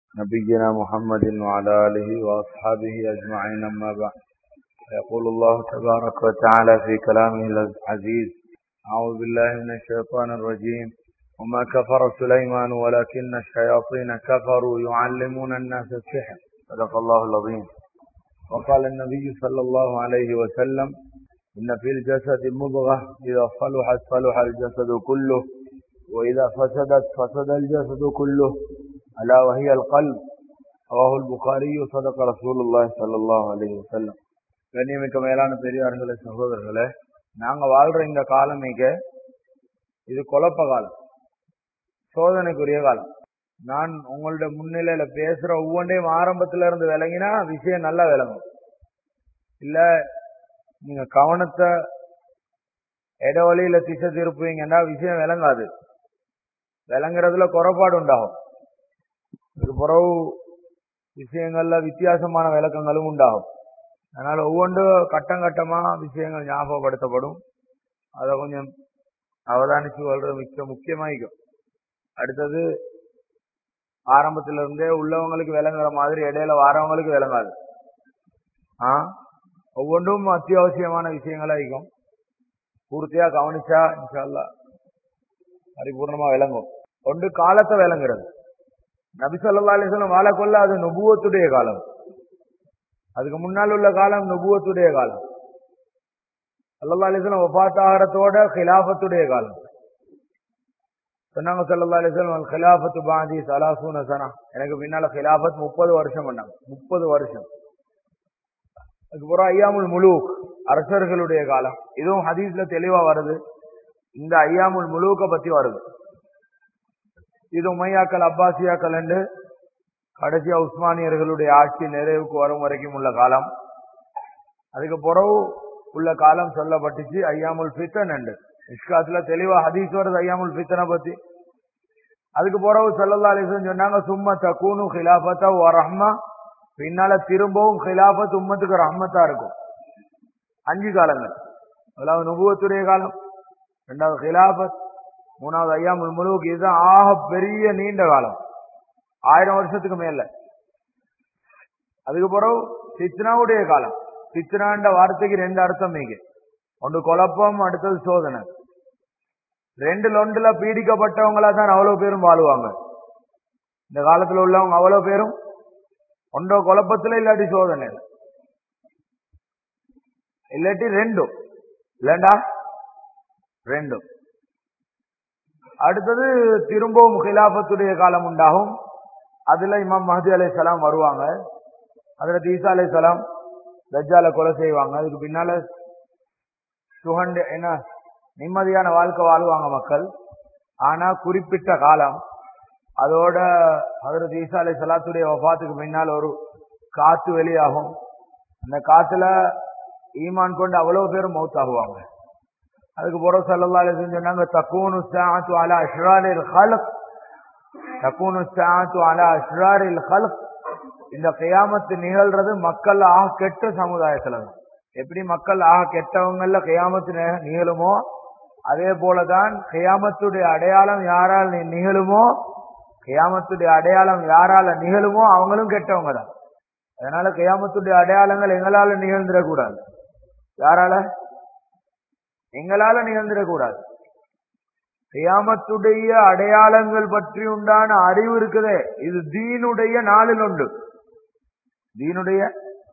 نبينا محمد وعلى آله وأصحابه أجمعين أما بعد يقول الله تبارك وتعالى في كلامه العزيز أعوذ بالله من الشيطان الرجيم وما كفر سليمان ولكن الشياطين كفروا يعلمون الناس السحر صدق الله العظيم وقال النبي صلى الله عليه وسلم إن في الجسد مضغة إذا صلحت صلح الجسد كله وإذا فسدت فسد الجسد كله ألا وهي القلب رواه البخاري صدق رسول الله صلى الله عليه وسلم கண்ணியமிக்க மேலான பெரியார்களே சகோதரர்களே நாங்க வாழ்ற இந்த காலம் மிக இது குழப்ப காலம் சோதனைக்குரிய காலம் நான் உங்களோட முன்னிலையில பேசுற ஒவ்வொன்றையும் ஆரம்பத்துல இருந்து விளங்கினா விஷயம் நல்லா விளங்கும் இல்ல நீங்க கவனத்தை இடவழியில திசை திருப்புவீங்கன்னா விஷயம் விளங்காது விளங்குறதுல குறைபாடு உண்டாகும் இதுக்கு பிறகு விஷயங்கள்ல வித்தியாசமான விளக்கங்களும் உண்டாகும் அதனால ஒவ்வொன்று கட்டம் கட்டமா விஷயங்கள் ஞாபகப்படுத்தப்படும் அதை கொஞ்சம் அவதானிச்சு கொள்றது மிக்க முக்கியமாயிக்கும் அடுத்தது ஆரம்பத்துல இருந்தே உள்ளவங்களுக்கு விளங்குற மாதிரி இடையில வாரவங்களுக்கு விளங்காது ஆ ஒவ்வொன்றும் அத்தியாவசியமான விஷயங்களா இருக்கும் பூர்த்தியா கவனிச்சா இன்ஷால்லா பரிபூர்ணமா விளங்கும் ஒன்று காலத்தை விளங்குறது நபிசல்லா அலிஸ்லாம் வாழக்கொள்ள அது நுபுவத்துடைய காலம் அதுக்கு முன்னால் உள்ள காலம் நுபுவத்துடைய காலம் சல்லா அலிஸ்லாம் ஒபாத்தாகரத்தோட கிலாபத்துடைய காலம் சொன்னாங்க சல்லா அலிஸ்லாம் கிலாபத்து பாதி சலாசூன சனா எனக்கு பின்னால கிலாபத் முப்பது வருஷம் பண்ணாங்க முப்பது வருஷம் அதுக்கப்புறம் ஐயாமுல் முலூக் அரசர்களுடைய காலம் இதுவும் ஹதீஸ்ல தெளிவா வருது இந்த ஐயாமுல் முலூக்க பத்தி வருது இது உமையாக்கள் அப்பாசியாக்கள் என்று கடைசியா உஸ்மானியர்களுடைய ஆட்சி நிறைவுக்கு வரும் வரைக்கும் உள்ள காலம் அதுக்கு பிறகு உள்ள காலம் சொல்லப்பட்டுச்சு ஐயாமுல் பித்தன் என்று இஸ்காத்துல தெளிவா ஹதீஸ் வருது ஐயாமுல் பித்தனை பத்தி அதுக்கு பிறகு சல்லல்லா அலிசன் சொன்னாங்க சும்மா தக்கூனு ஹிலாபத்தா ஓ ரஹ்மா பின்னால திரும்பவும் ஹிலாபத் உம்மத்துக்கு ரஹ்மத்தா இருக்கும் அஞ்சு காலங்கள் அதாவது நுபுவத்துடைய காலம் ரெண்டாவது ஹிலாபத் மூணாவது ஐயாமுல் முழுவுக்கு இதுதான் ஆக பெரிய நீண்ட காலம் ஆயிரம் வருஷத்துக்கு மேல அதுக்கு பிறகு சித்னாவுடைய காலம் சித்னான்ற வார்த்தைக்கு ரெண்டு அர்த்தம் நீங்க ஒன்று குழப்பம் அடுத்தது சோதனை ரெண்டு லொண்டுல பீடிக்கப்பட்டவங்களா தான் அவ்வளவு பேரும் வாழுவாங்க இந்த காலத்துல உள்ளவங்க அவ்வளவு பேரும் ஒன்றோ குழப்பத்துல இல்லாட்டி சோதனை இல்லாட்டி ரெண்டும் இல்லண்டா ரெண்டும் அடுத்தது திரும்பவும் ஹிலாபத்துடைய காலம் உண்டாகும் அதுல இமாம் மஹதி அலை சலாம் வருவாங்க அதுல தீசா அலை சலாம் தஜ்ஜால கொலை செய்வாங்க அதுக்கு பின்னால சுகண்டு என்ன நிம்மதியான வாழ்க்கை வாழ்வாங்க மக்கள் ஆனா குறிப்பிட்ட காலம் அதோட ஹதரத் ஈசா அலை சலாத்துடைய வபாத்துக்கு பின்னால் ஒரு காத்து வெளியாகும் அந்த காத்துல ஈமான் கொண்டு அவ்வளவு பேரும் மௌத்தாகுவாங்க அதுக்கு பிறகு சல்லா அலி சொன்னாங்க தக்கூனு சாத்து அலா அஷ்ராரில் ஹலக் தக்கூனு சாத்து அலா அஷ்ராரில் ஹலக் இந்த கியாமத்து நிகழ்றது மக்கள் ஆக கெட்ட சமுதாயத்துல தான் எப்படி மக்கள் ஆக கெட்டவங்கல்ல கியாமத்து நிகழுமோ அதே போலதான் கியாமத்துடைய அடையாளம் யாரால் நிகழுமோ கியாமத்துடைய அடையாளம் யாரால நிகழுமோ அவங்களும் கெட்டவங்க தான் அதனால கியாமத்துடைய அடையாளங்கள் எங்களால நிகழ்ந்துடக்கூடாது யாரால எங்களால நிகழ்ந்துடக்கூடாது கியாமத்துடைய அடையாளங்கள் பற்றி உண்டான அறிவு இருக்குதே இது தீனுடைய நாளில் உண்டு தீனுடைய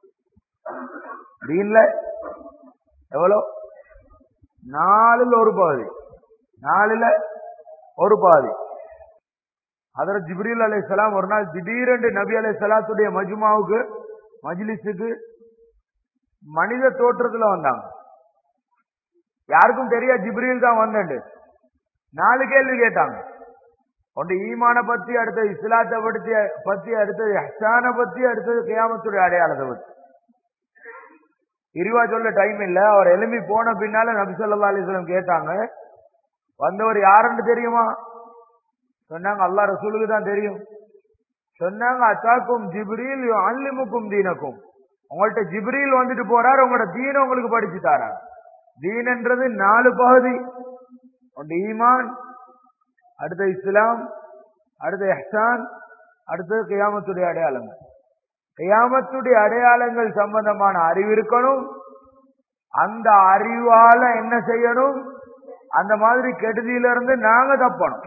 தீன்ல எவ்வளோ நாலில் ஒரு பகுதி நாலுல ஒரு பாதி அதர ஜிப்ரீல் அலை சலாம் ஒரு நாள் திடீரென்று நபி அலை சலாத்துடைய மஜ்மாவுக்கு மஜ்லிஸுக்கு மனித தோற்றத்துல வந்தாங்க யாருக்கும் தெரியா ஜிப்ரீல் தான் வந்தண்டு நாலு கேள்வி கேட்டாங்க ஒன்று ஈமான பத்தி அடுத்தது இஸ்லாத்தை பத்தி பத்தி அடுத்தது ஹசான பத்தி அடுத்தது கியாமத்துடைய அடையாளத்தை பத்தி இருவா சொல்ல டைம் இல்ல அவர் எலும்பி போன பின்னால நபி சொல்லா அலிஸ்லாம் கேட்டாங்க வந்தவர் யாருன்னு தெரியுமா சொன்னாங்க அல்லா ரசூலுக்கு தான் தெரியும் சொன்னாங்க அத்தாக்கும் ஜிப்ரீல் அல்லிமுக்கும் தீனக்கும் உங்கள்ட்ட ஜிப்ரீல் வந்துட்டு போறாரு உங்களோட தீன உங்களுக்கு படிச்சு தாரார் தீனன்றது நாலு பகுதி ஒன்று ஈமான் அடுத்த இஸ்லாம் அடுத்த எஹ்சான் அடுத்தது கியாமத்துடைய அடையாளங்கள் கியாமத்துடைய அடையாளங்கள் சம்பந்தமான அறிவு இருக்கணும் அந்த அறிவால என்ன செய்யணும் அந்த மாதிரி கெடுதியிலிருந்து நாங்க தப்பணும்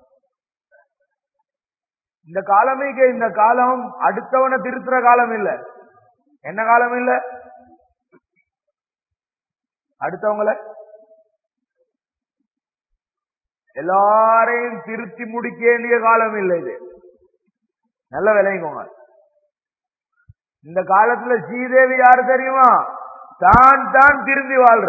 இந்த காலமேக்கு இந்த காலம் அடுத்தவனை திருத்துற காலம் இல்ல என்ன காலம் இல்ல அடுத்தவங்கள எல்லாரையும் திருத்தி முடிக்க வேண்டிய காலம் இல்லை இது நல்ல விளையுங்க இந்த காலத்துல ஸ்ரீதேவி யாரு தெரியுமா தான் தான் திருந்தி வாழ்ற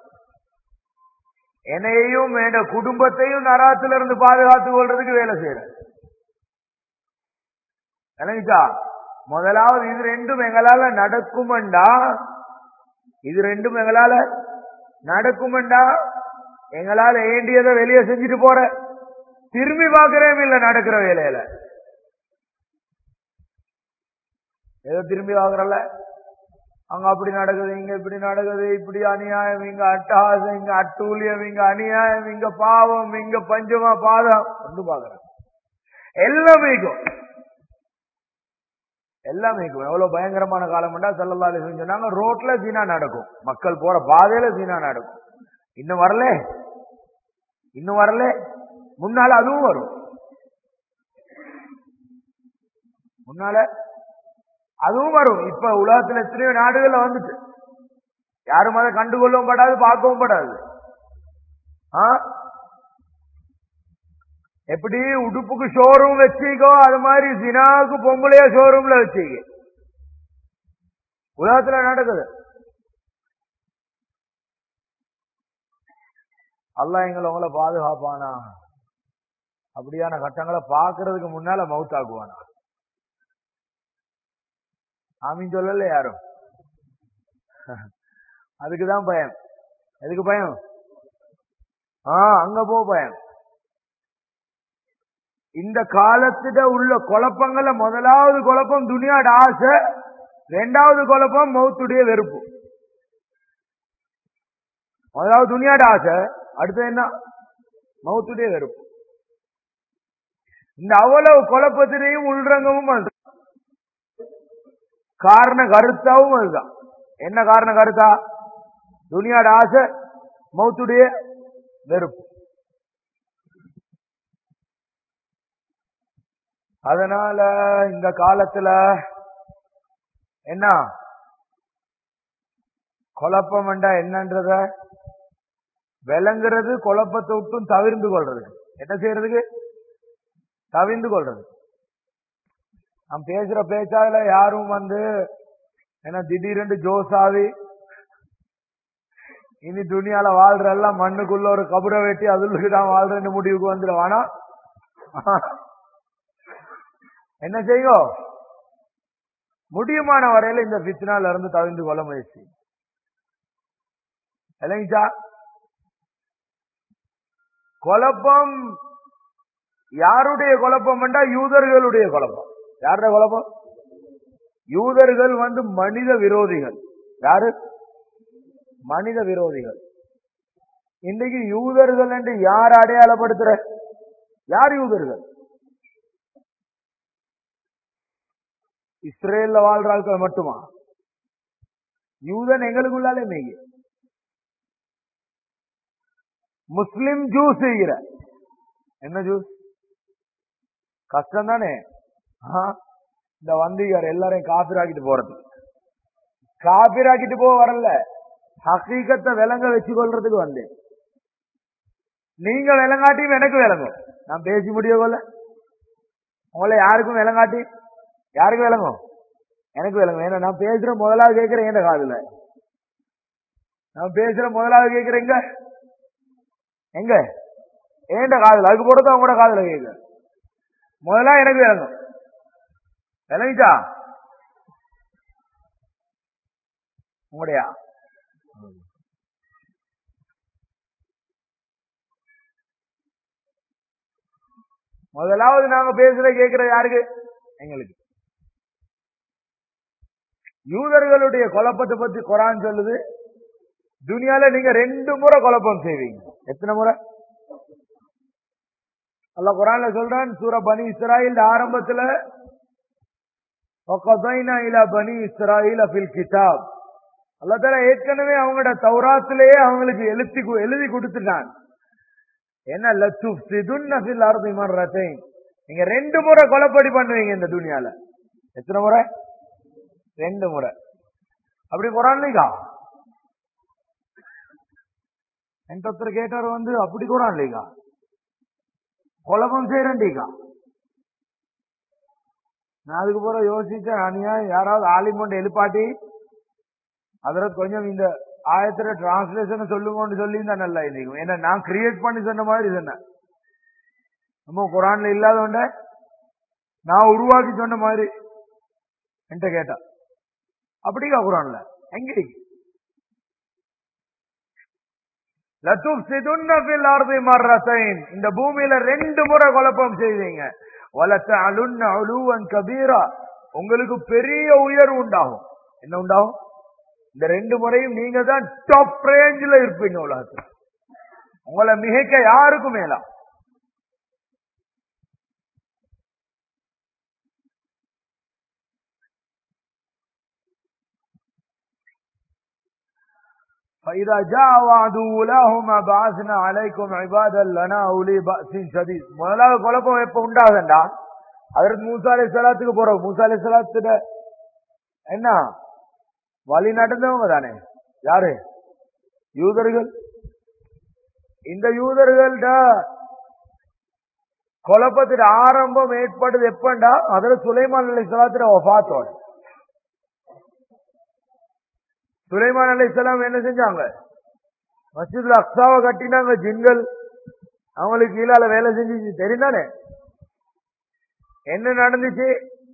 என்னையும் என் குடும்பத்தையும் நராத்துல இருந்து பாதுகாத்துக் கொள்றதுக்கு வேலை செய்யற எனக்குச்சா முதலாவது இது ரெண்டும் எங்களால நடக்குமெண்டா இது ரெண்டும் எங்களால நடக்குமெண்டா எங்களால வேண்டியதை வெளியே செஞ்சுட்டு போற திரும்பி பார்க்கிறேன் இல்ல நடக்கிற வேலையில ஏதோ திரும்பி பார்க்கறல அங்க அப்படி நடக்குது இங்க இப்படி நடக்குது இப்படி அநியாயம் இங்க அட்டகாசம் இங்க அட்டூழியம் இங்க அநியாயம் இங்க பாவம் இங்க பஞ்சமா பாதம் ஒன்று பாக்குறேன் எல்லாமே எல்லாமே எவ்வளவு பயங்கரமான காலம் செல்லல்லா சொன்னாங்க ரோட்ல சீனா நடக்கும் மக்கள் போற பாதையில சீனா நடக்கும் இன்னும் வரல இன்னும் வரல முன்னால அதுவும் வரும் முன்னால அதுவும் வரும் இப்ப உலகத்துல எத்தனையோ நாடுகள்ல வந்துட்டு யாரும் அதை கண்டுகொள்ளவும் படாது பார்க்கவும் படாது ஆ? எப்படி உடுப்புக்கு ஷோரூம் வச்சுக்கோ அது மாதிரி சினாவுக்கு பொம்பளைய ஷோரூம்ல வச்சுக்க உலகத்துல நடக்குது அல்லாஹ் எங்களை உங்களை பாதுகாப்பானா அப்படியான கட்டங்களை பாக்குறதுக்கு முன்னால மவுத்தாக்குவானா ஆமீன் சொல்லல யாரும் அதுக்குதான் பயம் எதுக்கு பயம் ஆ அங்க போ பயம் இந்த காலத்துல உள்ள குழப்பங்கள்ல முதலாவது குழப்பம் துனியாட ஆசை ரெண்டாவது குழப்பம் மௌத்துடைய வெறுப்பு முதலாவது துனியாட ஆசை அடுத்து என்ன மௌத்துடைய வெறுப்பு இந்த அவ்வளவு குழப்பத்திலையும் உள்ரங்கமும் அதுதான் காரண கருத்தாவும் அதுதான் என்ன காரண கருத்தா துனியாட ஆசை மௌத்துடைய வெறுப்பு அதனால இந்த காலத்துல என்ன குழப்பம் வேண்டா என்னன்றத விளங்குறது குழப்பத்தை விட்டும் தவிர்ந்து கொள்றது என்ன செய்யறதுக்கு தவிர்ந்து கொள்றது நாம் பேசுற பேச்சால யாரும் வந்து என்ன திடீரென்று ஜோசாவி இனி துணியால வாழ்ற எல்லாம் மண்ணுக்குள்ள ஒரு கபரை வெட்டி அதுக்கு தான் வாழ்றேன்னு முடிவுக்கு வந்துடுவானா என்ன செய்யும் முடியுமான வரையில இந்த பித்னால இருந்து தவிர்ந்து கொள்ள முயற்சி இல்லைங்கச்சா குழப்பம் யாருடைய குழப்பம் என்றா யூதர்களுடைய குழப்பம் யாருடைய குழப்பம் யூதர்கள் வந்து மனித விரோதிகள் யாரு மனித விரோதிகள் இன்னைக்கு யூதர்கள் என்று யார் அடையாளப்படுத்துற யார் யூதர்கள் இஸ்ரேல்ல வாழ்ற ஆட்கள் மட்டுமா யூதன் எங்களுக்குள்ளாலே மெய்ய முஸ்லிம் ஜூஸ் செய்கிற என்ன ஜூஸ் கஷ்டம் தானே இந்த வந்தீகார் எல்லாரையும் காப்பிராக்கிட்டு போறது காப்பிராக்கிட்டு போக வரல ஹக்கீக்கத்தை விளங்க வச்சு கொள்றதுக்கு வந்தேன் நீங்க விளங்காட்டியும் எனக்கு விளங்கும் நான் பேசி முடிய கொள்ள உங்களை யாருக்கும் விளங்காட்டி யாருக்கு விளங்கும் எனக்கு விளங்கும் ஏன்னா நான் பேசுற முதலாவது கேட்கிறேன் எந்த காதுல நான் பேசுற முதலாவது கேட்கிறேன் எங்க எங்க ஏண்ட காதுல அதுக்கு போட்டு அவங்க கூட காதுல கேட்க முதல்ல எனக்கு விளங்கும் விளங்கிச்சா உங்களுடையா முதலாவது நாங்க பேசுற கேட்கிற யாருக்கு எங்களுக்கு யூதர்களுடைய குழப்பத்தை பத்தி குரான் சொல்லுது துனியால நீங்க ரெண்டு முறை குழப்பம் செய்வீங்க எத்தனை முறை அல்ல குரான்ல சொல்றான் சூர பனி இஸ்ராயில் ஆரம்பத்துல وَقَضَيْنَا إِلَى بَنِي إِسْرَائِيلَ فِي الْكِتَابِ அல்லாஹ் தஆலா ஏற்கனவே அவங்களோட தௌராத்திலேயே அவங்களுக்கு எழுதி கு- எழுதி கொடுத்துட்டான் என்ன லத்துஃப்சிதுன்ன ஃபில் அர்தி மர்ரத்தைன் நீங்க ரெண்டு முறை கொலைப்படி பண்ணுவீங்க இந்த துனியால எத்தனை முறை ரெண்டு முறை அப்படி குரான்லீகா என்கிட்ட ஒருத்தர் கேட்டார் வந்து அப்படி குரான்லீகா குழப்பம் செய்யறேன்டீகா நான் அதுக்கு பிறகு யோசிச்சேன் அனியா யாராவது ஆலிமொண்டு எழுப்பாட்டி அதுல கொஞ்சம் இந்த ஆயத்துல டிரான்ஸ்லேஷன் சொல்லுங்கன்னு சொல்லி தான் நல்லா இருக்கும் ஏன்னா நான் கிரியேட் பண்ணி சொன்ன மாதிரி சொன்னேன் நம்ம குரான்ல இல்லாதவண்ட நான் உருவாக்கி சொன்ன மாதிரி என்கிட்ட கேட்டா அப்படிக்கா குரான்ல எங்க இருக்கு? லத்துஃப்சிதுன்ன ஃபில் அர்தி மர்ரத்தைன் இந்த பூமியில ரெண்டு முறை குழப்பம் செய்வீங்க வலத்தஅலுன்ன உலுவன் கபீரா உங்களுக்கு பெரிய உயர்வு உண்டாகும் என்ன உண்டாகும் இந்த ரெண்டு முறையும் நீங்க தான் டாப் ரேஞ்சில் இருப்பீங்க உலகத்துல உங்களை மிகைக்க யாருக்கும் மேலா فإذا جاء وعد أولاهما بعثنا عليكم عبادا لنا أولي بأس شديد முதலாவது குழப்பம் எப்ப உண்டாகுதுண்டா அதற்கு மூசா அலை சலாத்துக்கு போறோம் மூசா அலை சலாத்துல என்ன வழி நடந்தவங்க தானே யாரு யூதர்கள் இந்த யூதர்கள்ட குழப்பத்தின் ஆரம்பம் ஏற்பட்டது எப்பண்டா அதுல சுலைமான் அலை சலாத்துல ஒஃபாத்தோட சுலைமான் அலைஹிஸ்ஸலாம் என்ன செஞ்சாங்க மஸ்ஜித்ல அக்ஸாவை கட்டினாங்க ஜின்கள் அவங்களுக்கு கீழால வேலை செஞ்சுச்சு தெரியுதானே என்ன நடந்துச்சு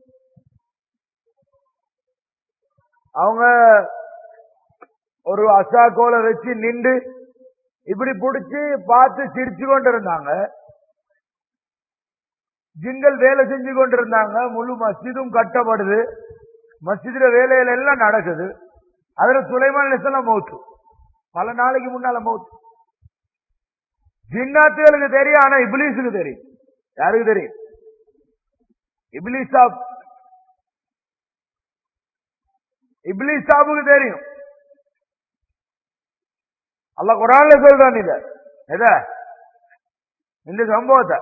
அவங்க ஒரு அசா கோலை வச்சு நின்று இப்படி புடிச்சு பார்த்து சிரிச்சு கொண்டு இருந்தாங்க ஜின்கள் வேலை செஞ்சு கொண்டு இருந்தாங்க முழு மஸ்ஜிதும் கட்டப்படுது மஸ்ஜிதுல வேலையில எல்லாம் நடக்குது அதுல சுலைமான் அலிஸ்லாம் மௌத்து பல நாளைக்கு முன்னால மௌத்து ஜின்னாத்துகளுக்கு தெரியும் ஆனா இப்லீஸுக்கு தெரியும் யாருக்கு தெரியும் இப்லீஸ் சாப் இப்லீஸ் சாபுக்கு தெரியும் அல்லாஹ் குரான்ல சொல்றான் இத எத இந்த சம்பவத்தை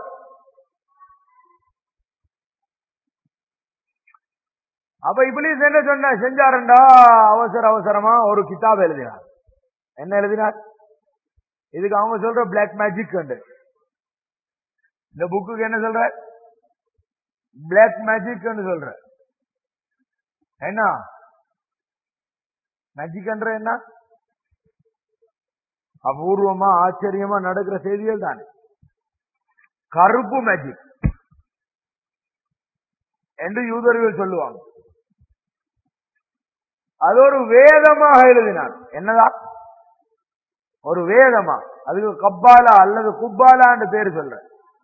அப்ப இப்லீஸ் என்ன சொன்ன செஞ்சாருண்டா அவசர அவசரமா ஒரு கிதாப் எழுதினார் என்ன எழுதினார் இதுக்கு அவங்க சொல்ற பிளாக் மேஜிக் உண்டு இந்த புக்குக்கு என்ன சொல்ற பிளாக் மேஜிக் சொல்ற என்ன மேஜிக் என்ன அபூர்வமா ஆச்சரியமா நடக்கிற செய்திகள் தானே கருப்பு மேஜிக் என்று யூதர்கள் சொல்லுவாங்க அது ஒரு வேதமாக எழுதினார் என்னதான் ஒரு வேதமா அதுக்கு கப்பாலா அல்லது குப்பாலான்னு பேரு சொல்ற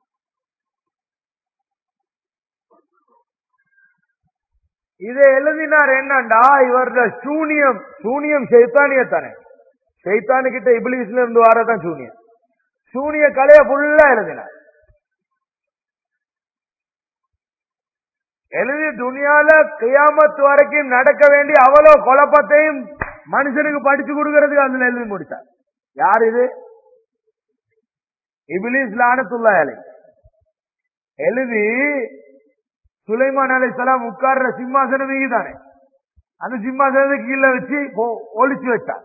இதை எழுதினார் என்னண்டா இவரோட சூனியம் சூனியம் சைத்தானியத்தானே சைத்தானு கிட்ட இபிலிஸ்ல இருந்து வரதான் சூனியம் சூனிய கலைய ஃபுல்லா எழுதினார் எழுதி துணியால கியாமத் வரைக்கும் நடக்க வேண்டிய அவ்வளவு குழப்பத்தையும் மனுஷனுக்கு படிச்சு கொடுக்கறதுக்கு அதுல எழுதி முடித்தார் யார் இது இபிலிஸ் லானத்துல்லா அலை எழுதி சுலைமான் அலை சலாம் உட்கார்ற சிம்மாசனம் தானே அந்த சிம்மாசனத்துக்கு கீழே வச்சு ஒ- ஒளிச்சு வச்சார்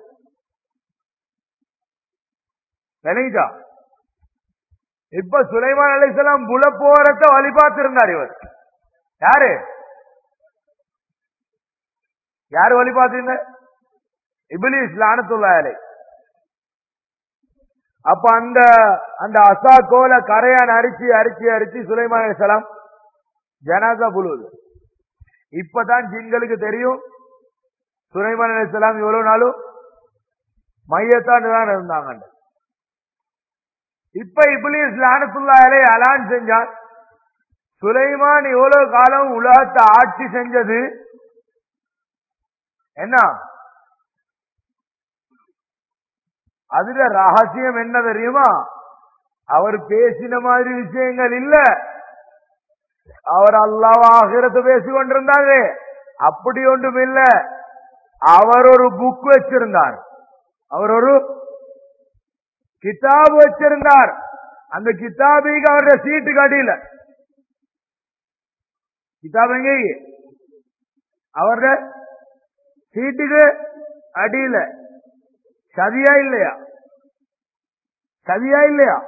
விளங்கிட்டா இப்ப சுலைமான் அலைசலாம் புல போறத வழி பார்த்திருந்தார் இவர் யாரு யாரு வழி பார்த்திருந்த இபிலிஸ் லானத்துல்லா அலை அப்ப அந்த அந்த அசா கோல கரையான் அரிச்சு அரிச்சு அரிச்சு சுலைமான் அலைசலாம் ஜனாதா புழுவுது இப்பதான் ஜின்களுக்கு தெரியும் சுலைமான் அலைசலாம் இவ்வளவு நாளும் மையத்தான் தான் இருந்தாங்க இப்ப இப்லீஸ் லானத்துல்லா அலை அலான் செஞ்சான் சுலைமான் எவ்வளவு காலம் உலகத்தை ஆட்சி செஞ்சது என்ன அதுல ரகசியம் என்ன தெரியுமா அவர் பேசின மாதிரி விஷயங்கள் இல்ல அவர் அல்லாஹ் ஆகிரத்து பேசி கொண்டிருந்தாரு அப்படி ஒன்றும் இல்ல அவர் ஒரு புக் வச்சிருந்தார் அவர் ஒரு கிதாப் வச்சிருந்தார் அந்த கிதாபிக்கு அவருடைய சீட்டுக்கு அடியில கிதாப் எங்க அவருடைய சீட்டுக்கு அடியில சதியா இல்லையா சதியா இல்லையா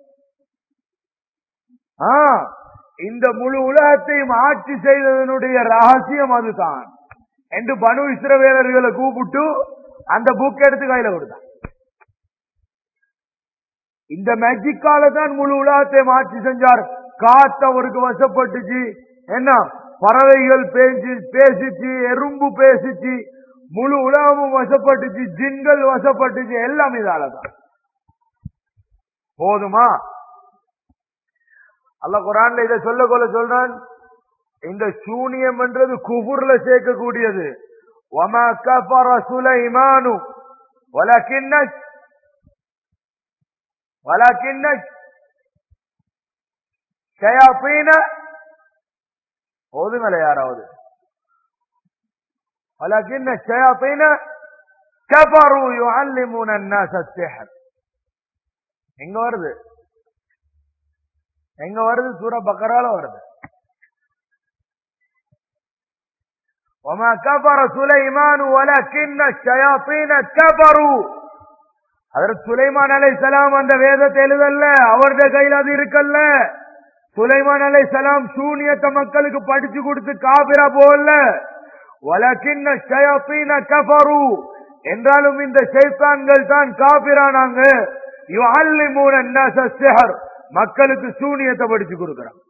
ஆ இந்த முழு உலகத்தையும் ஆட்சி செய்ததனுடைய ரகசியம் அதுதான் என்று பனு இஸ்ரவேலர்களை கூப்பிட்டு அந்த புக் எடுத்து கையில கொடுத்தான் இந்த மேஜிக்கால தான் முழு உலகத்தையும் ஆட்சி செஞ்சார் காத்து அவருக்கு வசப்பட்டுச்சு என்ன பறவைகள் பேசி பேசிச்சு எறும்பு பேசிச்சு முழு உலகமும் வசப்பட்டுச்சு ஜின்கள் வசப்பட்டுச்சு எல்லாம் இதாலதான் போதுமா அல்ல குரான்ல இதை சொல்ல கொள்ள சொல்றான் இந்த சூனியம் என்றது குபுர்ல சேர்க்கக்கூடியது وما كفر سليمان ولكن ولكن شياطين ஓதுங்களே யாராவது ولكن الشياطين كفروا يعلمون الناس السحر எங்க வருது எங்க வருது சூர பக்கரால வருது وما كفر سليمان ولكن الشياطين كفروا அதற்கு சுலைமான் அலை சலாம் அந்த வேதத்தை எழுதல்ல அவருடைய கையில் அது இருக்கல்ல சுலைமான் அலை சலாம் சூனியத்தை மக்களுக்கு படிச்சு கொடுத்து காபிரா போல வலக்கின்ன ஷயத்தீன கஃபரு என்றாலும் இந்த ஷைத்தான்கள் தான் காபிரானாங்க யுஅல்லிமூன الناس السحر மக்களுக்கு சூனியத்தை படிச்சு கொடுக்கறான்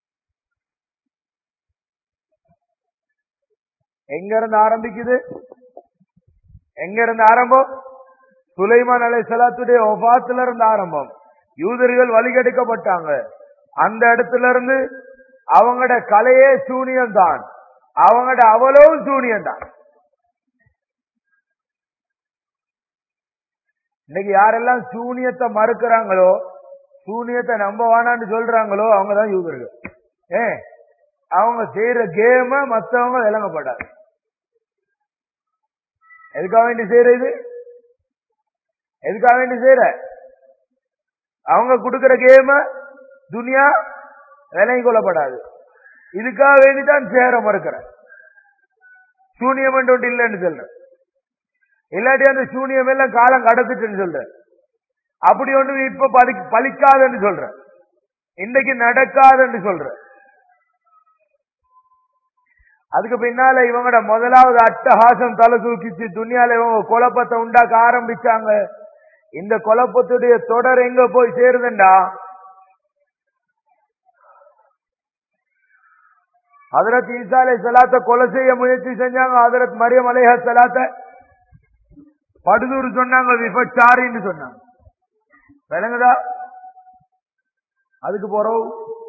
எங்க இருந்து ஆரம்பிக்குது எங்க இருந்து ஆரம்பம் சுலைமான் அலை சலாத்துடைய ஒபாத்துல இருந்து ஆரம்பம் யூதர்கள் வழிகெடுக்கப்பட்டாங்க அந்த இடத்துல இருந்து அவங்களோட கலையே சூனியம் தான் அவங்களோட அவளவும் சூனியம் தான் இன்னைக்கு யாரெல்லாம் சூனியத்தை மறுக்கிறாங்களோ சூனியத்தை நம்ப வேணான்னு சொல்றாங்களோ அவங்கதான் யூதர்கள் ஏ அவங்க செய்யற கேம மத்தவங்க விளங்கப்படாது எதுக்காக வேண்டி செய்யற இது எதுக்காக வேண்டி செய்யற அவங்க கொடுக்கிற கேம துனியா விலை கொள்ளப்படாது இதுக்காக வேண்டிதான் சேர மறுக்கிற சூனியம் ஒன்று இல்லைன்னு சொல்ற இல்லாட்டி அந்த சூனியம் எல்லாம் காலம் கடத்துட்டுன்னு சொல்ற அப்படி ஒன்று இப்ப பலி பலிக்காதுன்னு சொல்ற இன்னைக்கு நடக்காதுன்னு சொல்ற அதுக்கு பின்னால இவங்களோட முதலாவது அட்டஹாசம் தலை தூக்கிச்சு துணியால இவங்க குழப்பத்தை உண்டாக்க ஆரம்பிச்சாங்க இந்த குழப்பத்துடைய தொடர் எங்க போய் சேருதுண்டா ஹதரத் ஈசா அலை சலாத்த கொலை செய்ய முயற்சி செஞ்சாங்க ஹதரத் மரியம் அலைஹ சலாத்த படுதூர் சொன்னாங்க விபச்சாரின்னு சொன்னாங்க விளங்குதா அதுக்கு போறோம்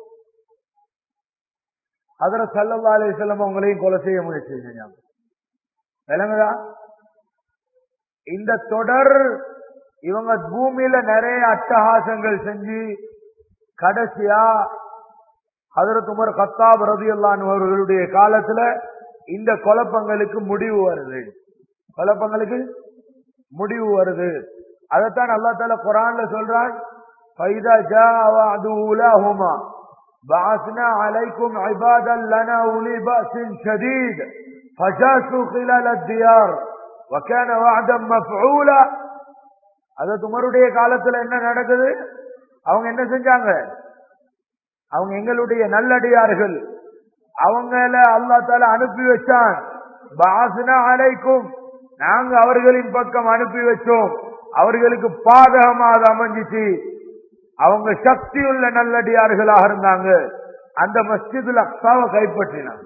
ஹதரத் சல்லா அலி செல்லம் அவங்களையும் கொலை செய்ய முயற்சி செஞ்சாங்க விளங்குதா இந்த தொடர் இவங்க பூமியில நிறைய அட்டகாசங்கள் செஞ்சு கடைசியா ஹதரத் உமர் கத்தாப் ரதியல்லான் அவர்களுடைய காலத்துல இந்த குழப்பங்களுக்கு முடிவு வருது குழப்பங்களுக்கு முடிவு வருது அதைத்தான் அல்லா தால குரான்ல சொல்றான் فَإِذَا جَاءَ وَعْدُ أُولَاهُمَا بعثنا عليكم عبادا لنا أولي بأس شديد فجاسوا خلال الديار وكان وعدا مفعولا அது துமருடைய காலத்துல என்ன நடக்குது அவங்க என்ன செஞ்சாங்க அவங்க எங்களுடைய நல்லடியார்கள் அவங்கள அல்லா தால அனுப்பி வச்சான் பாசனா அலைக்கும் நாங்க அவர்களின் பக்கம் அனுப்பி வச்சோம் அவர்களுக்கு பாதகமா அது அமைஞ்சிச்சு அவங்க சக்தி உள்ள நல்லடியார்களாக இருந்தாங்க அந்த மஸ்ஜிதுல் அக்ஸாவை கைப்பற்றினாங்க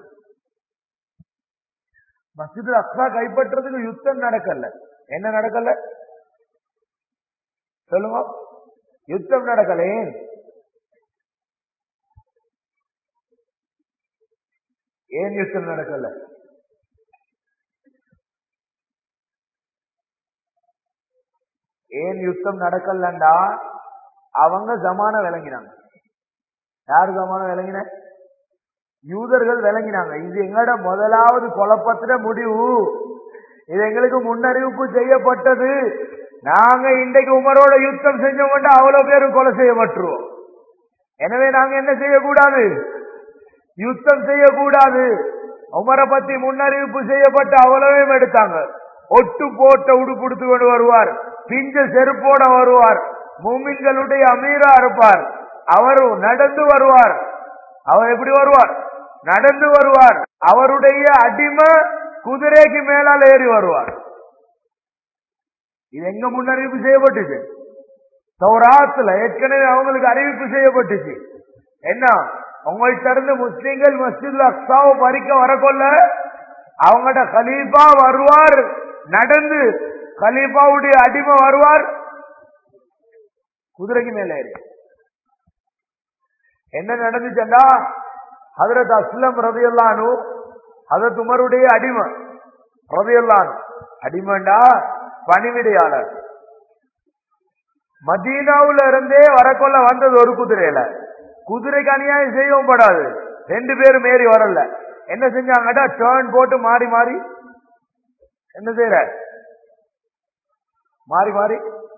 மஸ்ஜிதுல் அக்ஸா கைப்பற்றுறதுக்கு யுத்தம் நடக்கல என்ன நடக்கல சொல்லுங்க யுத்தம் நடக்கல ஏன் ஏன் யுத்தம் நடக்கல ஏன் யுத்தம் நடக்கலண்டா அவங்க ஜமான விளங்கினாங்க யார் ஜமான விளங்கின யூதர்கள் விளங்கினாங்க இது எங்கட முதலாவது குழப்பத்தின முடிவு இது எங்களுக்கு முன்னறிவிப்பு செய்யப்பட்டது நாங்க இன்றைக்கு உமரோட யுத்தம் செஞ்சோம் அவ்வளவு பேரும் கொலை செய்யப்பட்டுருவோம் எனவே நாங்க என்ன செய்யக்கூடாது யுத்தம் செய்யக்கூடாது உமரை பத்தி முன்னறிவிப்பு செய்யப்பட்டு அவ்வளவையும் எடுத்தாங்க ஒட்டு போட்ட உடுப்புடுத்து கொண்டு வருவார் பிஞ்ச செருப்போட வருவார் மூமின்களுடைய அமீரா இருப்பார் அவர் நடந்து வருவார் அவர் எப்படி வருவார் நடந்து வருவார் அவருடைய அடிமை குதிரைக்கு மேலால் ஏறி வருவார் இது எங்க முன்னறிவிப்பு செய்யப்பட்டுச்சு சௌராத்துல ஏற்கனவே அவங்களுக்கு அறிவிப்பு செய்யப்பட்டுச்சு என்ன உங்கள்கிட்ட இருந்து முஸ்லீம்கள் மஸ்ஜித் அக்ஸாவை பறிக்க வரக்கொள்ள அவங்கள்ட்ட கலீஃபா வருவார் நடந்து கலீஃபாவுடைய அடிமை வருவார் குதிரைக்கு மேல ஏறி என்ன நடந்துச்சண்டா ஹதரத் அஸ்லம் ரதையல்லானு ஹதரத் உமருடைய அடிமை ரதையல்லானு அடிமைண்டா பணிவிடையாளர் மதீனாவுல இருந்தே வரக்கொள்ள வந்தது ஒரு குதிரையில குதிரைக்கு அநியாயம் செய்யவும் படாது ரெண்டு பேரும் ஏறி வரல என்ன செஞ்சாங்கடா டேர்ன் போட்டு மாறி மாறி என்ன செய்யற மாறி மாறி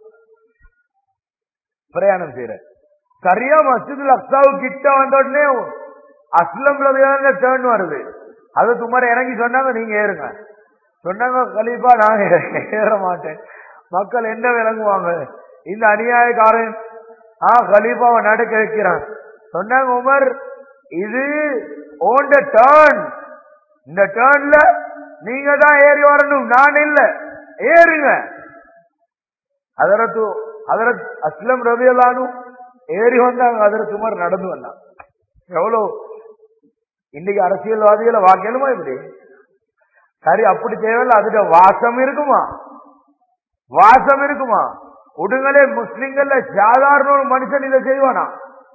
பிரயாணம் செய்யற சரியா மஸ்ஜிதுல் அக்ஸாவு கிட்ட வந்த உடனே அஸ்லம்ல டேர்ன் வருது அது துமார இறங்கி சொன்னாங்க நீங்க ஏறுங்க சொன்னாங்க கலீஃபா நான் ஏற மாட்டேன் மக்கள் என்ன விளங்குவாங்க இந்த அநியாயக்காரன் ஆ கலீஃபாவை நடக்க வைக்கிறான் சொன்னாங்க உமர் இது ஓண்ட டேர்ன் இந்த டேர்ன்ல நீங்க தான் ஏறி வரணும் நான் இல்ல ஏறுங்க அதரத்து அதரத் அஸ்லம் ரவியலானும் ஏறி வந்தாங்க அதரத்து உமர் நடந்து வந்தாங்க எவ்வளவு இன்னைக்கு அரசியல்வாதிகளை வாக்கலுமா இப்படி சரி அப்படி தேவையில்ல அதுல வாசம் இருக்குமா வாசம் இருக்குமா உடுங்களே முஸ்லிம்கள்ல சாதாரண ஒரு மனுஷன் இதை செய்வானா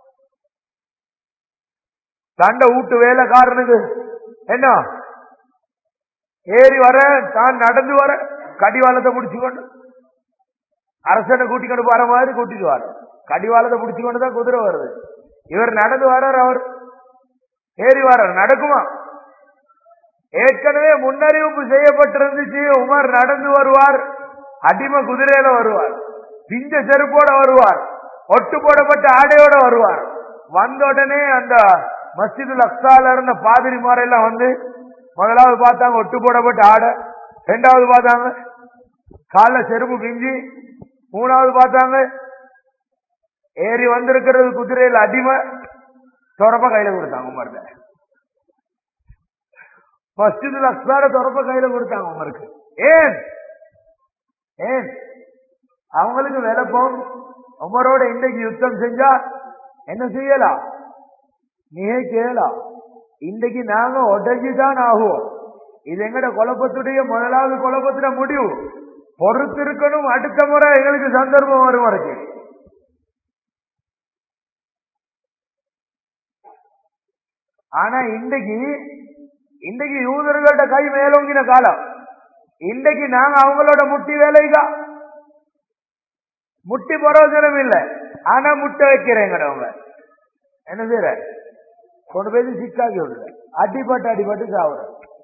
தண்ட வீட்டு வேலைக்காரனுக்கு என்ன ஏறி வர தான் நடந்து வர கடிவாளத்தை பிடிச்சுக்கொண்டு அரசனை கூட்டிக்கொண்டு போற மாதிரி கூட்டிட்டு வர கடிவாளத்தை பிடிச்சுக்கொண்டு தான் குதிரை வருது இவர் நடந்து வர்றார் அவர் ஏறி வர்றார் நடக்குமா ஏற்கனவே முன்னறிவிப்பு செய்யப்பட்டிருந்துச்சு உமர் நடந்து வருவார் அடிமை குதிரையில வருவார் பிஞ்ச செருப்போட வருவார் ஒட்டு போடப்பட்ட ஆடையோட வருவார் வந்த உடனே அந்த மஸ்ஜிதுல் அக்ஸால இருந்த பாதிரிமார் எல்லாம் வந்து முதலாவது பார்த்தாங்க ஒட்டு போடப்பட்ட ஆடை ரெண்டாவது பார்த்தாங்க கால செருப்பு பிஞ்சி மூணாவது பார்த்தாங்க ஏறி வந்திருக்கிறது குதிரையில் அடிமை தொடப்ப கையில கொடுத்தாங்க உமர்ல மஸ்ஜிதுல் அக்ஸார தொடப்ப கையில கொடுத்தாங்க உமருக்கு ஏன் ஏன் அவங்களுக்கு விளப்பம் உமரோட இன்றைக்கு யுத்தம் செஞ்சா என்ன செய்யலாம் நீயே கேளா இன்றைக்கு நாங்க உடஞ்சுதான் ஆகுவோம் இது எங்கட குழப்பத்துடைய முதலாவது குழப்பத்துல முடிவு பொறுத்து இருக்கணும் அடுத்த முறை எங்களுக்கு சந்தர்ப்பம் வரும் வரைக்கும் ஆனா இன்றைக்கு இன்றைக்கு யூதர்கள்ட்ட கை மேலோங்கின காலம் இன்றைக்கு நாங்க அவங்களோட முட்டி வேலைக்கா முட்டி பிரயோஜனம் இல்லை ஆனா முட்டை வைக்கிறேங்கிறவங்க என்ன செய்யற கொண்டு போய் சிக்காக்கி விடுற அடிபட்டு அடிபட்டு சாவுற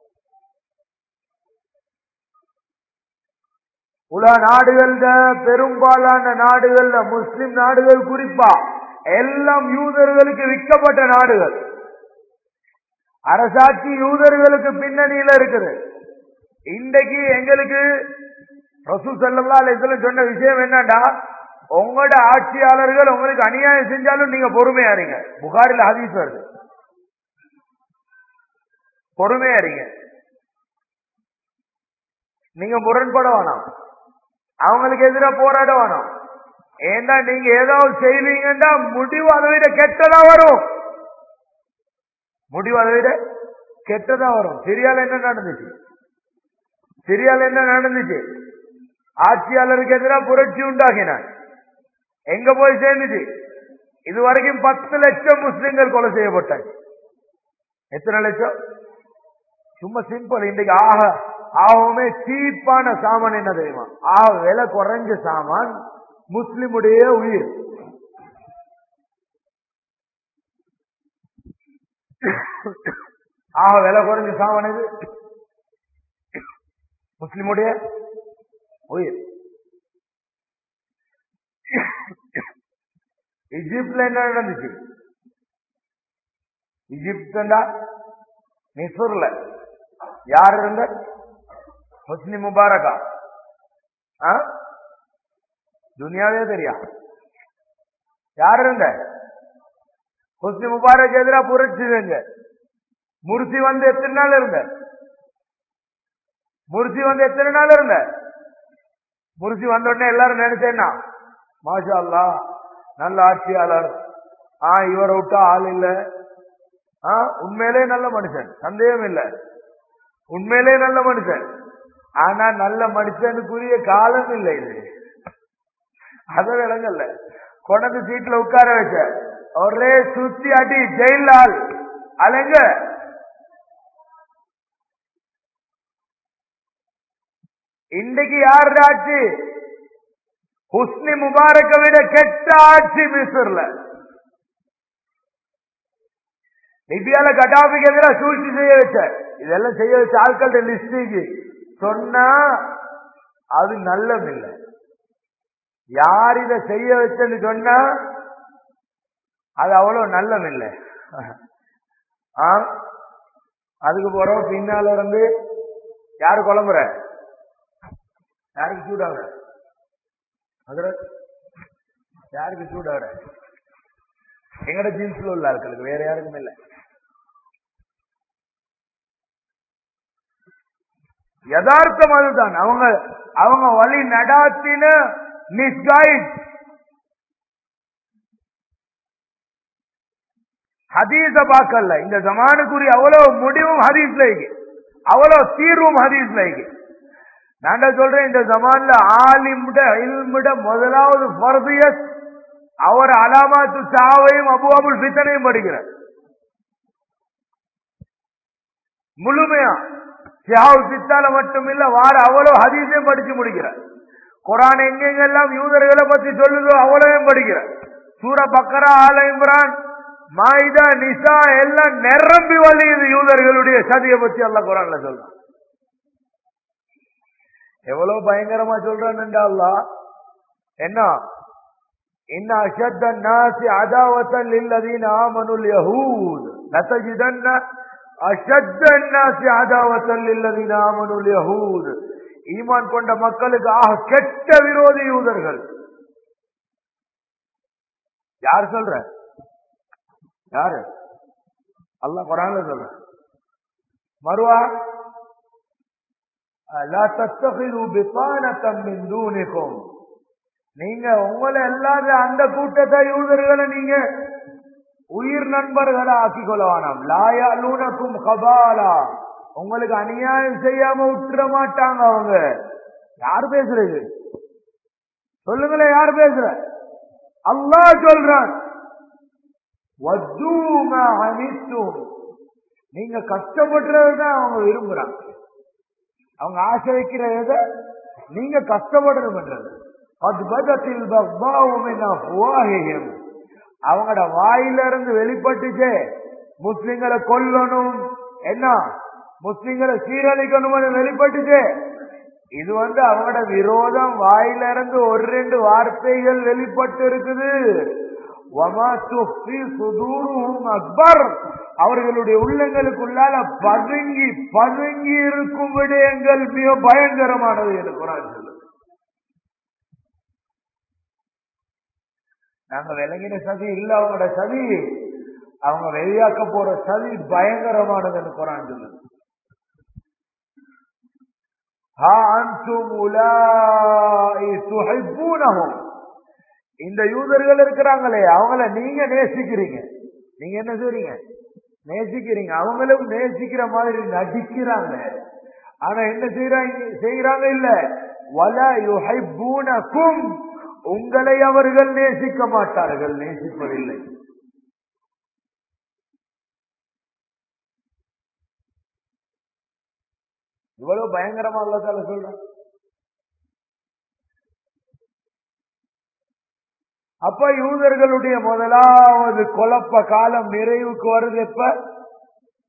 உலக நாடுகள்ல பெரும்பாலான நாடுகள்ல முஸ்லிம் நாடுகள் குறிப்பா எல்லாம் யூதர்களுக்கு விற்கப்பட்ட நாடுகள் அரசாட்சி யூதர்களுக்கு பின்னணியில இருக்குது இன்றைக்கு எங்களுக்கு ரசூ சல்லா அலிஸ்லம் சொன்ன விஷயம் என்னன்னா உங்களோட ஆட்சியாளர்கள் உங்களுக்கு அநியாயம் செஞ்சாலும் நீங்க பொறுமையா இருங்க புகாரில் ஹதீஸ் வருது பொறுமையா இருங்க நீங்க முரண்பட வேணாம் அவங்களுக்கு எதிராக போராட வேணாம் ஏன்னா நீங்க ஏதாவது செய்வீங்கன்னா முடிவு அதை விட கெட்டதா வரும் முடிவு அதை விட கெட்டதா வரும் சிரியால என்ன நடந்துச்சு சிரியால என்ன நடந்துச்சு ஆட்சியாளருக்கு எதிராக புரட்சி உண்டாகினார் எங்க போய் சேர்ந்துச்சு இதுவரைக்கும் பத்து லட்சம் முஸ்லிம்கள் கொலை செய்யப்பட்டாங்க எத்தனை லட்சம் சும்மா சிம்பிள் இன்றைக்கு ஆக ஆகவுமே சீப்பான சாமான் என்ன தெரியுமா ஆக விலை குறைஞ்ச சாமான் முஸ்லிமுடைய உயிர் ஆக விலை குறைஞ்ச சாமான் இது முஸ்லிமுடைய உயிர் இஜிப்ட்ல என்ன நடந்துச்சு இஜிப்டா மிசூர்ல யார் இருந்த ஹுஸ்னி முபாரகா ஆ? துனியாவே தெரியா யார் இருந்த ஹுஸ்னி முபாரக் எதிரா புரட்சி செஞ்ச முர்சி வந்து எத்தனை நாள் இருந்த முர்சி வந்து எத்தனை நாள் இருந்த முர்சி வந்த உடனே எல்லாரும் நினைச்சேன்னா மாஷா அல்லா நல்ல ஆட்சியாளர் ஆ இவரை விட்டா ஆள் இல்ல ஆ உண்மையிலே நல்ல மனுஷன் சந்தேகம் இல்ல உண்மையிலே நல்ல மனுஷன் ஆனா நல்ல மனுஷனுக்குரிய காலம் இல்லை இது அத விளங்கல்ல கொண்டு சீட்ல உட்கார வச்ச ஒரே சுத்தி அடி ஜெயில் ஆள் அலங்க இன்றைக்கு யார் ஆட்சி ஹுஸ்னி முபாரக்க விட கெட்ட ஆட்சி மிஸ்ர்ல லிபியால கட்டாபிக்கு எதிராக சூழ்ச்சி செய்ய வச்ச இதெல்லாம் செய்ய வச்ச ஆட்கள்ட்ட லிஸ்டிக்கு சொன்னா அது நல்லம் இல்லை யார் இதை செய்ய வச்சன்னு சொன்னா அது அவ்வளவு நல்லம் இல்லை ஆ அதுக்கு போறோம் பின்னால இருந்து யாரு குழம்புற யாருக்கு சூடாகுற அதுல யாருக்கு சூடாகுற எங்கட ஜீன்ஸ்ல உள்ள ஆட்களுக்கு வேற யாருக்கும் இல்லை யதார்த்தம் அதுதான் அவங்க அவங்க வழி நடாத்தின மிஸ்கைட் ஹதீஸ பார்க்கல இந்த ஜமானுக்குரிய அவ்வளவு முடிவும் ஹதீஸ்ல இருக்கு அவ்வளவு தீர்வும் ஹதீஸ்ல இருக்கு நான் சொல்றேன் இந்த ஜமான்ல ஆலிமுட இல்முட முதலாவது ஃபர்தியத் அவர் அலாமாத்து சாவையும் அபு அபுல் ஃபித்தனையும் படிக்கிறார் முழுமையா ஷியாவுல் பித்தால மட்டும் இல்ல வார அவ்வளவு ஹதீஸையும் படிச்சு முடிக்கிறார் குரான் எங்கெங்கெல்லாம் யூதர்களை பத்தி சொல்லுதோ அவ்வளவையும் படிக்கிறார் சூர பக்கரா ஆல இம்ரான் மாயிதா நிசா எல்லாம் நிரம்பி வழியுது யூதர்களுடைய சதியை பத்தி எல்லாம் குரான்ல சொல்றான் எவ்வளவு பயங்கரமா சொல்றான் அல்லாஹ் என்ன إن أشد الناس عداوة للذين آمنوا اليهود لتجدن أشد الناس عداوة للذين آمنوا اليهود ஈமான் கொண்ட மக்களுக்கு ஆக கெட்ட விரோதி யூதர்கள் யார் சொல்ற யாரு அல்லாஹ் குரான்ல சொல்ற மறுவா لا تتخذوا بطانة من دونكم நீங்க உங்களை எல்லாரும் அந்த கூட்டத்தை யூதர்களை நீங்க உயிர் நண்பர்களை ஆக்கிக் கொள்ள வேணாம் லாயா லூனக்கும் கபாலா உங்களுக்கு அநியாயம் செய்யாம விட்டுற மாட்டாங்க அவங்க யார் பேசுறது சொல்லுங்களேன் யார் பேசுற அல்லாஹ் சொல்றான் வத்தூமா அனித்தும் நீங்க கஷ்டப்படுறதுதான் அவங்க விரும்புறாங்க அவங்க ஆசை வைக்கிற எதை நீங்க கஷ்டப்படுறது பண்றது அத்பதத்தில் அவங்களோட வாயிலிருந்து வெளிப்பட்டுச்சே முஸ்லிம்களை கொல்லணும் என்ன முஸ்லிம்களை சீரழிக்கணும்னு வெளிப்பட்டுச்சே இது வந்து அவங்களோட விரோதம் வாயிலிருந்து ஒரு ரெண்டு வார்த்தைகள் வெளிப்பட்டு இருக்குது அக்பர் அவர்களுடைய உள்ளங்களுக்குள்ளால பதுங்கி பதுங்கி இருக்கும் விடயங்கள் மிக பயங்கரமானது என்று குரான் சொல்லுது நாங்க விளங்கின சதி இல்ல அவங்களோட சதி அவங்க வெளியாக்க போற சதி பயங்கரமானதுன்னு குரான் சொல்லுது இந்த யூதர்கள் இருக்கிறாங்களே அவங்கள நீங்க நேசிக்கிறீங்க நீங்க என்ன செய்றீங்க நேசிக்கிறீங்க அவங்களும் நேசிக்கிற மாதிரி நடிக்கிறாங்க ஆனா என்ன செய்யறாங்க செய்யறாங்க இல்ல வல யுஹைபூனக்கும் உங்களை அவர்கள் நேசிக்க மாட்டார்கள் நேசிப்பதில்லை இவ்வளவு பயங்கரமா அல்லதால சொல்றேன் அப்ப யூதர்களுடைய முதலாவது குழப்ப காலம் நிறைவுக்கு வருது எப்ப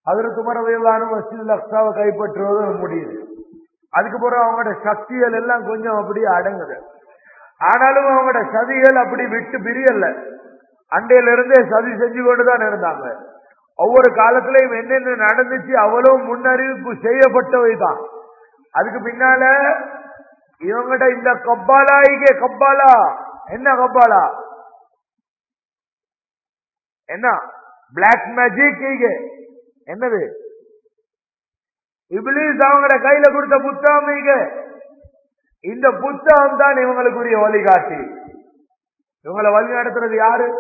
அதில் துமரவையிலான மஸ்ஜித் அக்ஸாவை கைப்பற்றுவது முடியுது அதுக்கு பிறகு அவங்களோட சக்திகள் எல்லாம் கொஞ்சம் அப்படியே அடங்குது ஆனாலும் அவங்களோட சதிகள் அப்படி விட்டு பிரியல அண்டையில இருந்தே சதி செஞ்சு கொண்டுதான் இருந்தாங்க ஒவ்வொரு காலத்திலையும் என்னென்ன நடந்துச்சு அவ்வளவு முன்னறிவிப்பு செய்யப்பட்டவை தான் அதுக்கு பின்னால இவங்கட இந்த கப்பாலா இங்கே கப்பாலா என்ன கப்பாலா என்ன பிளாக் மேஜிக் இங்கே என்னது இபிலிஸ் அவங்களோட கையில கொடுத்த புத்தகம் இங்க இந்த புத்தகம் தான் இவங்களுக்குரிய வழிகாட்டி இவங்களை வழி நடத்துறது யாரு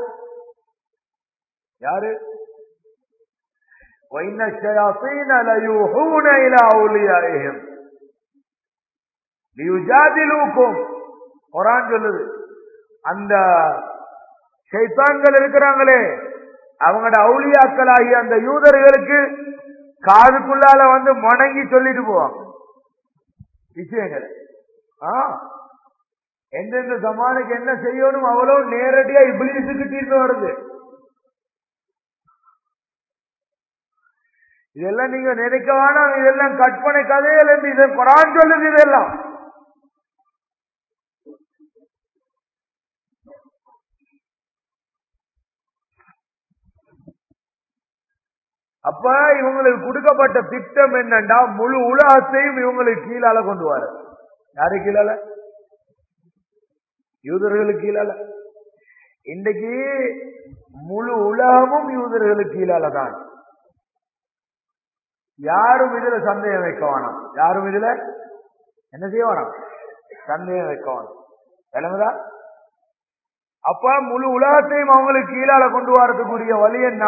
யாரு وَإِنَّ الشَّيَاطِينَ لَيُوحُونَ إِلَى أَوْلِيَائِهِمْ لِيُجَادِلُوكُمْ குர்ஆன் சொல்லுது அந்த ஷைத்தான்கள் இருக்கிறாங்களே அவங்களோட அவுளியாக்களாகிய அந்த யூதர்களுக்கு காதுக்குள்ளால வந்து முணங்கி சொல்லிட்டு போவாங்க விஷயங்கள் ஆ எந்தெந்த சமானுக்கு என்ன செய்யணும் அவ்வளவு நேரடியா இபிலிசுக்கு தீர்ந்து வருது இதெல்லாம் நீங்க நினைக்க வேணாம் இதெல்லாம் கற்பனை கதைகள் என்று இதை குரான் சொல்லுது இதெல்லாம் அப்ப இவங்களுக்கு கொடுக்கப்பட்ட திட்டம் என்னண்டா முழு உலகத்தையும் இவங்களுக்கு கீழால கொண்டு வர யாரு கீழால யூதர்களுக்கு கீழால இன்றைக்கு முழு உலகமும் யூதர்களுக்கு கீழால தான் யாரும் இதுல சந்தேகம் வைக்க வேணாம் யாரும் இதுல என்ன செய்ய வேணாம் சந்தேகம் வைக்க வேணாம் விளங்குதா அப்ப முழு உலகத்தையும் அவங்களுக்கு கீழால கொண்டு வரதுக்குரிய வழி என்ன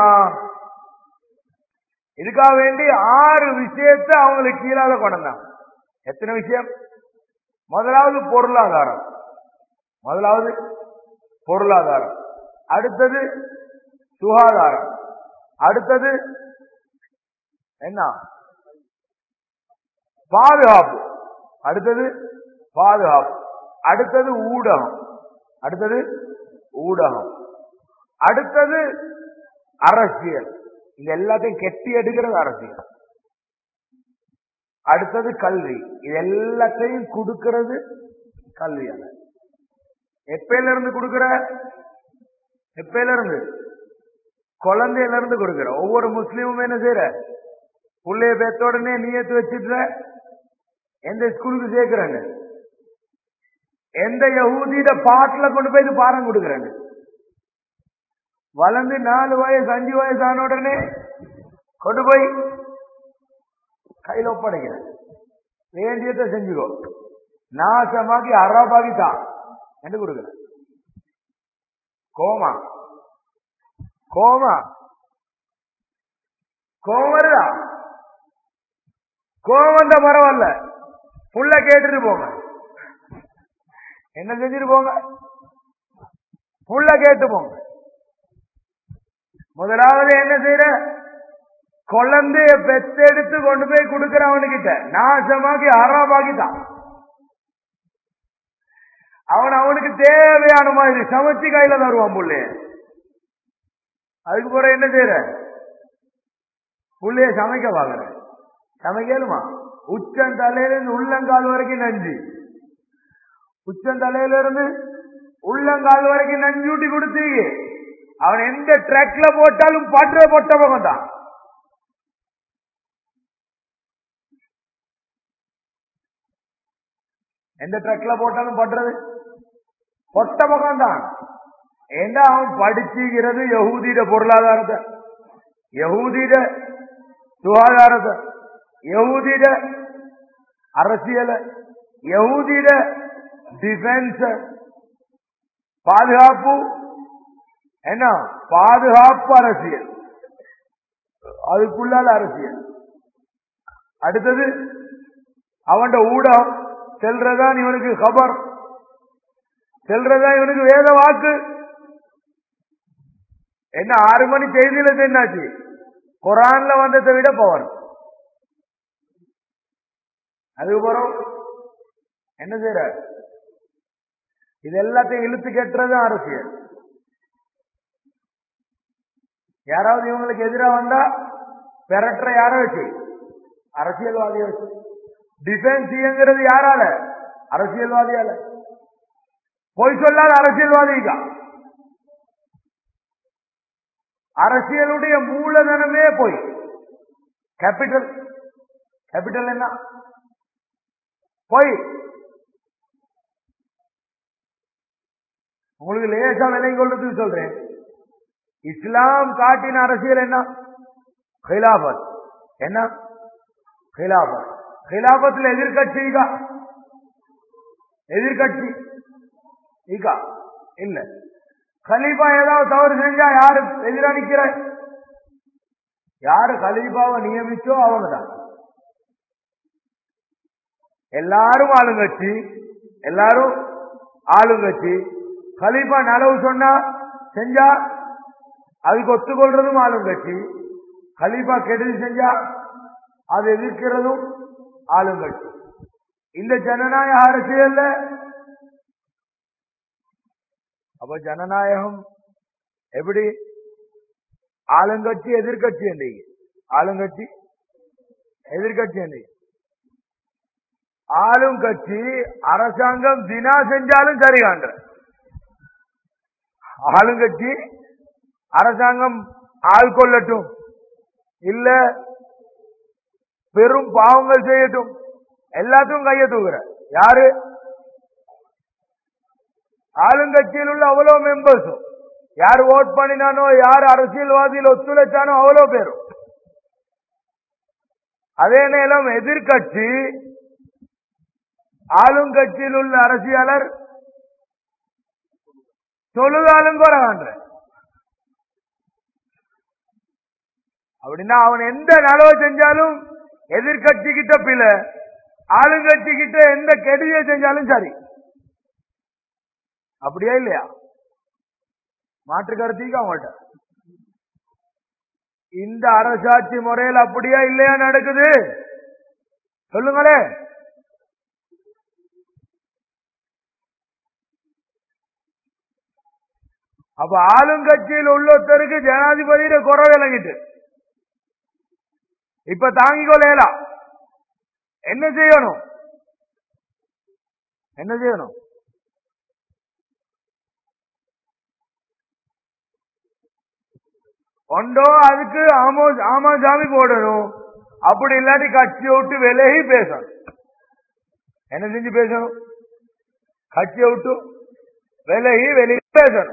இதுக்காக வேண்டி ஆறு விஷயத்தை அவங்களுக்கு கீழால கொண்டாங்க எத்தனை விஷயம் முதலாவது பொருளாதாரம் முதலாவது பொருளாதாரம் அடுத்தது சுகாதாரம் அடுத்தது என்ன பாதுகாப்பு அடுத்தது பாதுகாப்பு அடுத்தது ஊடகம் அடுத்தது ஊடகம் அடுத்தது அரசியல் இது எல்லாத்தையும் கெட்டி எடுக்கிறது அரசியல் அடுத்தது கல்வி இது எல்லாத்தையும் கொடுக்கிறது கல்வியால எப்பையில இருந்து கொடுக்கிற எப்பையில இருந்து குழந்தையில இருந்து கொடுக்கிற ஒவ்வொரு முஸ்லீமும் என்ன செய்யற புள்ளைய பேத்த உடனே நீயத்து வச்சிட்டு எந்த ஸ்கூலுக்கு சேர்க்கிறாங்க எந்த யகூதியிட பாட்டுல கொண்டு போய் இது பாடம் கொடுக்குறாங்க வளர்ந்து நாலு வயசு அஞ்சு வயசு ஆன உடனே கொண்டு போய் கையில ஒப்படைக்கிற வேண்டியதை செஞ்சுக்கோ நாசமாக்கி அறாபாக்கி தான் என்று கொடுக்குற கோமா கோமா கோவம் வருதா கோவம் வந்த பரவாயில்ல புள்ள கேட்டுட்டு போங்க என்ன செஞ்சுட்டு போங்க புள்ள கேட்டு போங்க முதலாவது என்ன செய்யற குழந்தைய பெத்தெடுத்து கொண்டு போய் கொடுக்கிற அவனுக்கிட்ட நாசமாக்கி அறாபாக்கிட்டான் அவன் அவனுக்கு தேவையான மாதிரி சமைச்சு கையில தருவான் புள்ளைய அதுக்கு பிறகு என்ன செய்யற புள்ளைய சமைக்க பாக்குற சமைக்கலுமா உச்சம் தலையில இருந்து உள்ளங்கால் வரைக்கும் நஞ்சு உச்சம் தலையில இருந்து உள்ளங்கால் வரைக்கும் நஞ்சு ஊட்டி கொடுத்தீங்க அவன் எந்த ட்ரக்ல போட்டாலும் பற்ற பொட்ட பக்கம் தான் எந்த ட்ரக்ல போட்டாலும் படுறது பொட்ட பக்கம் தான் ஏண்டா அவன் படிச்சுக்கிறது யகூதியிட பொருளாதாரத்தை யகூதியிட சுகாதாரத்தை யகூதியிட அரசியல யகூதியிட டிஃபென்ஸ் பாதுகாப்பு என்ன பாதுகாப்பு அரசியல் அதுக்குள்ளால அரசியல் அடுத்தது அவன் ஊடகம் செல்றதான் இவனுக்கு கபர் செல்றதா இவனுக்கு வேத வாக்கு என்ன ஆறு மணி செய்தியில என்னாச்சு குரான்ல வந்ததை விட பவர் அதுக்கப்புறம் என்ன செய்யற இது எல்லாத்தையும் இழுத்து கெட்டுறது அரசியல் யாராவது இவங்களுக்கு எதிராக வந்தா பெரட்டுற யார வச்சு அரசியல்வாதிய வச்சு டிஃபென்ஸ் இயங்குறது யாரால அரசியல்வாதியால பொய் சொல்லாத அரசியல்வாதிக்கா அரசியலுடைய மூலதனமே போய் கேபிட்டல் கேபிட்டல் என்ன போய் உங்களுக்கு லேசா விலை கொள்றதுக்கு சொல்றேன் இஸ்லாம் காட்டின அரசியல் என்ன ஹிலாபத் என்ன ஹிலாபத் ஹிலாபத்தில் எதிர்கட்சி ஈகா எதிர்கட்சி ஈகா இல்ல கலீஃபா ஏதாவது தவறு செஞ்சா யாரு எதிரா நிக்கிற யாரு கலீஃபாவை நியமிச்சோ அவங்க தான் எல்லாரும் ஆளுங்கட்சி எல்லாரும் ஆளுங்கட்சி கலீஃபா நலவு சொன்னா செஞ்சா அதுக்கு ஒத்துக்கொள்றதும் ஆளுங்கட்சி கலீஃபா கெடுதி செஞ்சா அது எதிர்க்கிறதும் ஆளுங்கட்சி இந்த ஜனநாயக அரசியல்ல அப்ப ஜனநாயகம் எப்படி ஆளுங்கட்சி எதிர்கட்சி என்றீங்க ஆளுங்கட்சி எதிர்கட்சி என்றீங்க ஆளும் கட்சி அரசாங்கம் தினா செஞ்சாலும் சரி காண்ற ஆளுங்கட்சி அரசாங்கம் ஆள் கொள்ளட்டும் இல்ல பெரும் பாவங்கள் செய்யட்டும் எல்லாத்துக்கும் கைய தூக்குற யாரு ஆளுங்கட்சியில் உள்ள அவ்வளவு மெம்பர்ஸும் யார் ஓட் பண்ணினானோ யார் அரசியல்வாதியில் ஒத்துழைச்சானோ அவ்வளவு பேரும் அதே நேரம் எதிர்கட்சி ஆளுங்கட்சியில் உள்ள அரசியலர் தொழுதாலும் குறவான்ற அப்படின்னா அவன் எந்த நலவை செஞ்சாலும் எதிர்கட்சி கிட்ட பில ஆளுங்கட்சி கிட்ட எந்த கெடுதியை செஞ்சாலும் சரி அப்படியா இல்லையா மாற்று கருத்தீங்க அவங்கள்ட்ட இந்த அரசாட்சி முறையில் அப்படியா இல்லையா நடக்குது சொல்லுங்களே அப்ப ஆளுங்கட்சியில் உள்ளொருத்தருக்கு ஜனாதிபதியிட குறை விளங்கிட்டு இப்ப தாங்கிக்கொள்ளலாம் என்ன செய்யணும் என்ன செய்யணும் ஒன்றோ அதுக்கு ஆமோ ஆமா சாமி போடணும் அப்படி இல்லாட்டி கட்சியை விட்டு விலகி பேசணும் என்ன செஞ்சு பேசணும் கட்சியை விட்டு விலகி வெளியே பேசணும்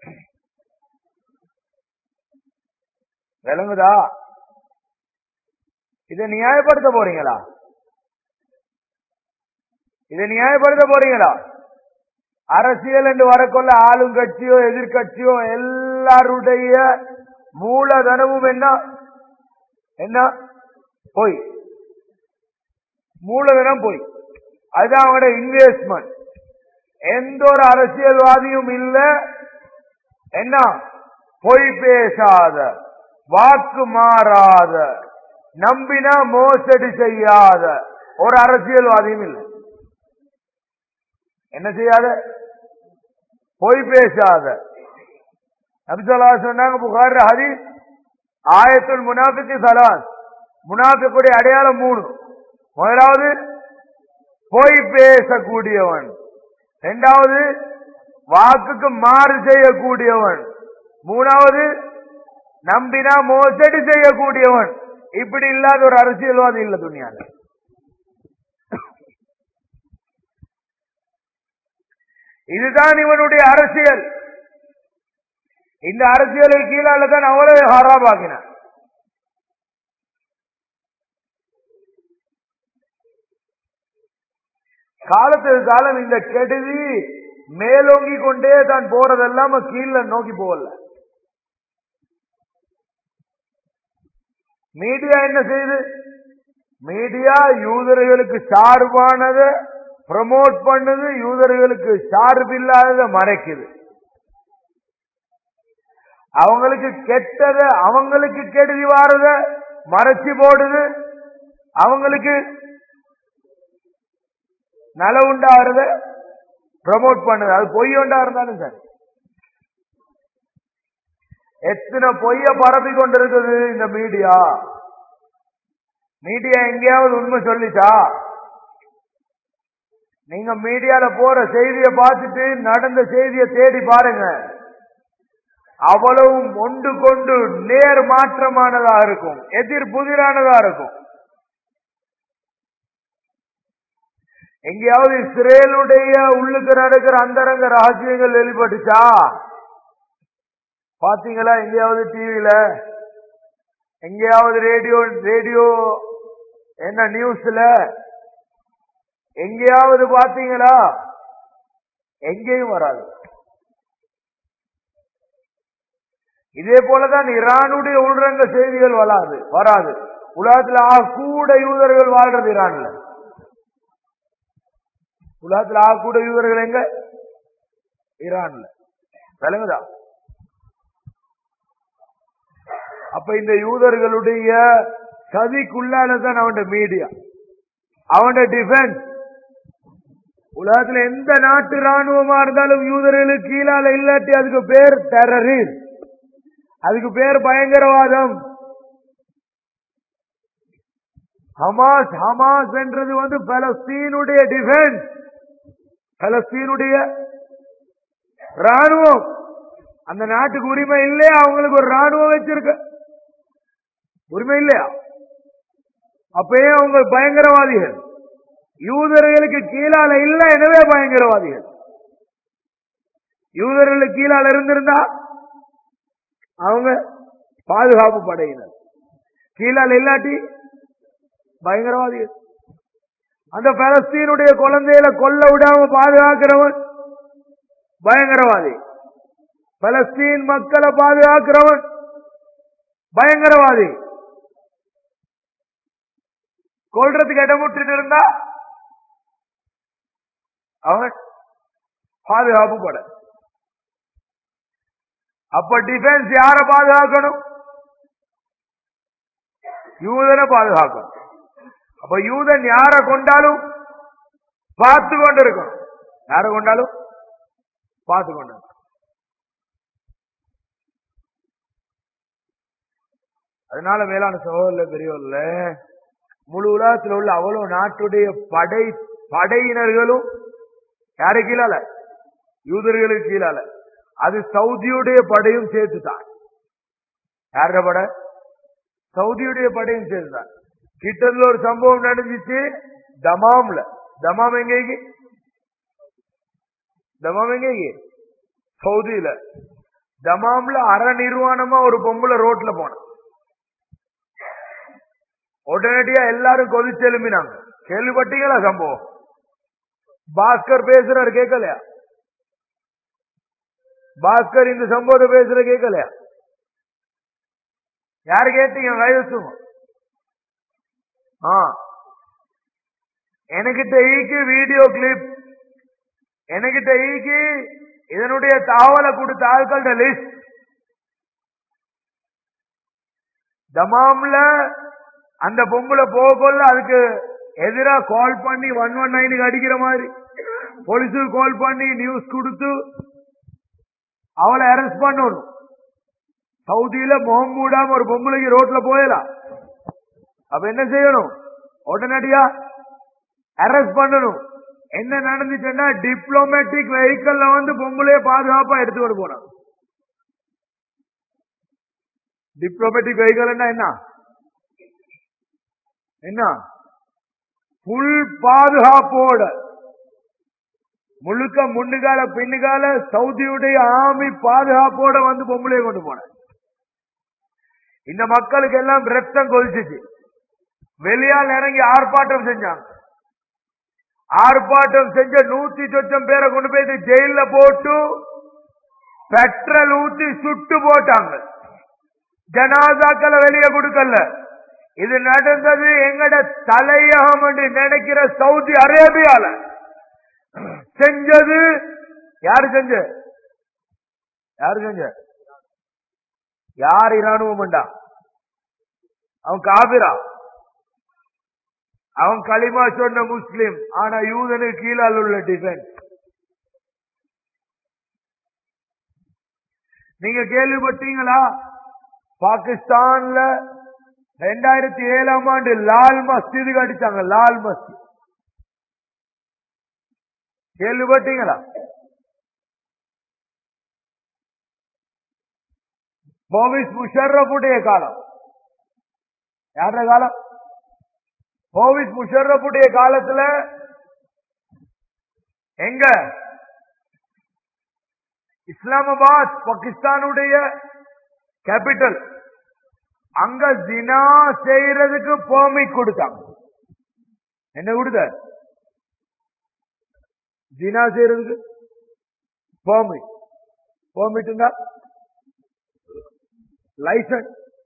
விளங்குதா இதை நியாயப்படுத்த போறீங்களா இதை நியாயப்படுத்த போறீங்களா அரசியல் என்று வரக்கொள்ள ஆளுங்கட்சியோ எதிர்கட்சியோ எல்லாருடைய மூலதனமும் என்ன என்ன போய் மூலதனம் போய் அதுதான் அவங்களோட இன்வெஸ்ட்மெண்ட் எந்த ஒரு அரசியல்வாதியும் இல்ல என்ன பொய் பேசாத வாக்கு மாறாத நம்பினா மோசடி செய்யாத ஒரு அரசியல்வாதியும் இல்லை என்ன செய்யாத பொய் பேசாத நபிசல்லா சொன்னாங்க புகார் ஹதீஸ் ஆயத்துல் முனாஃபிக்கு சலாஸ் முனாஃபிக்குடைய அடையாளம் மூணு முதலாவது பொய் பேசக்கூடியவன் இரண்டாவது வாக்குக்கு மாறு செய்யக்கூடியவன் மூணாவது நம்பினா மோசடி செய்யக்கூடியவன் இப்படி இல்லாத ஒரு அரசியல்வாதி இல்ல துணியால இதுதான் இவனுடைய அரசியல் இந்த அரசியலுக்கு கீழால தான் அவ்வளவு ஹராபாக்கினான் காலத்துக்கு காலம் இந்த கெடுதி மேலோங்கி கொண்டே தான் போறதெல்லாம் கீழே நோக்கி போகல மீடியா என்ன செய்யுது மீடியா யூதர்களுக்கு சார்பானதை ப்ரமோட் பண்ணுது யூதர்களுக்கு சார்பில்லாததை மறைக்குது அவங்களுக்கு கெட்டத அவங்களுக்கு கெடுதி வாரத மறைச்சு போடுது அவங்களுக்கு நல உண்டாகிறத ப்ரமோட் பண்ணுது அது பொய் உண்டா இருந்தாலும் சரி எத்தனை பொய்ய பரப்பி கொண்டிருக்குது இந்த மீடியா மீடியா எங்கேயாவது உண்மை சொல்லிச்சா நீங்க மீடியால போற செய்தியை பார்த்துட்டு நடந்த செய்தியை தேடி பாருங்க அவ்வளவும் ஒன்று கொண்டு நேர் மாற்றமானதா இருக்கும் எதிர் புதிரானதா இருக்கும் எங்கேயாவது இஸ்ரேலுடைய உள்ளுக்கு நடக்கிற அந்தரங்க ரகசியங்கள் வெளிப்பட்டுச்சா பாத்தீங்களா எங்கேயாவது டிவியில எங்கேயாவது ரேடியோ ரேடியோ என்ன நியூஸ்ல எங்கேயாவது பாத்தீங்களா எங்கேயும் வராது இதே போலதான் ஈரானுடைய உள்ரங்க செய்திகள் வராது வராது உலகத்துல ஆ கூட யூதர்கள் வாழ்றது ஈரான்ல உலகத்துல ஆ கூட யூதர்கள் எங்க ஈரான்ல விளங்குதா அப்ப இந்த யூதர்களுடைய சதிக்குள்ளாலதான் அவன் மீடியா அவன் டிஃபென்ஸ் உலகத்துல எந்த நாட்டு ராணுவமா இருந்தாலும் யூதர்களுக்கு கீழால இல்லாட்டி அதுக்கு பேர் டெரரிஸ்ட் அதுக்கு பேர் பயங்கரவாதம் ஹமாஸ் ஹமாஸ் என்றது வந்து பலஸ்தீனுடைய டிஃபென்ஸ் பலஸ்தீனுடைய ராணுவம் அந்த நாட்டுக்கு உரிமை இல்லையா அவங்களுக்கு ஒரு ராணுவம் வச்சிருக்க உரிமை இல்லையா அப்பயே அவங்க பயங்கரவாதிகள் யூதர்களுக்கு கீழால இல்ல எனவே பயங்கரவாதிகள் யூதர்களுக்கு கீழால இருந்திருந்தா அவங்க பாதுகாப்பு படையினர் கீழால இல்லாட்டி பயங்கரவாதிகள் அந்த பலஸ்தீனுடைய குழந்தையில கொல்ல விடாம பாதுகாக்கிறவன் பயங்கரவாதி பலஸ்தீன் மக்களை பாதுகாக்கிறவன் பயங்கரவாதி கொள்றதுக்கு இடமுட்டு இருந்தா அவன் பாதுகாப்பு பட அப்ப டிஃபென்ஸ் யார பாதுகாக்கணும் யூதனை பாதுகாக்கணும் அப்ப யூதன் யார கொண்டாலும் பார்த்து கொண்டு இருக்கணும் யார கொண்டாலும் பார்த்து கொண்டு இருக்கணும். அதனால மேலான சகோதர பெரியவர்ல முழு உலகத்தில் உள்ள அவ்வளவு நாட்டுடைய படை படையினர்களும் யாரு கீழால யூதர்களுக்கு கீழால அது சவுதியுடைய படையும் சேர்த்துதான் யார படை சவுதியுடைய படையும் சேர்த்துதான் கிட்டத்துல ஒரு சம்பவம் நடந்துச்சு தமாம்ல தமாம் எங்கேக்கு தமாம் எங்கேக்கு சவுதியில தமாம்ல அற நிர்வாணமா ஒரு பொம்பளை ரோட்ல போன உடனடியா எல்லாரும் கொதிச்சு எழுப்பினாங்க கேள்விப்பட்டீங்களா சம்பவம் பாஸ்கர் பேசுறாரு கேட்கலையா பாஸ்கர் இந்த சம்பவத்தை பேசுற கேட்கலையா யாரு கேட்டீங்க கைவசுங்க ஆ எனக்கிட்ட ஈக்கு வீடியோ கிளிப் எனக்கிட்ட ஈக்கு இதனுடைய தகவலை கொடுத்த ஆட்கள்ட லிஸ்ட் தமாம்ல அந்த பொம்பளை போகல அதுக்கு எதிரா கால் பண்ணி ஒன் ஒன் நைனுக்கு அடிக்கிற மாதிரி போலீஸுக்கு கால் பண்ணி நியூஸ் கொடுத்து அவளை அரெஸ்ட் பண்ணணும் சவுதியில முகம் மூடாம ஒரு பொம்பளைக்கு ரோட்ல போயலாம் அப்ப என்ன செய்யணும் உடனடியா அரெஸ்ட் பண்ணணும் என்ன நடந்துச்சுன்னா டிப்ளமேட்டிக் வெஹிக்கல்ல வந்து பொம்பளைய பாதுகாப்பா எடுத்துக்கிட்டு போனாங்க டிப்ளமேட்டிக் வெஹிக்கல் என்ன என்ன புல் பாதுகாப்போட முழுக்க முன்னுகால பின்னுகால சவுதியுடைய ஆமி பாதுகாப்போட வந்து பொம்பளைய கொண்டு போன இந்த மக்களுக்கு எல்லாம் ரத்தம் கொதிச்சுச்சு வெளியால் இறங்கி ஆர்ப்பாட்டம் செஞ்சாங்க ஆர்ப்பாட்டம் செஞ்ச நூத்தி சொச்சம் பேரை கொண்டு போயிட்டு ஜெயில போட்டு பெட்ரோல் ஊத்தி சுட்டு போட்டாங்க ஜனாதாக்களை வெளியே கொடுக்கல இது நடந்தது எங்கட தலையகம் என்று நினைக்கிற சவுதி அரேபியால செஞ்சது யாரு செஞ்ச யாரு செஞ்ச யார் இராணுவம்டா அவன் காபிரா அவன் களிமா சொன்ன முஸ்லிம் ஆனா யூதனுக்கு கீழால் உள்ள டிஃபென்ஸ் நீங்க கேள்விப்பட்டீங்களா பாகிஸ்தான்ல ரெண்டாயிரத்தி ஏழாம் ஆண்டு லால் மஸ்ஜிதுக்கு அடிச்சாங்க லால் மஸ்ஜித் கேள்விப்பட்டீங்களா போவிஸ் முஷர்ரஃபுடைய காலம் யார காலம் போவிஸ் முஷர்ரஃபுடைய காலத்துல எங்க இஸ்லாமாபாத் பாகிஸ்தானுடைய கேபிட்டல் அங்க ஜினா செய்யறதுக்கு பெர்மிட் கொடுத்தாங்க என்ன கொடுத்த ஜினா செய்யறதுக்கு பெர்மிட் பெர்மிட்னா லைசன்ஸ்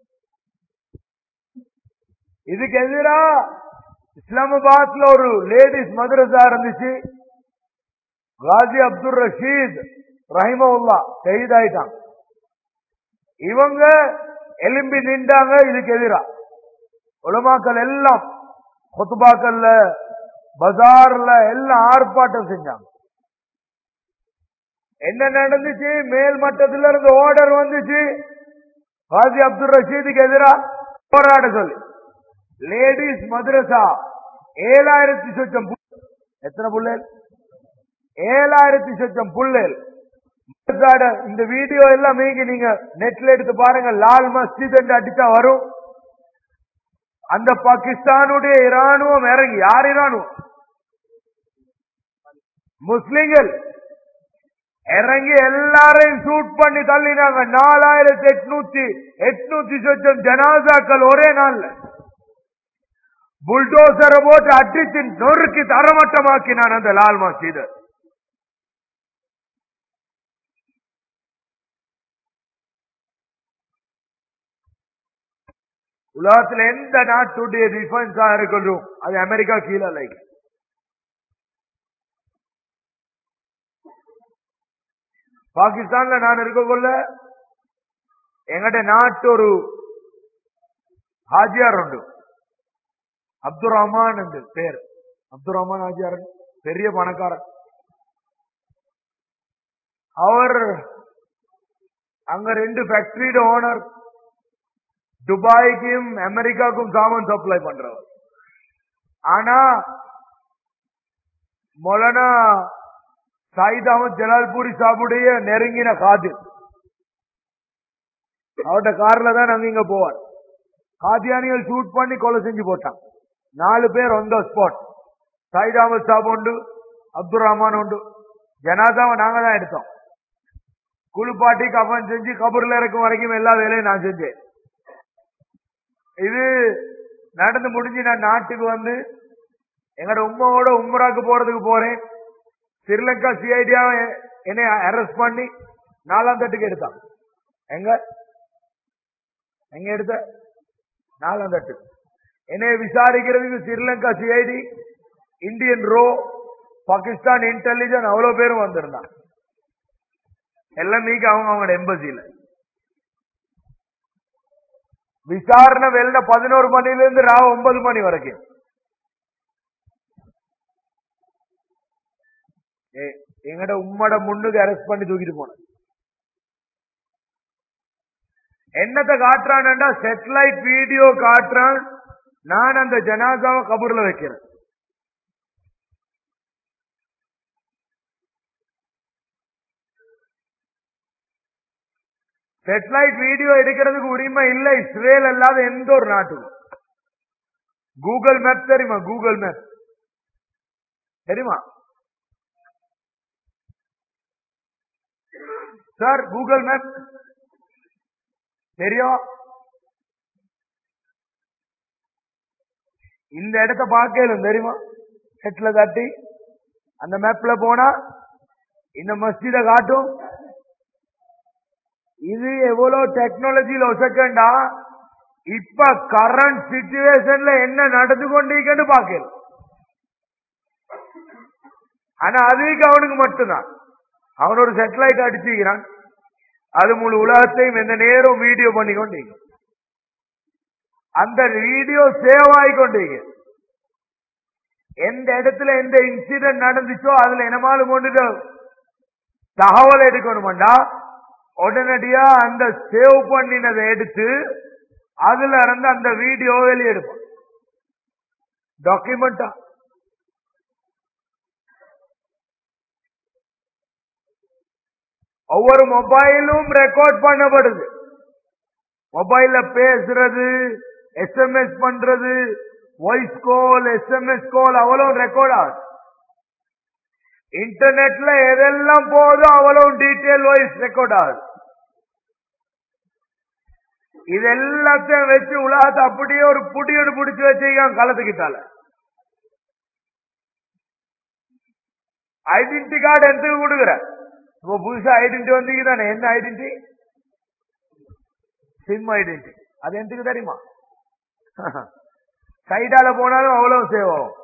இதுக்கு எதிரா இஸ்லாமாபாத்ல ஒரு லேடிஸ் மதரசா இருந்துச்சு காசி அப்துல் ரஷீத் ரஹிமவுல்லா ஷஹீதாயிட்டாங்க இவங்க எலும்பி நின்றாங்க இதுக்கு எதிரா உலமாக்கள் எல்லாம் கொத்துபாக்கல்ல பஜார்ல எல்லாம் ஆர்ப்பாட்டம் செஞ்சாங்க என்ன நடந்துச்சு மேல் மட்டத்துல இருந்து ஆர்டர் வந்துச்சு காசி அப்துல் ரஷீதுக்கு எதிரா போராட சொல்லி லேடிஸ் மദ്രസா ஏழாயிரத்தி சொச்சம் புல்- எத்தனை புள்ளல் ஏழாயிரத்தி சொச்சம் புள்ளல் மதரசாட இந்த வீடியோ எல்லாம் நீங்க நீங்க நெட்ல எடுத்து பாருங்க லால் மஸ்ஜித் என்று அடிச்சா வரும் அந்த பாகிஸ்தானுடைய இராணுவம் இறங்கி யார் இராணுவம் முஸ்லிம்கள் இறங்கி எல்லாரையும் ஷூட் பண்ணி தள்ளினாங்க நாலாயிரத்தி எட்நூத்தி எட்நூத்தி சொச்சம் ஜனாசாக்கள் ஒரே நாள்ல புல்டோசரை போட்டு அடிச்சு நொறுக்கி தரமட்டமாக்கினான் அந்த லால் மஸ்ஜித் உலகத்துல எந்த நாட்டுடைய டிஃபென்ஸா இருக்கட்டும் அது அமெரிக்கா கீழே லைக் பாகிஸ்தான்ல நான் இருக்கக்குள்ள எங்கட நாட்டு ஒரு ஹாஜியார் உண்டு அப்துல் ரஹ்மான் என்று பேர் அப்துல் ரஹ்மான் ஹாஜியார் பெரிய பணக்காரன் அவர் அங்க ரெண்டு ஃபேக்டரியோட ஓனர் துபாய்க்கும் அமெரிக்காவுக்கும் சாமான் சப்ளை பண்றவர் ஆனா மொலனா சாயித் அகமது ஜலால்பூரி சாபுடைய நெருங்கின காதிர் அவர்கிட்ட கார்ல தான் நாங்க இங்க போவார் காதியானிகள் ஷூட் பண்ணி கொலை செஞ்சு போட்டான் நாலு பேர் on the spot Sayeed Ahmed Sahab உண்டு அப்துல் ரஹ்மான் உண்டு ஜனாதாவை நாங்க தான் எடுத்தோம் குளிப்பாட்டி கஃன் செஞ்சு கபூர்ல இருக்கும் வரைக்கும் எல்லா வேலையும் நான் செஞ்சேன் இது நடந்து முடிஞ்சு நான் நாட்டுக்கு வந்து எங்கட உம்மாவோட உம்ராக்கு போறதுக்கு போறேன் ஸ்ரீலங்கா சிஐடியா என்னை அரெஸ்ட் பண்ணி நாலாம் தட்டுக்கு எடுத்தான் எங்க எங்க எடுத்த நாலாம் தட்டு என்னை விசாரிக்கிறதுக்கு ஸ்ரீலங்கா சிஐடி இந்தியன் ரோ பாகிஸ்தான் இன்டெலிஜென்ஸ் அவ்வளவு பேரும் வந்திருந்தான் எல்லாம் நீங்க அவங்க அவங்களோட எம்பசியில விசாரணை வெளில பதினோரு மணில இருந்து ராவ ஒன்பது மணி வரைக்கும் ஏ- எங்கட உம்மட முன்னுக்கு அரெஸ்ட் பண்ணி தூக்கிட்டு போன என்னத்தை காட்டுறான்டா செட்டலைட் வீடியோ காட்டுறான் நான் அந்த ஜனாசாவை கபூர்ல வைக்கிறேன் செட்டலைட் வீடியோ எடுக்கிறதுக்கு உரிமை இல்லை இஸ்ரேல் அல்லாத எந்த ஒரு நாட்டுக்கும் கூகுள் மேப் தெரியுமா கூகுள் மேப் தெரியுமா சார் கூகுள் மேப் தெரியும் இந்த இடத்த பார்க்கலும் தெரியுமா செட்ல தட்டி அந்த மேப்ல போனா இந்த மஸ்ஜித காட்டும் இது எவ்வளவு டெக்னாலஜியில ஒசக்கண்டா இப்ப கரண்ட் சிச்சுவேஷன்ல என்ன நடந்து கொண்டிருக்கன்னு பாக்கல ஆனா அதுக்கு அவனுக்கு மட்டும்தான் அவன் ஒரு சேட்டலைட் அடிச்சுக்கிறான் அது முழு உலகத்தையும் எந்த நேரம் வீடியோ பண்ணி கொண்டீங்க அந்த வீடியோ சேவ் ஆகி கொண்டீங்க எந்த இடத்துல எந்த இன்சிடென்ட் நடந்துச்சோ அதுல என்னமாலும் கொண்டு தகவல் எடுக்கணுமாண்டா உடனடியா அந்த சேவ் பண்ணினதை எடுத்து அதுல இருந்து அந்த வீடியோ வெளியெடுப்பான் டாக்குமெண்டா ஒவ்வொரு மொபைலும் ரெக்கார்ட் பண்ணப்படுது மொபைல்ல பேசுறது எஸ்எம்எஸ் பண்றது வாய்ஸ் கால் எஸ்எம்எஸ் கால் அவ்வளவு ரெக்கார்ட் ஆகுது இன்டர்நெட்ல எதெல்லாம் போதோ அவ்வளவு டீட்டெயில் வாய்ஸ் ரெக்கார்ட் ஆகுது இது எல்லாத்தையும் வச்சு உலகத்தை அப்படியே ஒரு புடியோடு பிடிச்சு வச்சிருக்கான் களத்துக்கிட்டால ஐடென்டி கார்டு எதுக்கு கொடுக்குற இப்போ புதுசா ஐடென்டி வந்தீங்க தானே என்ன ஐடென்டி சிம் ஐடென்டி அது எதுக்கு தெரியுமா சைடால போனாலும் அவ்வளவு சேவ் ஆகும்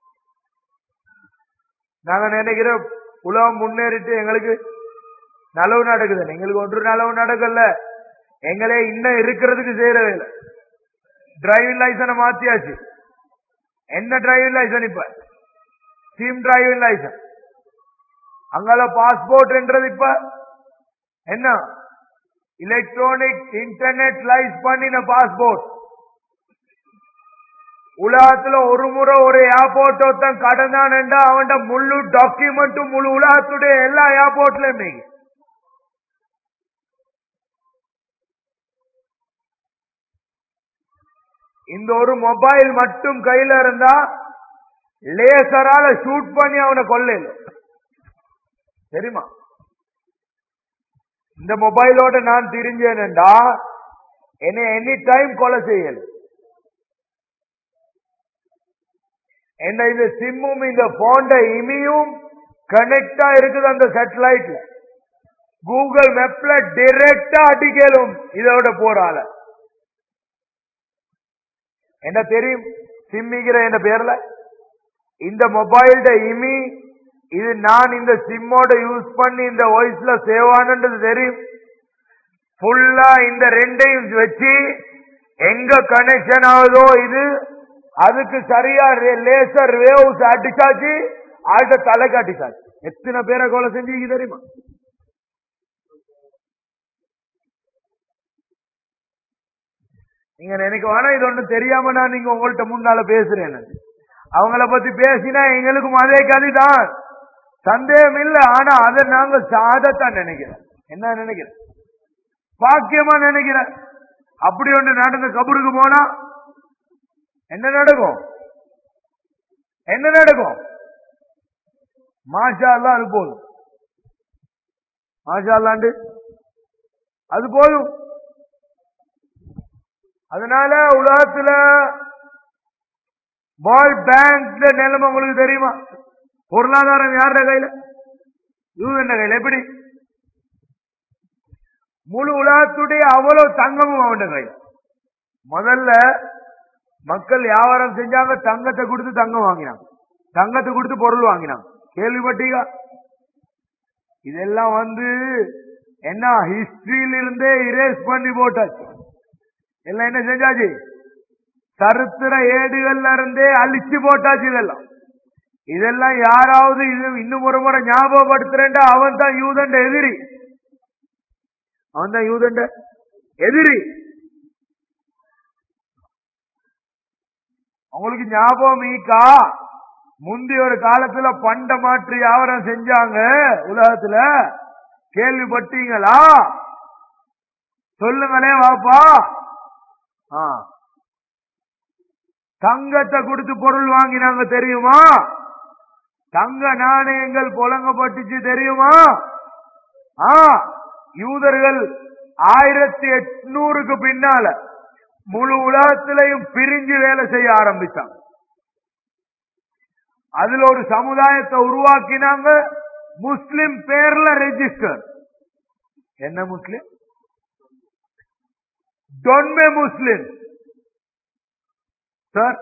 நாங்க நினைக்கிற உலகம் முன்னேறிட்டு எங்களுக்கு நலவு நடக்குது எங்களுக்கு ஒன்று நலவு நடக்கல எங்களே இன்னும் இருக்கிறதுக்கு செய்யறதே இல்லை டிரைவிங் லைசனை மாத்தியாச்சு என்ன டிரைவிங் லைசன் இப்ப சிம் டிரைவிங் லைசன் அங்கால பாஸ்போர்ட்ன்றது இப்ப என்ன எலக்ட்ரானிக் இன்டர்நெட் லைஸ் பண்ணின பாஸ்போர்ட் உலகத்துல ஒரு முறை ஒரு ஏர்போர்ட் ஒருத்தன் கடந்தான்டா அவன் முழு டாக்குமெண்ட்டும் முழு உலகத்துடைய எல்லா ஏர்போர்ட்லயுமே இந்த ஒரு மொபைல் மட்டும் கையில இருந்தா லேசரால ஷூட் பண்ணி அவனை கொல்ல தெரியுமா இந்த மொபைலோட நான் திரிஞ்சேன்டா என்னை எனி டைம் கொலை செய்யல என்ன இந்த சிம்மும் இந்த போண்ட இமியும் கனெக்டா இருக்குது அந்த சேட்டலைட்ல கூகுள் மேப்ல டைரக்டா அடிக்கலும் இதோட போறால என்ன தெரியும் சிம்மிங்கிற என்ற பேர்ல இந்த மொபைல்ட இமி இது நான் இந்த சிம்மோட யூஸ் பண்ணி இந்த வாய்ஸ்ல சேவ் ஆனது தெரியும் ஃபுல்லா இந்த ரெண்டையும் வச்சு எங்க கனெக்ஷன் ஆகுதோ இது அதுக்கு சரியா லேசர் வேவ்ஸ் அடிச்சாச்சு ஆள்கிட்ட தலைக்கு அடிச்சாச்சு எத்தனை பேரை கொலை செஞ்சீங்க தெரியுமா நீங்க நினைக்க வேணா இது ஒண்ணு தெரியாம நான் நீங்க உங்கள்ட்ட முன்னால பேசுறேன் அவங்கள பத்தி பேசினா எங்களுக்கும் அதே கதிதான் சந்தேகம் இல்ல ஆனா அதை நாங்க சாதத்தான் நினைக்கிறேன் என்ன நினைக்கிறேன் பாக்கியமா நினைக்கிறேன் அப்படி ஒன்று நடந்த கபருக்கு போனா என்ன நடக்கும் என்ன நடக்கும் மாஷா அல்லா அது போதும் மாஷா அல்லாண்டு அது போதும் அதனால உலகத்துல வேர்ல்ட் பேங்க் நிலைமை உங்களுக்கு தெரியுமா பொருளாதாரம் யாருடைய கையில யூஎன் கையில எப்படி முழு உலகத்துடைய அவ்வளவு தங்கமும் அவன் கையில முதல்ல மக்கள் வியாபாரம் செஞ்சாங்க தங்கத்தை கொடுத்து தங்கம் வாங்கினாங்க தங்கத்தை கொடுத்து பொருள் வாங்கினாங்க கேள்விப்பட்டீங்க இதெல்லாம் வந்து என்ன ஹிஸ்டரியில இருந்தே இரேஸ் பண்ணி போட்டாச்சு எல்லாம் என்ன செஞ்சாச்சு சரித்திர ஏடுகள்ல இருந்தே அழிச்சு போட்டாச்சு இதெல்லாம் இதெல்லாம் யாராவது இது இன்னும் ஒரு முறை ஞாபகப்படுத்துறேன்டா அவன் தான் யூதண்ட எதிரி அவன் தான் யூதண்ட எதிரி உங்களுக்கு ஞாபகம் ஈக்கா முந்தைய ஒரு காலத்துல பண்ட மாற்றி வியாபாரம் செஞ்சாங்க உலகத்துல கேள்விப்பட்டீங்களா சொல்லுங்களே வாப்பா ஆ. தங்கத்தை கொடுத்து பொருள் வாங்கினாங்க தெரியுமா தங்க நாணயங்கள் புழங்கப்பட்டுச்சு தெரியுமா ஆ யூதர்கள் ஆயிரத்தி எட்நூறுக்கு பின்னால முழு உலகத்திலையும் பிரிஞ்சு வேலை செய்ய ஆரம்பிச்சாங்க அதுல ஒரு சமுதாயத்தை உருவாக்கினாங்க முஸ்லிம் பேர்ல ரெஜிஸ்டர் என்ன முஸ்லிம் டொன்மே முஸ்லிம் சார்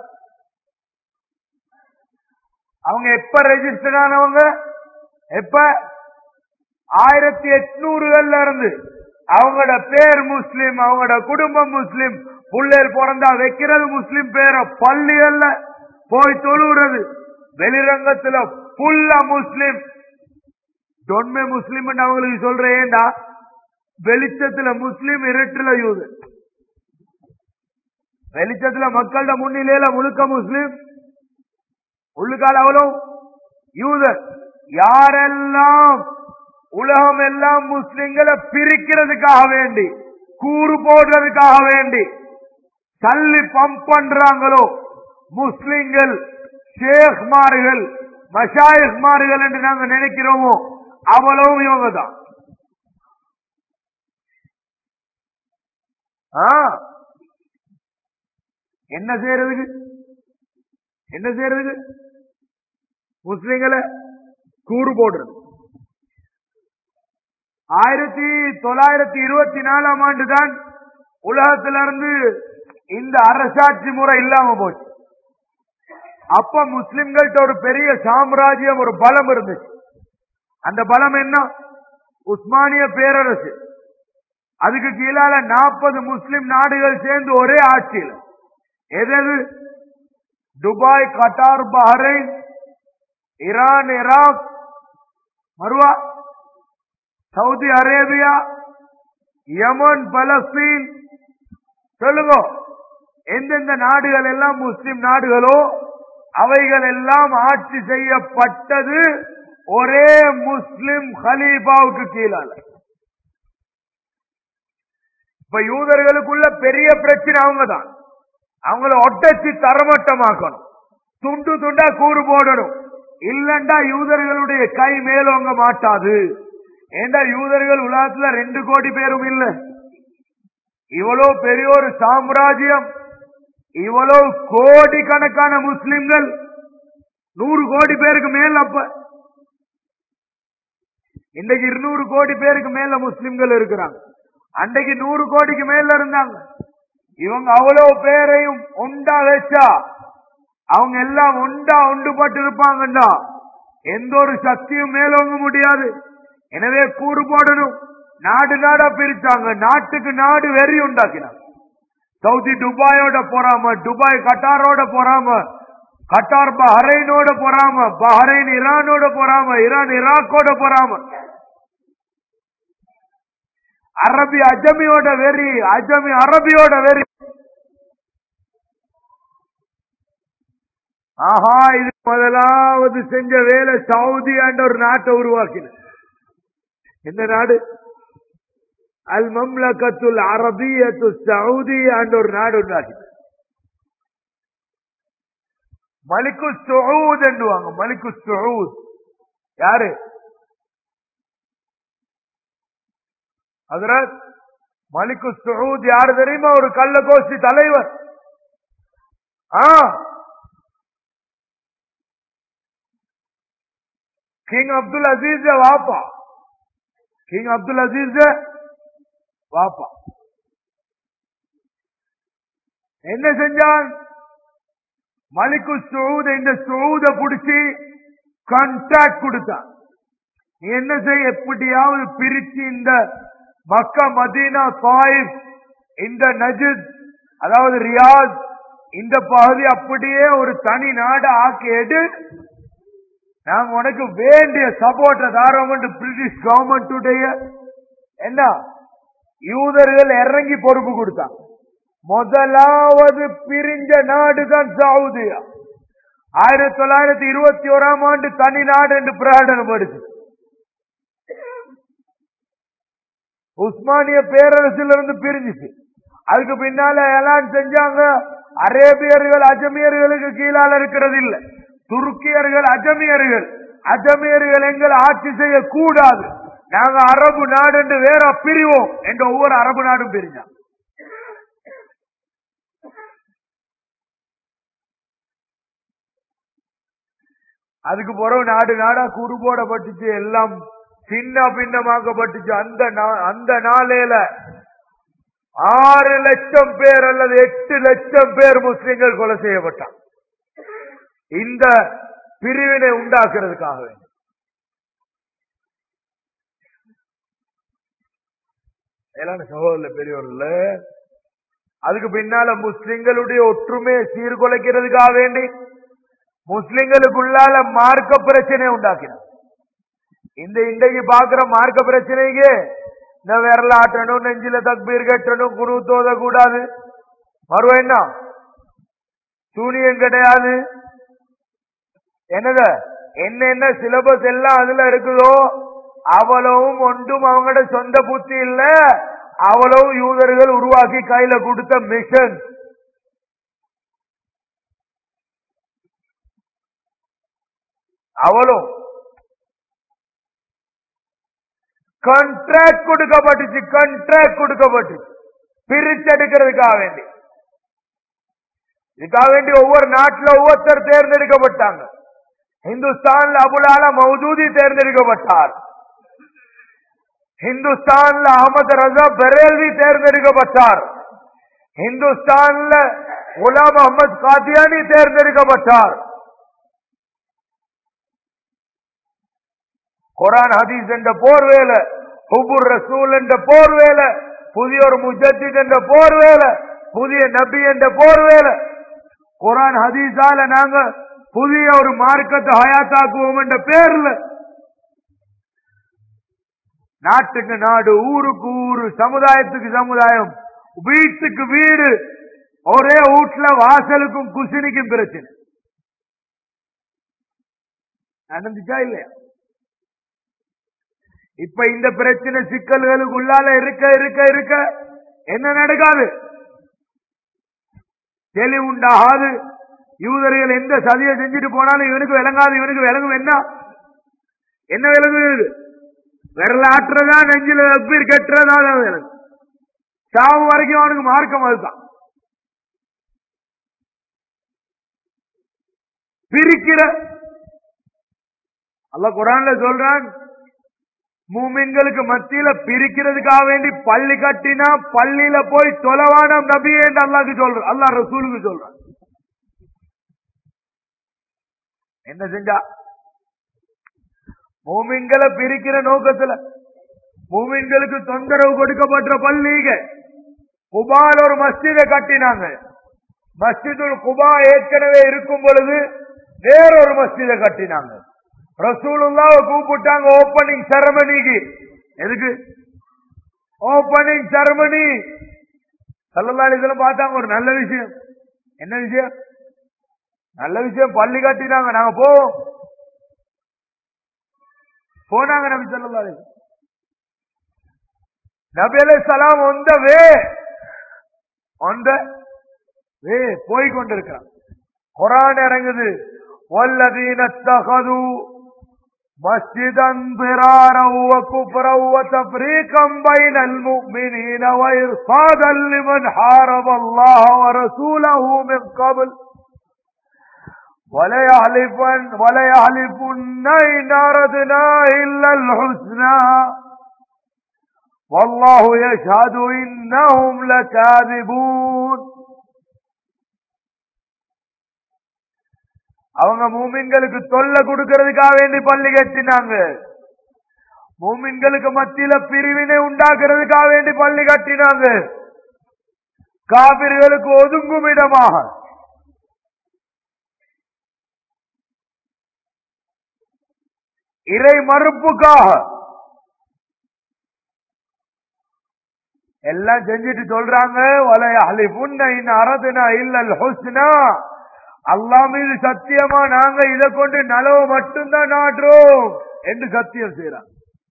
அவங்க எப்ப ரெஜிஸ்டர் ஆனவங்க எப்ப ஆயிரத்தி எட்நூறுகள்ல இருந்து அவங்களோட பேர் முஸ்லிம் அவங்களோட குடும்பம் முஸ்லிம் புள்ளேர் பிறந்தா வைக்கிறது முஸ்லிம் பேர பள்ளிகள்ல போய் தொழுகிறது வெளிரங்கத்துல புல்ல முஸ்லிம் தொன்மை முஸ்லிம் அவங்களுக்கு சொல்றேன்டா வெளிச்சத்துல முஸ்லிம் இருட்டுல யூது வெளிச்சத்துல மக்களோட முன்னிலையில முழுக்க முஸ்லிம் உள்ளுக்கால அவ்வளோ யூதர் யாரெல்லாம் உலகம் எல்லாம் முஸ்லிம்களை பிரிக்கிறதுக்காக வேண்டி கூறு போடுறதுக்காக வேண்டி தள்ளி பம்ப் பண்றாங்களோ முஸ்லிம்கள் ஷேக்மார்கள் மஷாயிக்மார்கள் என்று நாங்க நினைக்கிறோமோ அவ்வளவும் இவங்க தான் என்ன செய்யறதுக்கு என்ன செய்யறதுக்கு முஸ்லிம்களை கூறு போடுறது ஆயிரத்தி தொள்ளாயிரத்தி இருபத்தி நாலாம் ஆண்டு தான் உலகத்திலிருந்து இந்த அரசாட்சி முறை இல்லாம போச்சு அப்ப முஸ்லிம்கள்ட்ட ஒரு பெரிய சாம்ராஜ்யம் ஒரு பலம் இருந்துச்சு அந்த பலம் என்ன உஸ்மானிய பேரரசு அதுக்கு கீழால நாற்பது முஸ்லிம் நாடுகள் சேர்ந்து ஒரே ஆட்சியில் எது Dubai Qatar Bahrain Iran Iraq மறுவா சவுதி அரேபியா யமன் பலஸ்தீன் சொல்லுங்க எந்தெந்த நாடுகள் எல்லாம் முஸ்லிம் நாடுகளோ அவைகள் எல்லாம் ஆட்சி செய்யப்பட்டது ஒரே முஸ்லிம் ஹலீஃபாவுக்கு கீழால இப்ப யூதர்களுக்குள்ள பெரிய பிரச்சனை அவங்க தான் அவங்கள ஒட்டச்சு தரமட்டமாக்கணும் துண்டு துண்டா கூறு போடணும் இல்லண்டா யூதர்களுடைய கை மேலோங்க மாட்டாது ஏண்டா யூதர்கள் உலகத்துல ரெண்டு கோடி பேரும் இல்ல இவ்வளவு பெரிய ஒரு சாம்ராஜ்யம் இவ்வளவு கோடி கணக்கான முஸ்லிம்கள் நூறு கோடி பேருக்கு மேல் அப்ப இன்றைக்கு இருநூறு கோடி பேருக்கு மேல முஸ்லிம்கள் இருக்கிறாங்க அன்றைக்கு நூறு கோடிக்கு மேல இருந்தாங்க இவங்க அவ்வளவு பேரையும் உண்டா வச்சா அவங்க எல்லாம் உண்டா ஒன்றுபட்டு இருப்பாங்கண்டா எந்த ஒரு சக்தியும் மேலோங்க முடியாது எனவே கூறு போடணும் நாடு நாடா பிரிச்சாங்க நாட்டுக்கு நாடு வெறி உண்டாக்கினாங்க சவுதி துபாயோட போறாம துபாய் கட்டாரோட போறாம கட்டார் பஹ்ரைனோட போறாம பஹ்ரைன் ஈரானோட போறாம ஈரான் ஈராக்கோட போறாம அரபி அஜமியோட வெறி அஜமி அரபியோட வெறி ஆஹா இது முதலாவது செஞ்ச வேலை சவுதி என்ற ஒரு நாட்டை உருவாக்கின எந்த நாடு அல் மம்லகத்துல் அரபியத்து சவுதி என்ற ஒரு நாடு உண்டாக்கின மலிக்கு சுஹூத் என்றுவாங்க மலிக்கு சுஹூத் யாரு ஹதரத் மலிக்கு சுஹூத் யாரு தெரியுமா ஒரு கள்ள கோஷ்டி தலைவர் ஆ கிங் அப்துல் அசீஸ் வாப்பா கிங் அப்துல் அசீஸ் வாப்பா என்ன செஞ்சான் மலிக்கு சூத இந்த சூத புடிச்சு கான்டாக்ட் கொடுத்தான் நீ என்ன செய்ய எப்படியாவது பிரிச்சு இந்த மக்கா மதீனா தாயிப் இந்த நஜித் அதாவது ரியாத் இந்த பகுதி அப்படியே ஒரு தனி நாடு ஆக்கி எடு நாங்க உனக்கு வேண்டிய சப்போர்ட்டை தாரோம் பிரிட்டிஷ் கவர்மெண்ட் என்ன யூதர்கள் இறங்கி பொறுப்பு கொடுத்தாங்க முதலாவது பிரிஞ்ச நாடு தான் சவுதியா ஆயிரத்தி தொள்ளாயிரத்தி இருபத்தி ஓராம் ஆண்டு தனி நாடு என்று பிரகடனப்படுச்சு உஸ்மானிய பேரரசிலிருந்து பிரிஞ்சுச்சு அதுக்கு பின்னால எல்லாம் செஞ்சாங்க அரேபியர்கள் அஜமியர்களுக்கு கீழால இருக்கிறது இல்ல துருக்கியர்கள் அஜமியர்கள் அஜமியர்கள் எங்கள் ஆட்சி செய்ய கூடாது நாங்க அரபு நாடு என்று வேற பிரிவோம் என்ற ஒவ்வொரு அரபு நாடும் பிரிஞ்சாங்க அதுக்கு பிறகு நாடு நாடா குறு போடப்பட்டுச்சு எல்லாம் சின்ன பின்னமாக்கப்பட்டுச்சு அந்த நா- அந்த நாளையில ஆறு லட்சம் பேர் அல்லது எட்டு லட்சம் பேர் முஸ்லிம்கள் கொலை செய்யப்பட்டாங்க இந்த பிரிவினை உண்டாக்குறதுக்காக வேண்டி. மேலான சகோதர பெரியவர்கள அதுக்கு பின்னால முஸ்லிம்களுடைய ஒற்றுமையை சீர்குலைக்கிறதுக்காக வேண்டி முஸ்லிம்களுக்குள்ளால மார்க்க பிரச்சனை உண்டாக்கினார் இந்த இன்றைக்கு பாக்குற மார்க்க பிரச்சனைக்கு இந்த விரல ஆட்டணும் நெஞ்சில தக்பீர் கட்டணும் குரு தோத கூடாது மறுவ என்ன சூனியம் கிடையாது என்னது என்னென்ன சிலபஸ் எல்லாம் அதுல இருக்குதோ அவ்வளவும் ஒன்றும் அவங்களோட சொந்த புத்தி இல்ல அவ்வளவும் யூதர்கள் உருவாக்கி கையில கொடுத்த மிஷன் அவளும் கண்ட்ராக்ட் கொடுக்கப்பட்டுச்சு கண்ட்ராக்ட் கொடுக்கப்பட்டுச்சு பிரிச்செடுக்கிறதுக்காக வேண்டி இதுக்காக வேண்டி ஒவ்வொரு நாட்டில் ஒவ்வொருத்தர் தேர்ந்தெடுக்கப்பட்டாங்க இந்துஸ்தான்ல அபுலால மௌதூதி தேர்ந்தெடுக்கப்பட்டார் இந்துஸ்தான்ல அகமது ரஜா பெரேல்வி தேர்ந்தெடுக்கப்பட்டார் இந்துஸ்தான்ல குலாம் அஹமது காதியானி தேர்ந்தெடுக்கப்பட்டார் குரான் ஹதீஸ் என்ற போர்வேல ஹுபுர் ரசூல் என்ற போர்வேல புதிய ஒரு முஜத்தித் என்ற போர்வேல புதிய நபி என்ற போர்வேல குரான் ஹதீஸால நாங்க புதிய ஒரு மார்க்கத்தை ஹயாத்தாக்குவோம் என்ற பேர்ல நாட்டுக்கு நாடு ஊருக்கு ஊரு சமுதாயத்துக்கு சமுதாயம் வீட்டுக்கு வீடு ஒரே வீட்டுல வாசலுக்கும் குசினிக்கும் பிரச்சனை நடந்துச்சா இல்லையா இப்ப இந்த பிரச்சனை சிக்கல்களுக்கு உள்ளால இருக்க இருக்க இருக்க என்ன நடக்காது தெளிவுண்டாகாது யூதர்கள் எந்த சதியை செஞ்சுட்டு போனாலும் இவனுக்கு விளங்காது இவனுக்கு விளங்கும் என்ன என்ன விளங்குது விரலாற்றுறதா நெஞ்சில எப்பீர் கெட்டுறதா விளங்கு சாவு வரைக்கும் அவனுக்கு மார்க்கம் அதுதான் பிரிக்கிற அல்ல குரான்ல சொல்றான் மூமின்களுக்கு மத்தியில பிரிக்கிறதுக்காக வேண்டி பள்ளி கட்டினா பள்ளியில போய் தொலைவானம் நபி என்று அல்லாக்கு சொல்ற அல்லா ரசூலுக்கு சொல்றான் என்ன செஞ்சா மூமின்களை பிரிக்கிற நோக்கத்துல மூமின்களுக்கு தொந்தரவு கொடுக்கப்பட்ட பள்ளிக குபால் ஒரு மஸ்ஜிதை கட்டினாங்க மஸ்ஜிதுல் குபா ஏற்கனவே இருக்கும் பொழுது வேறொரு மஸ்ஜிதை கட்டினாங்க ரசூலுல்லாவை கூப்பிட்டாங்க ஓப்பனிங் செரமனிக்கு எதுக்கு ஓப்பனிங் செரமனி சல்லல்லாஹு பார்த்தாங்க ஒரு நல்ல விஷயம் என்ன விஷயம் நல்ல விஷயம் பள்ளி கட்டினாங்க நாங்க போவோம் போனாங்க நபி சல்லல்லாஹு நபி அலைஹிஸ் சலாம் on the way on the way போய் கொண்டிருக்கிறான் குரான் இறங்குது والذين اتخذوا مسجدا ضرارا وكفرا وتفريقا بين المؤمنين وإرصادا لمن حارب الله ورسوله من قبل وليحلفن وليحلفن إن أردنا إلا الحسنى والله يشهد إنهم لكاذبون அவங்க மூமின்களுக்கு தொல்லை கொடுக்கறதுக்காக வேண்டி பள்ளி கட்டினாங்க மூமின்களுக்கு மத்தியில பிரிவினை உண்டாக்குறதுக்காக வேண்டி பள்ளி கட்டினாங்க காவிர்களுக்கு ஒதுங்கும் இடமாக இறை மறுப்புக்காக எல்லாம் செஞ்சுட்டு சொல்றாங்க வலைய அலிபுன்ன இன் அரதுனா இல்லல் ஹுஸ்னா அல்லா மீது சத்தியமா நாங்க இதை கொண்டு நலவு மட்டும்தான் நாடுறோம் என்று சத்தியம் செய்யறாங்க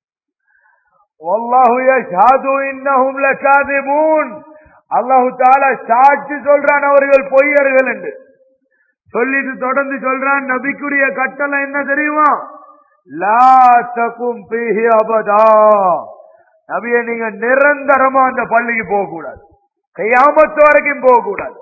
அல்லாஹு தாலா சாட்சி சொல்றான் அவர்கள் பொய்யர்கள் என்று சொல்லிட்டு தொடர்ந்து சொல்றான் நபிக்குரிய கட்டளை என்ன தெரியுமா லா தகும் பீஹி அபதா நபிய நீங்க நிரந்தரமா அந்த பள்ளிக்கு போக கூடாது கையாமத்து வரைக்கும் போக கூடாது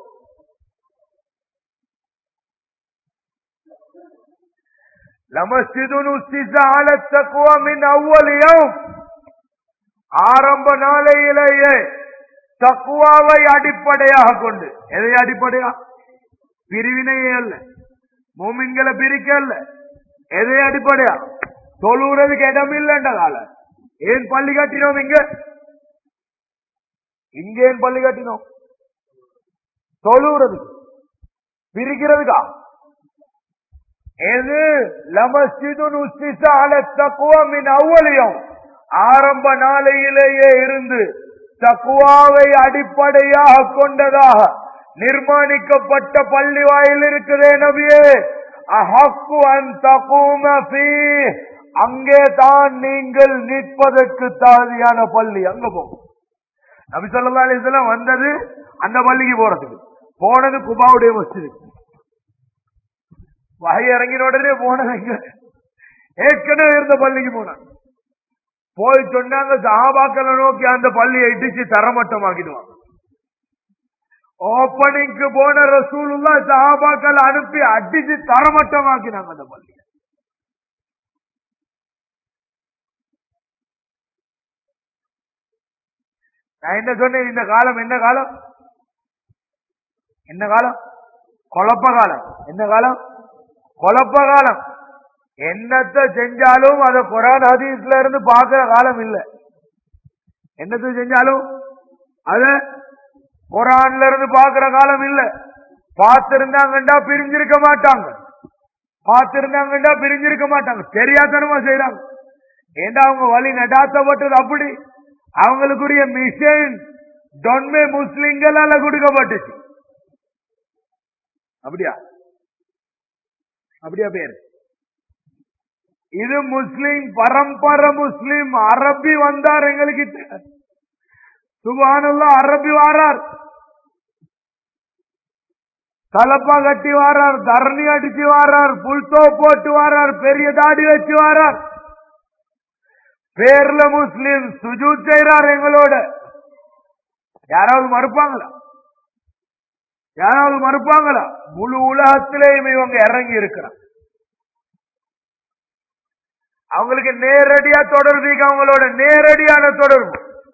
லமஸ்ஜிதுன் உஸ்ஸிஸ அலா தக்வா மின் அவ்வல் யௌம் ஆரம்ப நாளையிலேயே தக்குவாவை அடிப்படையாக கொண்டு எதை அடிப்படையா பிரிவினையே அல்ல மூமின்களை பிரிக்க அல்ல எதை அடிப்படையா தொழுறதுக்கு இடம் இல்லைன்ற கால ஏன் பள்ளி கட்டினோம் இங்க இங்க ஏன் பள்ளி கட்டினோம் தொழுறதுக்கு பிரிக்கிறதுக்கா எது லமஸ்ஜிதுன் உஸ்ஸிஸ அலா தக்வா மின் அவ்வல் யௌம் ஆரம்ப நாளையிலேயே இருந்து தக்குவாவை அடிப்படையாக கொண்டதாக நிர்மாணிக்கப்பட்ட பள்ளி வாயில் இருக்குதே நபியே அஹக்கு அன் தகூம ஃபீஹ். அங்கே தான் நீங்கள் நிற்பதற்கு தகுதியான பள்ளி அங்க போகும் நபி ஸல்லல்லாஹு அலைஹி வஸல்லம் வந்தது அந்த பள்ளிக்கு போறதுக்கு போனது குபாவுடைய மஸ்ஜிதுக்கு வகை இறங்கின உடனே போனது எங்க ஏற்கனவே இருந்த பள்ளிக்கு போனாங்க போய் சொன்னாங்க சஹாபாக்களை நோக்கி அந்த பள்ளியை இடிச்சு தரமட்டமாக்கிடுவாங்க ஓப்பனிங்க்கு போன ரசூலுல்லா சஹாபாக்கள் அனுப்பி அடிச்சு தரமட்டமாக்கினாங்க அந்த பள்ளி நான் என்ன சொன்னேன் இந்த காலம் என்ன காலம் என்ன காலம் குழப்ப காலம் என்ன காலம் குழப்ப காலம் என்னத்தை செஞ்சாலும் அதை குரான் ஹதீஸ்ல இருந்து பார்க்கிற காலம் இல்ல என்னத்தை செஞ்சாலும் அத குரான்ல இருந்து பார்க்கிற காலம் இல்ல பார்த்திருந்தாங்கண்டா பிரிஞ்சிருக்க மாட்டாங்க பார்த்திருந்தாங்கண்டா பிரிஞ்சிருக்க மாட்டாங்க தெரியாதனமா செய்யறாங்க ஏண்டா அவங்க வழி நடாத்தப்பட்டது அப்படி அவங்களுக்குரிய மிஷன் டொன்மே முஸ்லிம்களால கொடுக்கப்பட்டுச்சு அப்படியா அப்படியா பேரு இது முஸ்லிம் பரம்பரை முஸ்லிம் அரபி வந்தார் எங்களுக்கு சுபானல்லா அரபி வாரார் தலப்பா கட்டி வாரார் தரணி அடிச்சு வாரார் புல்தோ போட்டு வாரார் பெரிய தாடி வச்சு வாரார் பேர்ல முஸ்லிம் சுஜூத் செய்றார் எங்களோட யாராவது மறுப்பாங்களா யாராவது மறுப்பாங்களா முழு உலகத்திலேயும் இவங்க இறங்கி இருக்கிறார் அவங்களுக்கு நேரடியா தொடர்பு அவங்களோட நேரடியான தொடர்பு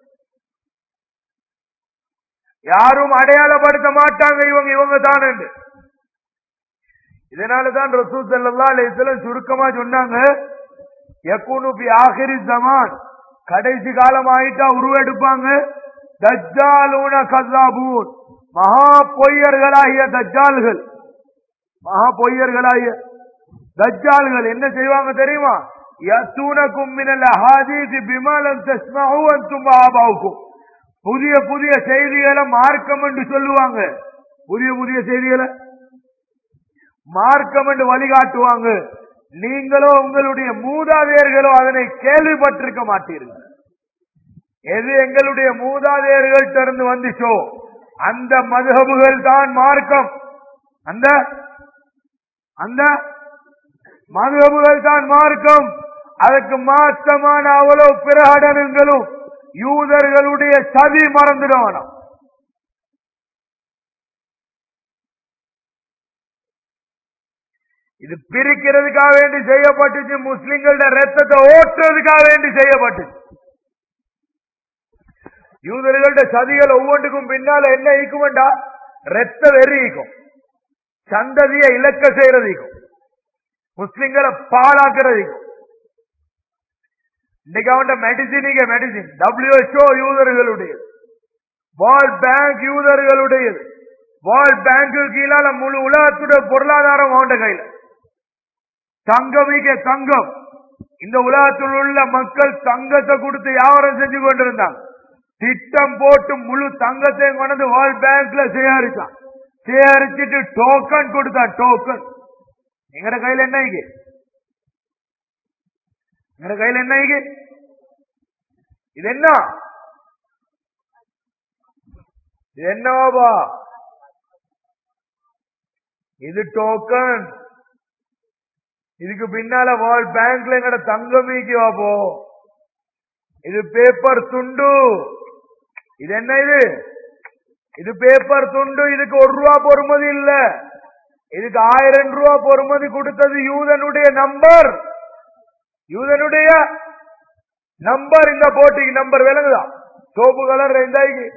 யாரும் அடையாளப்படுத்த மாட்டாங்க இவங்க இவங்க தான் என்று இதனாலதான் ரசூல் ஸல்லல்லாஹு அலைஹி வஸல்லம் சுருக்கமா சொன்னாங்க யகுனு பி ஆகிரி ஜமான் கடைசி காலம் ஆயிட்டா உருவெடுப்பாங்க தஜ்ஜாலூன கஸாபூன் மகா பொய்யர்களாகிய தஜ்ஜால்கள் மகா பொய்யர்களாகிய தஜ்ஜால்கள் என்ன செய்வாங்க தெரியுமா யத்தூனக்கும் மினல் அஹாதீஸ் பிமலம் தஸ்மஹு அன்தும் ஆபாவுக்கும் புதிய புதிய செய்திகளை மார்க்கம் என்று சொல்லுவாங்க புதிய புதிய செய்திகளை மார்க்கம் என்று வழிகாட்டுவாங்க நீங்களோ உங்களுடைய மூதாதையர்களோ அதனை கேள்விப்பட்டிருக்க மாட்டீர்கள் எது எங்களுடைய மூதாதையர்கள் இருந்து வந்துச்சோ அந்த மதுகபுகள் தான் மார்க்கம் அந்த அந்த மதுகபுகள் தான் மார்க்கம் அதற்கு மாற்றமான அவ்வளவு பிரகடனங்களும் யூதர்களுடைய சதி மறந்துடுவானாம் இது பிரிக்கிறதுக்காக வேண்டி செய்யப்பட்டுச்சு முஸ்லிம்களோட ரத்தத்தை ஓட்டுறதுக்காக வேண்டி செய்யப்பட்டுச்சு யூதர்களோட சதிகள் ஒவ்வொன்றுக்கும் பின்னால என்ன ஈக்குமெண்டா ரத்த வெறி ஈக்கும் சந்ததியை இலக்க செய்யறது ஈக்கும் முஸ்லிம்களை பாழாக்குறது ஈக்கும் இன்னைக்கு அவன் மெடிசினிக மெடிசின் டபிள்யூஹெச்ஓ யூதர்களுடையது வேர்ல்ட் பேங்க் யூதர்களுடையது வேர்ல்ட் பேங்க்கு கீழால முழு உலகத்துடைய பொருளாதாரம் அவன் கையில தங்கமிக்க தங்கம் இந்த உலகத்தில் உள்ள மக்கள் தங்கத்தை கொடுத்து வியாபாரம் செஞ்சு கொண்டிருந்தாங்க திட்டம் போட்டு முழு தங்கத்தையும் கொண்டு வேர்ல்ட் பேங்க்ல சேகரிச்சான் சேகரிச்சுட்டு டோக்கன் கொடுத்தான் டோக்கன் எங்கட கையில என்ன இங்க எங்கட கையில என்ன இங்க இது என்ன இது என்னவாபா இது டோக்கன் இதுக்கு பின்னால வேர்ல்ட் பேங்க்ல எங்கட தங்கமீக்கு வாப்போ இது பேப்பர் துண்டு இது என்ன இது இது பேப்பர் துண்டு இதுக்கு ஒரு ரூபா பொறுமதி இல்ல இதுக்கு ஆயிரம் ரூபா பொறுமதி கொடுத்தது யூதனுடைய நம்பர் யூதனுடைய நம்பர் இந்த போட்டிக்கு நம்பர் விளங்குதா சோப்பு கலர் ரெண்டாய்க்கு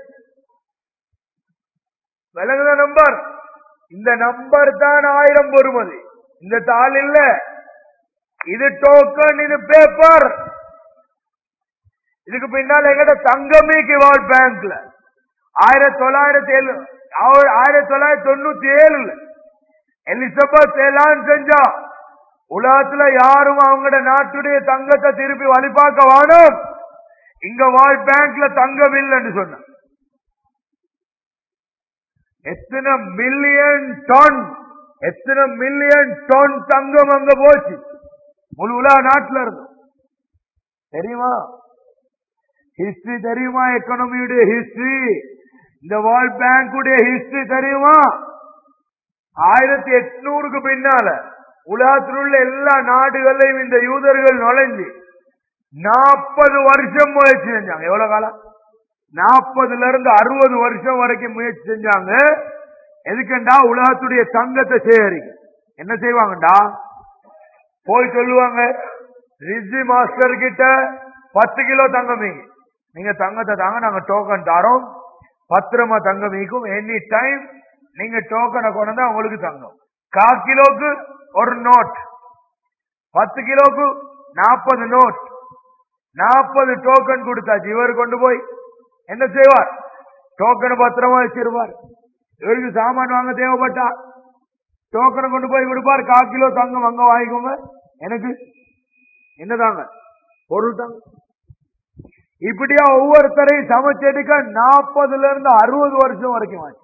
விளங்குதா நம்பர் இந்த நம்பர் தான் ஆயிரம் பொறுமதி இந்த தாள் இல்ல இது டோக்கன் இது பேப்பர் இதுக்கு பின்னால் எங்கிட்ட தங்கமேக்கு வேர்ல்ட் பேங்க்ல ஆயிரத்தி தொள்ளாயிரத்தி ஏழு ஆயிரத்தி தொள்ளாயிரத்தி தொண்ணூத்தி ஏழுல எலிசபெத் எல்லாம் செஞ்சா உலகத்துல யாரும் அவங்களோட நாட்டுடைய தங்கத்தை திருப்பி வழிபார்க்க வாணும் இங்க வேர்ல்ட் பேங்க்ல தங்கம் இல்லைன்னு சொன்ன எத்தனை மில்லியன் டன் எத்தனை மில்லியன் டன் தங்கம் அங்க போச்சு முழு உலக நாட்டுல இருந்து தெரியுமா ஹிஸ்டரி தெரியுமா எக்கனாமியுடைய ஹிஸ்டரி இந்த வேர்ல்ட் பேங்குடைய ஹிஸ்டரி தெரியுமா ஆயிரத்தி எட்நூறுக்கு பின்னால உலகத்தில் உள்ள எல்லா நாடுகளையும் இந்த யூதர்கள் நுழைஞ்சு நாற்பது வருஷம் முயற்சி செஞ்சாங்க எவ்வளவு காலம் நாற்பதுல இருந்து அறுபது வருஷம் வரைக்கும் முயற்சி செஞ்சாங்க எதுக்குண்டா உலகத்துடைய தங்கத்தை சேகரிக்க என்ன செய்வாங்கடா போய் சொல்லுவாங்க ரிஜி மாஸ்டர் கிட்ட பத்து கிலோ தங்கம் மீங்க நீங்க தங்கத்தை தாங்க நாங்க டோக்கன் தரோம் பத்திரமா தங்கம் மீக்கும் எனி டைம் நீங்க டோக்கனை கொண்டு வந்தா உங்களுக்கு தங்கம் கா கிலோக்கு ஒரு நோட் பத்து கிலோக்கு நாற்பது நோட் நாற்பது டோக்கன் கொடுத்தாச்சு இவர் கொண்டு போய் என்ன செய்வார் டோக்கன் பத்திரமா வச்சிருவார் இவருக்கு சாமான் வாங்க தேவைப்பட்டா டோக்கனை கொண்டு போய் கொடுப்பார் கா கிலோ தங்கம் அங்க வாங்கிக்கோங்க எனக்கு என்ன தாங்க பொருள் தாங்க இப்படியா ஒவ்வொருத்தரையும் சமைச்செடுக்க நாற்பதுல இருந்து அறுபது வருஷம் வரைக்கும் ஆச்சு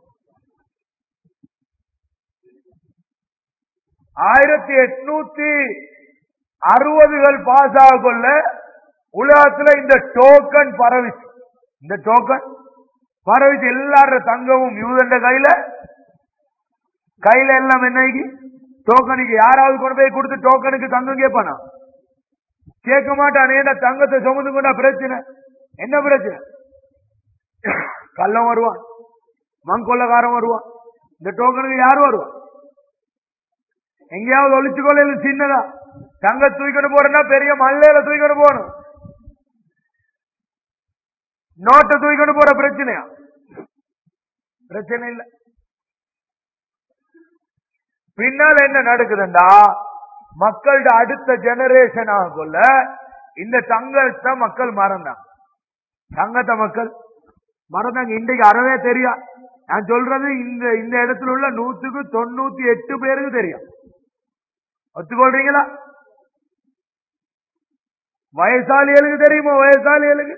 ஆயிரத்தி எட்நூத்தி அறுபதுகள் பாஸ் ஆக கொள்ள உலகத்துல இந்த டோக்கன் பரவிச்சு இந்த டோக்கன் பரவிச்சு எல்லார தங்கமும் யூதண்ட கையில கையில எல்லாம் என்னைக்கு டோக்கனுக்கு யாராவது கொண்டு போய் கொடுத்து டோக்கனுக்கு தங்கம் கேட்பானா கேட்க மாட்டான் ஏன்னா தங்கத்தை சுமந்து கொண்டா பிரச்சனை என்ன பிரச்சனை கள்ளம் வருவான் மங்கொள்ளக்காரன் வருவான் இந்த டோக்கனுக்கு யார் வருவான் எங்கேயாவது ஒளிச்சுக்கொள்ள இல்ல சின்னதா தங்க தூக்கிட்டு போறேன்னா பெரிய மல்லையில தூக்கிட்டு போகணும் நோட்டை தூக்கிட்டு போற பிரச்சனையா பிரச்சனை இல்ல பின்னால என்ன நடக்குதுண்டா மக்களோட அடுத்த ஜெனரேஷன் ஆகக்குள்ள இந்த தங்கத்தை மக்கள் மறந்தாங்க தங்கத்தை மக்கள் மறந்தாங்க இன்றைக்கு அறவே தெரியும் நான் சொல்றது இந்த இந்த இடத்துல உள்ள நூத்துக்கு தொண்ணூத்தி எட்டு பேருக்கு தெரியும் ஒத்துக்கொள்றீங்களா வயசாளிகளுக்கு தெரியுமா வயசாளிகளுக்கு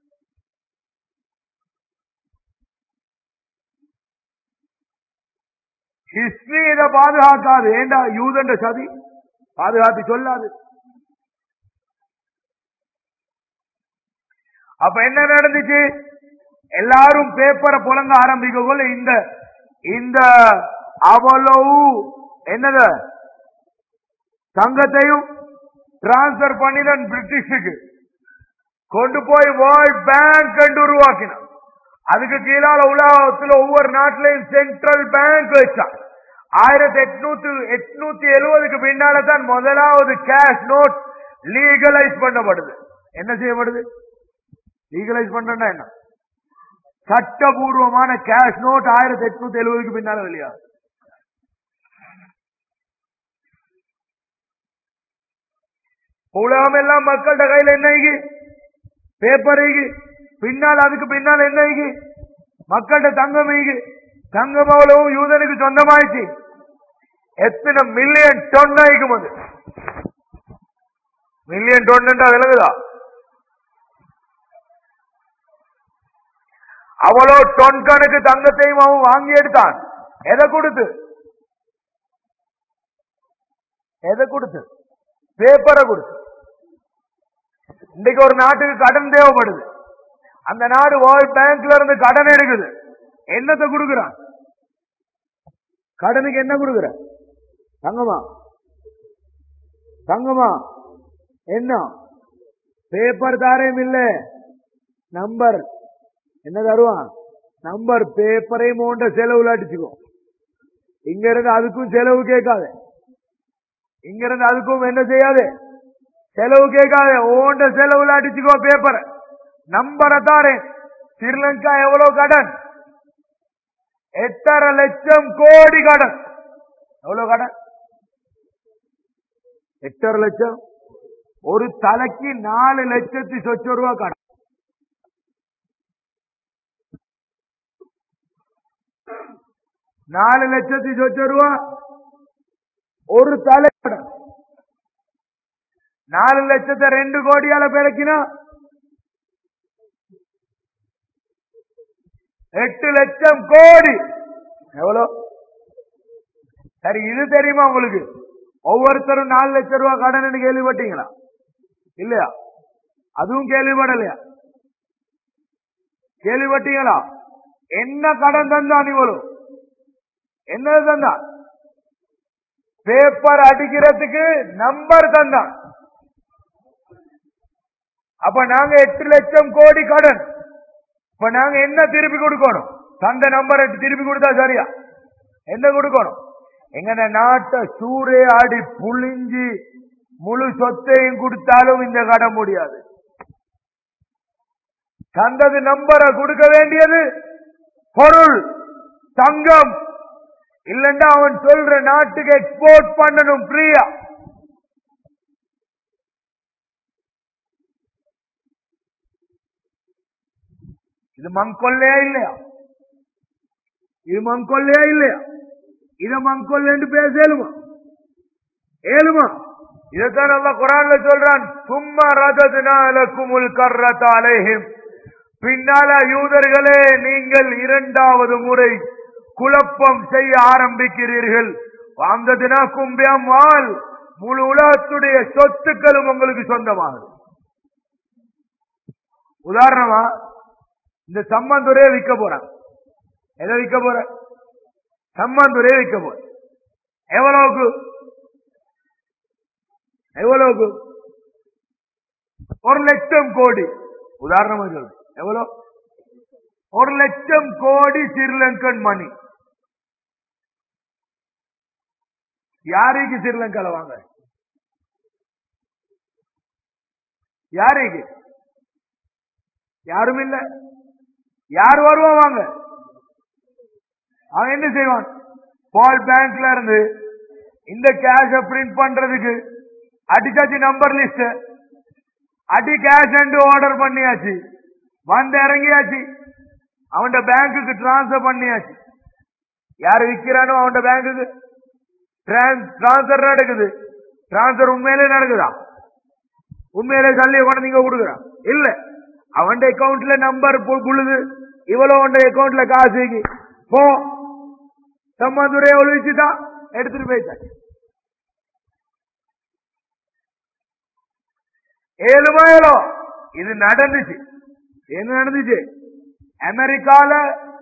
ஹிஸ்டரி இதை பாதுகாக்காது ஏண்டா யூதண்ட சதி பாதுகாத்து சொல்லாது அப்ப என்ன நடந்துச்சு எல்லாரும் பேப்பரை புலங்க ஆரம்பிக்கக்குள்ள இந்த இந்த அவ்வளவு என்னது தங்கத்தையும் டிரான்ஸ்பர் பண்ணிதான் பிரிட்டிஷுக்கு கொண்டு போய் வேர்ல்ட் பேங்க் என்று உருவாக்கினான் அதுக்கு கீழால உலகத்துல ஒவ்வொரு நாட்டிலையும் சென்ட்ரல் பேங்க் வச்சான் ஆயிரத்தி எட்நூத்தி எட்நூத்தி எழுபதுக்கு பின்னால தான் முதலாவது கேஷ் நோட் லீகலைஸ் பண்ணப்படுது என்ன செய்யப்படுது லீகலைஸ் பண்றா என்ன சட்டபூர்வமான கேஷ் நோட் ஆயிரத்தி எட்நூத்தி எழுபதுக்கு பின்னால வெளியாகும் உலகம் எல்லாம் மக்கள்கிட்ட கையில என்ன பேப்பர் பின்னால் அதுக்கு பின்னால் என்ன மக்கள்கிட்ட தங்கம் தங்கம் அவ்வளவு யூதனுக்கு சொந்தமாயிடுச்சு எத்தனை மில்லியன் டொன் ஆயிக்கும் அது மில்லியன் டொன் விளங்குதா அவ்வளவு டொன் கணக்கு தங்கத்தையும் அவன் வாங்கி எடுத்தான் எதை கொடுத்து எதை கொடுத்து பேப்பரை கொடுத்து இன்னைக்கு ஒரு நாட்டுக்கு கடன் தேவைப்படுது அந்த நாடு வேர்ல்ட் பேங்க்ல இருந்து கடன் எடுக்குது என்னத்தை கொடுக்கிறான் கடனுக்கு என்ன கொடுக்குற தங்கமா தங்கமா என்ன பேப்பர் தாரையும் இல்ல நம்பர் என்ன தருவான் நம்பர் பேப்பரையும் போன்ற செலவுல அடிச்சுக்கோ இங்க இருந்து அதுக்கும் செலவு கேட்காது இங்க இருந்து அதுக்கும் என்ன செய்யாது செலவு கேட்காத ஓண்ட செலவுல அடிச்சுக்கோ பேப்பர் நம்பரை தாரேன் ஸ்ரீலங்கா எவ்வளவு கடன் எட்டரை லட்சம் கோடி கடன் எவ்வளவு கடன் எட்டரை லட்சம் ஒரு தலைக்கு நாலு லட்சத்தி சொச்ச ரூபா கடன் நாலு லட்சத்தி சொச்ச ரூபா ஒரு தலை கடன் நாலு லட்சத்தை ரெண்டு கோடியால பெருக்கினா எட்டு லட்சம் கோடி எவ்வளோ சரி இது தெரியுமா உங்களுக்கு ஒவ்வொருத்தரும் நாலு லட்சம் ரூபாய் கடன் கேள்விப்பட்டீங்களா இல்லையா அதுவும் கேள்விப்படலையா கேள்விப்பட்டீங்களா என்ன கடன் தந்தான் இவ்வளவு என்ன தந்தான் பேப்பர் அடிக்கிறதுக்கு நம்பர் தந்தான் அப்ப நாங்க எட்டு லட்சம் கோடி கடன் இப்ப நாங்க என்ன திருப்பி கொடுக்கணும் தந்த நம்பரை திருப்பி கொடுத்தா சரியா என்ன கொடுக்கணும் எங்கட நாட்டை சூறே ஆடி புளிஞ்சி முழு சொத்தையும் கொடுத்தாலும் இந்த கடன் முடியாது தந்தது நம்பரை கொடுக்க வேண்டியது பொருள் தங்கம் இல்லண்டா அவன் சொல்ற நாட்டுக்கு எக்ஸ்போர்ட் பண்ணணும் ஃப்ரீயா இது மங்கொல்லையா இல்லையா இது மங்கொல்லையா இல்லையா இத மங்கொல்லு பேச ஏழுமா ஏழுமா இதைத்தான் அல்ல குரான்ல சொல்றான் சும்மா ரதத்தினாலக்குமுல் கர்ரத் அலைஹிம் பின்னால யூதர்களே நீங்கள் இரண்டாவது முறை குழப்பம் செய்ய ஆரம்பிக்கிறீர்கள் வாங்கதுனா கும்பியம் வால் முழு உலகத்துடைய சொத்துக்களும் உங்களுக்கு சொந்தமாகுது உதாரணமா இந்த சம்மந்துரையை விற்க போறான் எதை விற்க போற சம்மந்துரையை விற்க போற எவ்வளவுக்கு எவ்வளவுக்கு ஒரு லட்சம் கோடி உதாரணமா சொல்றேன் எவ்வளவு ஒரு லட்சம் கோடி ஸ்ரீலங்கன் மணி யாருக்கு ஸ்ரீலங்கால வாங்க யாருக்கு யாரும் இல்ல யார் வருவா வாங்க அவன் என்ன செய்வான் பால் பேங்க்ல இருந்து இந்த கேஷ பிரிண்ட் பண்றதுக்கு அடிச்சாச்சு நம்பர் லிஸ்ட் அடி கேஷ் ஆர்டர் பண்ணியாச்சு வந்து இறங்கியாச்சு அவன் பேங்குக்கு டிரான்ஸ்பர் பண்ணியாச்சு யாரு விக்கிறானோ அவன் பேங்குக்கு டிரான்ஸ்பர் நடக்குது டிரான்ஸ்பர் உண்மையிலே நடக்குதா உண்மையிலே சல்லிய கொண்டு நீங்க கொடுக்குறான் இல்ல அவன் அக்கௌண்ட்ல நம்பர் புழுது இவ்வளவு அவன் அக்கௌண்ட்ல காசு போ சம்மதுரையை ஒழிச்சுதான் எடுத்துட்டு போயிட்டாச்சு ஏழுமா ஏழோ இது நடந்துச்சு என்ன நடந்துச்சு அமெரிக்கால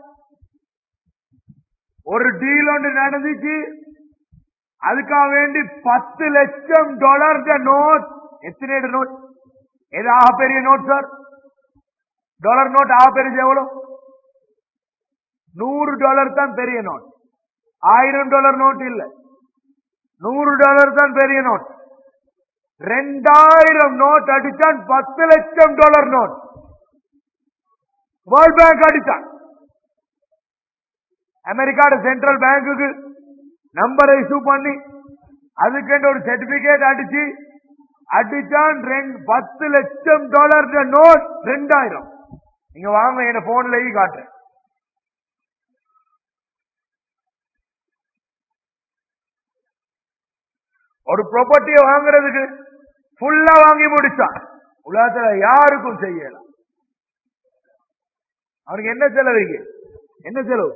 ஒரு டீல் ஒன்று நடந்துச்சு அதுக்காக வேண்டி பத்து லட்சம் டாலர் நோட் எத்தனை நோட் எது ஆக பெரிய நோட் சார் டாலர் நோட் ஆக பெரிய எவ்வளவு நூறு டாலர் தான் பெரிய நோட் ஆயிரம் டாலர் நோட் இல்ல நூறு டாலர் தான் பெரிய நோட் ரெண்டாயிரம் நோட் அடிச்சான் பத்து லட்சம் டாலர் நோட் வேர்ல்ட் பேங்க் அடிச்சான் அமெரிக்காட சென்ட்ரல் பேங்குக்கு நம்பரை இஷ்யூ பண்ணி அதுக்கு ஒரு சர்டிபிகேட் அடிச்சு அடிச்சான் பத்து லட்சம் டாலர் நோட் ரெண்டாயிரம் நீங்க வாங்க என் போன்ல காட்டுறேன் ஒரு ப்ராப்பர்ட்டியை வாங்குறதுக்கு ஃபுல்லா வாங்கி முடிச்சான் உலகத்துல யாருக்கும் செய்யலாம் அவனுக்கு என்ன செலவுங்க என்ன செலவு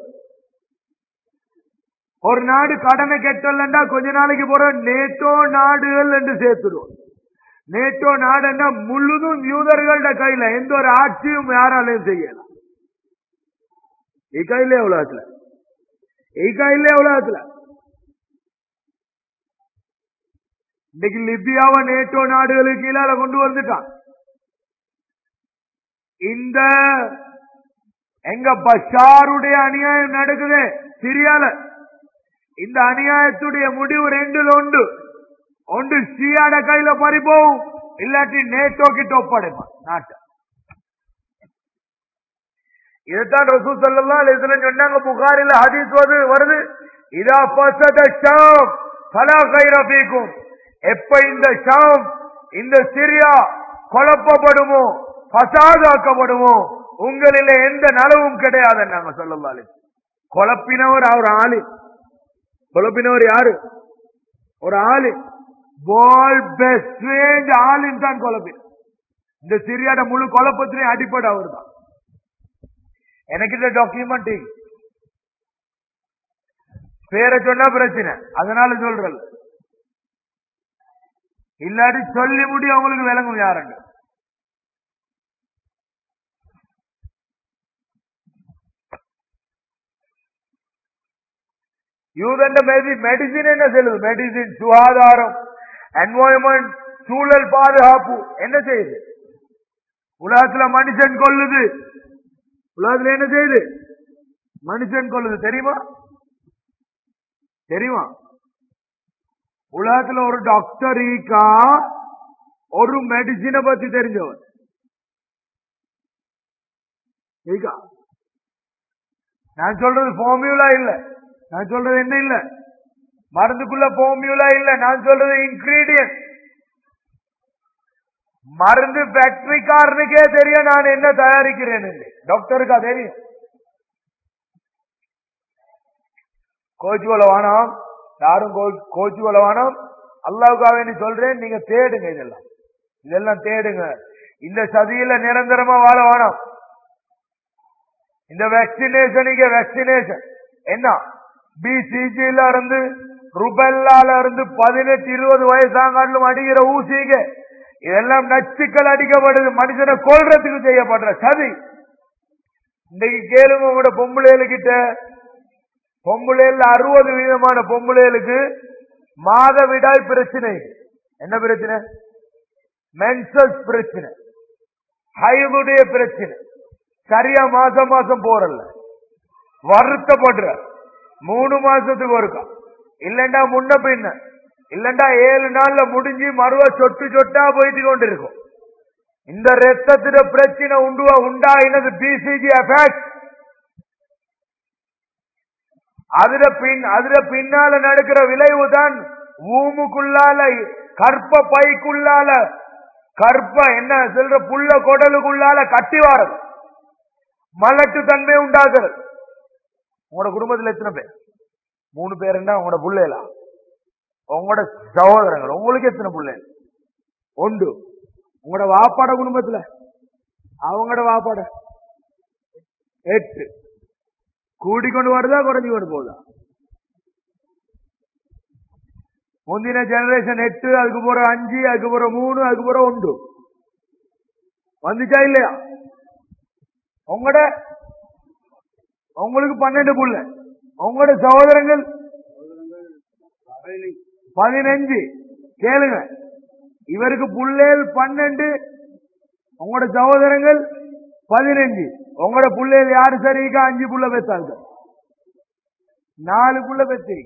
ஒரு நாடு கடனை கெட்டலண்டா கொஞ்ச நாளைக்கு போற நேட்டோ நாடுகள் என்று சேர்த்துடுவோம் நேட்டோ நாடுன்னா முழுதும் யூதர்கள்ட கையில எந்த ஒரு ஆட்சியும் யாராலையும் செய்யலாம் கையிலே உலகத்துல கையிலே உலகத்துல இன்னைக்கு லிபியாவை நேட்டோ நாடுகளுக்கு கீழால கொண்டு வந்துட்டான் இந்த எங்க பஷாருடைய அநியாயம் நடக்குது சிரியால இந்த அநியாயத்துடைய முடிவு ரெண்டுல உண்டு ஒன்று சியாட கையில பறிப்போம் இல்லாட்டி நேட்டோ கிட்ட ஒப்படைப்பான் நாட்டை இதுதான் ரசூ சொல்லலாம் இதுல சொன்னாங்க புகாரில் ஹதீஸ் வருது இதா பசத ஷாம் பலா கைரபிக்கும் எப்ப இந்த ஷாம் இந்த சிரியா குழப்பப்படுமோ பசாதாக்கப்படுமோ உங்களில எந்த நலவும் கிடையாது நாங்க சொல்லலாம் குழப்பினவர் அவர் ஆளு குழப்பினவர் யாரு ஒரு ஆளு பால் பெஸ்ட் ஆளுன்னு தான் குழப்பின இந்த சிரியாட முழு குழப்பத்திலையும் அடிப்படை அவர் தான் எனக்கு இந்த டாக்குமெண்ட் பேரை சொன்னா பிரச்சனை அதனால சொல்றல இல்லாட்டி சொல்லி முடி அவங்களுக்கு விளங்கும் யாருங்க யூதண்ட மெடிசின் என்ன சொல்லுது மெடிசின் சுகாதாரம் என்வாயன்மெண்ட் சூழல் பாதுகாப்பு என்ன செய்யுது உலகத்துல மனுஷன் கொல்லுது உலகத்துல என்ன செய்யுது மனுஷன் கொல்லுது தெரியுமா தெரியுமா உலகத்துல ஒரு டாக்டர் ஈக்கா ஒரு மெடிசினை பத்தி தெரிஞ்சவர் ஈக்கா நான் சொல்றது ஃபார்மியூலா இல்ல நான் சொல்றது என்ன இல்ல மருந்துக்குள்ள ஃபார்மியூலா இல்ல நான் சொல்றது இன்கிரீடியன்ட் மருந்து ஃபேக்டரிக்காரனுக்கே தெரியும் நான் என்ன தயாரிக்கிறேன் டாக்டருக்கா தெரியும் கோச்சு கொள்ள வேணாம் யாரும் கோச்சு கொள்ள வேணாம் அல்லாவுக்காக நீ சொல்றேன் நீங்க தேடுங்க இதெல்லாம் இதெல்லாம் தேடுங்க இந்த சதியில நிரந்தரமா வாழ வேணாம் இந்த வேக்சினேஷனுக்கு வேக்சினேஷன் என்ன பிசிஜில இருந்து ருபெல்லால இருந்து பதினெட்டு இருபது வயசாங்காட்டிலும் அடிக்கிற ஊசிங்க இதெல்லாம் நச்சுக்கள் அடிக்கப்படுது மனுஷனை கொல்றதுக்கு செய்யப்படுற சதி இன்னைக்கு கேளுங்க உங்களோட பொம்பளைகளுக்கிட்ட பொம்பளைல அறுபது வீதமான பொம்பளைகளுக்கு மாதவிடாய் பிரச்சனை என்ன பிரச்சனை மென்சஸ் பிரச்சனை ஹைவுடைய பிரச்சனை சரியா மாசம் மாசம் போறல வருத்தப்படுற மூணு மாசத்துக்கு ஒருக்கா இல்லண்டா முன்ன பின்ன இல்லண்டா ஏழு நாள்ல முடிஞ்சு மறுவ சொட்டு சொட்டா போயிட்டு கொண்டு இருக்கும் இந்த ரத்தத்திட பிரச்சனை உண்டுவா உண்டாயினது பிசிஜி எஃபெக்ட் அதுல பின் அதுல பின்னால நடக்கிற விளைவு தான் ஊமுக்குள்ளால கற்ப பைக்குள்ளால கற்ப என்ன சொல்ற புள்ள கொடலுக்குள்ளால கட்டி வாரது மலட்டு தன்மை உண்டாகிறது உங்களோட குடும்பத்தில் எத்தனை பேர் மூணு பேர் என்ன உங்களோட பிள்ளைகளா உங்களோட சகோதரங்கள் உங்களுக்கு எத்தனை பிள்ளை ஒன்று உங்களோட வாப்பாட குடும்பத்துல அவங்களோட வாப்பாட எட்டு கூடிக்கொண்டு வருதா குறைஞ்சு கொண்டு போகுதா முந்தின ஜெனரேஷன் எட்டு அதுக்கு போற அஞ்சு அதுக்கு போற மூணு அதுக்கு போற ஒன்று வந்துச்சா இல்லையா உங்களோட உங்களுக்கு பன்னெண்டு புள்ள உங்களோட சகோதரங்கள் பதினஞ்சு கேளுங்க இவருக்கு புள்ளேல் பன்னெண்டு உங்களோட சகோதரங்கள் பதினஞ்சு உங்களோட புள்ளைகள் யாரு சரிக்கா அஞ்சு புள்ள பெற்றாங்க நாலு புள்ள பெற்றிருக்கு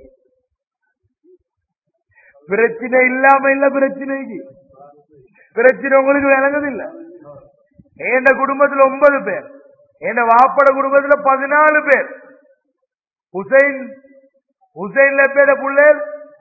பிரச்சனை இல்லாம இல்ல பிரச்சனைக்கு பிரச்சனை உங்களுக்கு விளங்குது இல்ல என் குடும்பத்துல ஒன்பது பேர் என் வாப்பட குடும்பத்துல பதினாலு பேர் ஹுசைன் ஹுசைன்ல பேர புள்ளேல்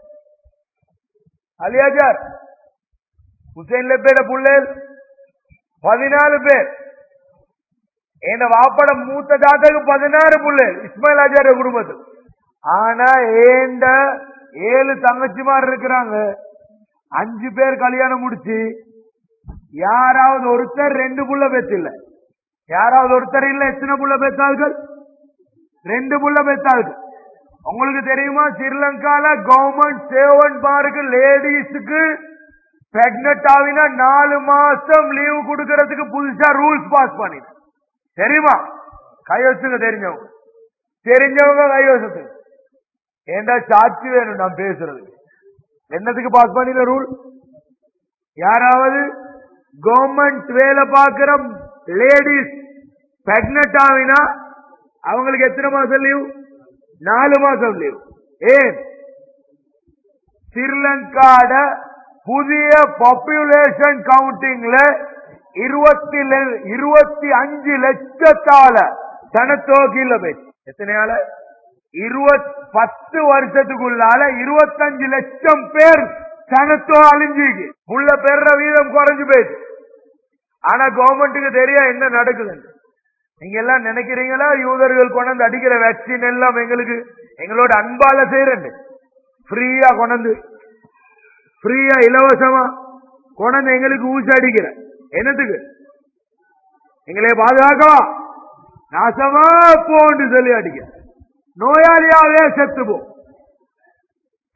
அலியாஜார் ஹுசைன்ல பேர புள்ளேல் பதினாலு பேர் என் வாப்பட மூத்த தாத்தாக்கு பதினாறு புள்ளேல் இஸ்மாயில் ஆச்சாரிய குடும்பத்தில் ஆனா ஏண்ட ஏழு தங்கச்சிமார் இருக்கிறாங்க அஞ்சு பேர் கல்யாணம் முடிச்சு யாராவது ஒருத்தர் ரெண்டு புள்ள பெற்றில்ல யாராவது ஒருத்தர் இல்ல எத்தனை புள்ள பெற்றார்கள் ரெண்டு புள்ள பெற்றார்கள் உங்களுக்கு தெரியுமா ஸ்ரீலங்கால கவர்மெண்ட் சேவன் பாருக்கு லேடிஸுக்கு பிரெக்னட் ஆகினா நாலு மாசம் லீவு கொடுக்கறதுக்கு புதுசா ரூல்ஸ் பாஸ் பண்ணி தெரியுமா கைவசுங்க தெரிஞ்சவங்க தெரிஞ்சவங்க கைவசத்துக்கு ஏண்டா சாட்சி வேணும் நான் பேசுறது என்னத்துக்கு பாஸ் பண்ணில ரூல் யாராவது கவர்மெண்ட் வேலை பார்க்கிற லேடிஸ் பிரெக்னட் ஆகினா அவங்களுக்கு எத்தனை மாசம் லீவ் நாலு மாசம் லீவ் ஏன் ஸ்ரீலங்காட புதிய பாப்புலேஷன் கவுண்டிங்ல இருபத்தி இருபத்தி அஞ்சு லட்சத்தால சனத்தொகையில போய் எத்தனையால இருபத் பத்து வருஷத்துக்குள்ளால இருபத்தஞ்சு லட்சம் பேர் சனத்தோ அழிஞ்சிக்கு உள்ள பெற வீதம் குறைஞ்சு போயிடுச்சு ஆனா கவர்மெண்ட்டுக்கு தெரியா என்ன நடக்குதுன்னு நீங்க எல்லாம் நினைக்கிறீங்களா யூதர்கள் கொண்டு அடிக்கிற வேக்சின் எல்லாம் எங்களுக்கு எங்களோட அன்பால செய்யறேன் ஃப்ரீயா கொண்டு ஃப்ரீயா இலவசமா கொண்டு எங்களுக்கு ஊசி அடிக்கிற என்னத்துக்கு எங்களை பாதுகாக்கவா நாசமா போன்னு சொல்லி அடிக்க நோயாளியாவே செத்து போ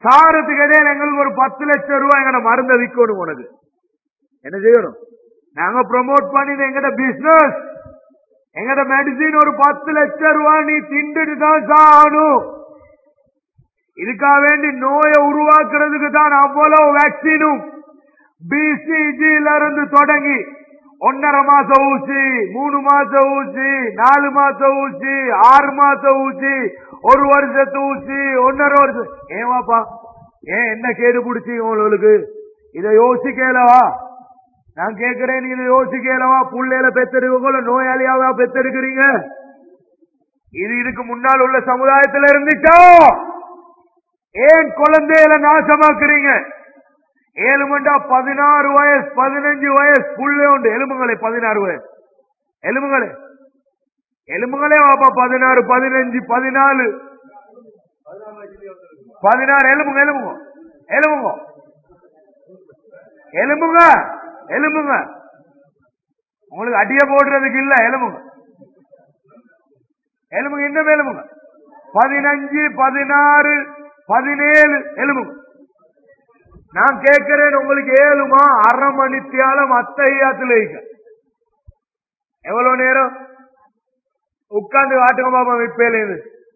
சாரத்துக்கு இடையில எங்களுக்கு ஒரு பத்து லட்சம் ரூபாய் எங்கட மருந்த விற்கணும் உனக்கு என்ன செய்யணும் நாங்க ப்ரமோட் பண்ணின எங்கட பிசினஸ் எங்கட மெடிசின் ஒரு பத்து லட்சம் ரூபாய் நீ திண்டுட்டு தான் சாகணும் இதுக்காக வேண்டி நோயை உருவாக்குறதுக்கு தான் அவ்வளவு வேக்சினும் பிசிஜில இருந்து தொடங்கி ஒன்னரை மாசம் ஊசி மூணு மாசம் ஊசி நாலு மாசம் ஊசி ஆறு மாசம் ஊசி ஒரு வருஷத்து ஊசி ஒன்னரை வருஷம் ஏவாப்பா ஏன் என்ன கேடு பிடிச்சி உங்களுக்கு இதை யோசிக்கலவா நான் கேட்கிறேன் நீங்க யோசிக்கலவா புள்ளையில பெத்தெடுக்கல நோயாளியாவா பெத்தெடுக்கிறீங்க இது இதுக்கு முன்னால் உள்ள சமுதாயத்துல இருந்துச்சோ ஏன் குழந்தையில நாசமாக்குறீங்க ஏழு மண்டா பதினாறு வயசு பதினஞ்சு வயசு புள்ளே உண்டு எலும்புங்களே பதினாறு வயசு எலும்புங்களே எலும்புங்களே வாப்பா பதினாறு பதினஞ்சு பதினாலு பதினாறு எலும்புங்க எலும்புங்க எலும்புங்க எலும்புங்க எலும்புங்க உங்களுக்கு அடிய போடுறதுக்கு இல்ல எலும்புங்க எலும்புங்க இன்னும் எலும்புங்க பதினஞ்சு பதினாறு பதினேழு எலும்புங்க நான் கேட்கிறேன் உங்களுக்கு ஏழுமா அரை மணித்தியாலம் அத்தையாத்துல வைக்க எவ்வளவு நேரம் உட்கார்ந்து காட்டுங்க பாப்பா இப்பையில இருந்து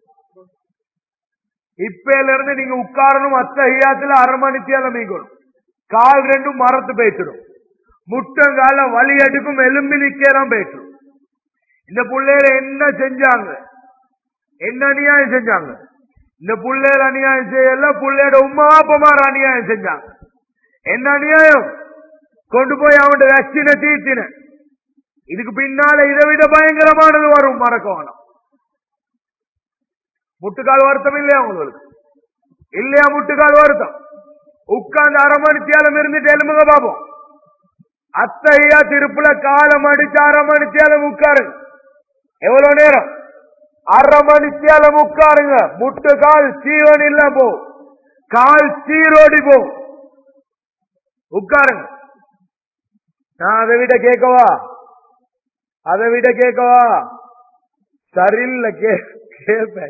இப்பையில இருந்து நீங்க உட்காரணும் அத்தை ஐயாத்துல அரை மணித்தியாலம் மீக்கணும் கால் ரெண்டும் மரத்து போயிட்டுடும் முட்டங்கால வலி எடுக்கும் எலும்பி நிக்கலாம் போயிட்டுடும் இந்த பிள்ளையில என்ன செஞ்சாங்க என்ன அநியாயம் செஞ்சாங்க இந்த புள்ளையில அநியாயம் செய்யல புள்ளையோட உமா அப்பமார் அநியாயம் செஞ்சாங்க என்ன அநியாயம் கொண்டு போய் அவன் வேக்சினை தீர்த்தின இதுக்கு பின்னால இதை விட பயங்கரமானது வரும் மறக்க வேணாம் முட்டுக்கால் வருத்தம் இல்லையா உங்களுக்கு இல்லையா முட்டுக்கால் வருத்தம் உட்கார்ந்து அரை மணி தேலம் இருந்துட்டு எலும்புங்க பாப்போம் அத்தையா திருப்புல காலம் அடிச்சு அரை மணி தேலம் உட்காருங்க எவ்வளவு நேரம் அரை மணி தேலம் உட்காருங்க முட்டு கால் சீவன் இல்ல போ கால் சீரோடி போ உட்காருங்க நான் அதை விட கேட்கவா அதை விட கேட்கவா சரியில்ல கேட்பேன்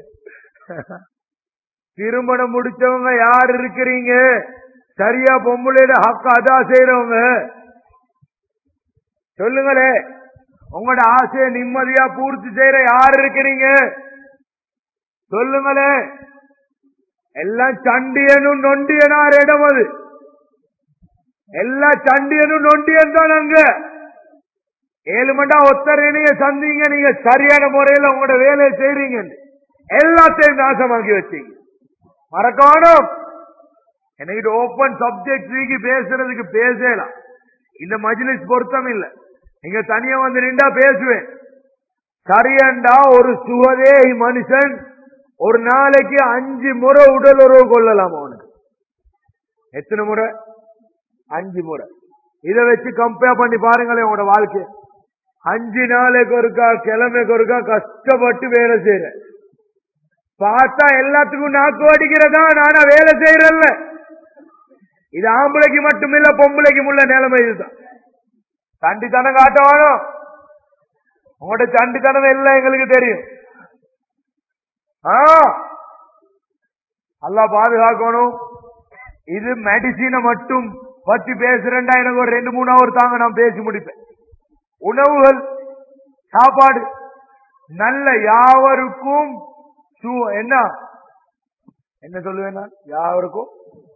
திருமணம் முடிச்சவங்க யார் இருக்கிறீங்க சரியா பொம்பளையில ஹக்கு அதா செய்யறவங்க சொல்லுங்களே உங்களோட ஆசையை நிம்மதியா பூர்த்தி செய்யற யார் இருக்கிறீங்க சொல்லுங்களே எல்லாம் சண்டியனும் நொண்டியனார் இடம் அது எல்லா சண்டியனும் நொண்டியன் தான் அங்க ஏழு மண்டா ஒத்தரைய சந்திங்க நீங்க சரியான முறையில உங்களோட வேலையை செய்றீங்க எல்லாத்தையும் நாசமாக்கி வச்சீங்க மறக்கணும் எனக்கு ஓப்பன் சப்ஜெக்ட் நீக்கி பேசுறதுக்கு பேசலாம் இந்த மஜ்லிஸ் பொருத்தம் இல்ல நீங்க தனியா வந்து நின்றா பேசுவேன் சரியண்டா ஒரு சுகதே மனுஷன் ஒரு நாளைக்கு அஞ்சு முறை உடல் உறவு கொள்ளலாம் அவனுக்கு எத்தனை முறை அஞ்சு முறை இதை வச்சு கம்பேர் பண்ணி பாருங்களேன் உங்களோட வாழ்க்கை அஞ்சு நாளைக்கு ஒருக்கா கிழமைக்கு ஒருக்கா கஷ்டப்பட்டு வேலை செய்யற பார்த்தா எல்லாத்துக்கும் நாக்கு அடிக்கிறதா நானா வேலை செய்யறல்ல இது ஆம்பளைக்கு மட்டும் இல்ல பொம்பளைக்கும் உள்ள நிலைமை இதுதான் சண்டித்தனம் காட்ட வேணும் உங்களோட சண்டித்தனம் எல்லாம் எங்களுக்கு தெரியும் ஆ அல்லா பாதுகாக்கணும் இது மெடிசினை மட்டும் பத்தி பேசுறேன்டா எனக்கு ஒரு ரெண்டு மூணு அவர் தாங்க நான் பேசி முடிப்பேன் உணவுகள் சாப்பாடு நல்ல யாவருக்கும் சு- என்ன என்ன சொல்லுவேன் நான் யாவருக்கும்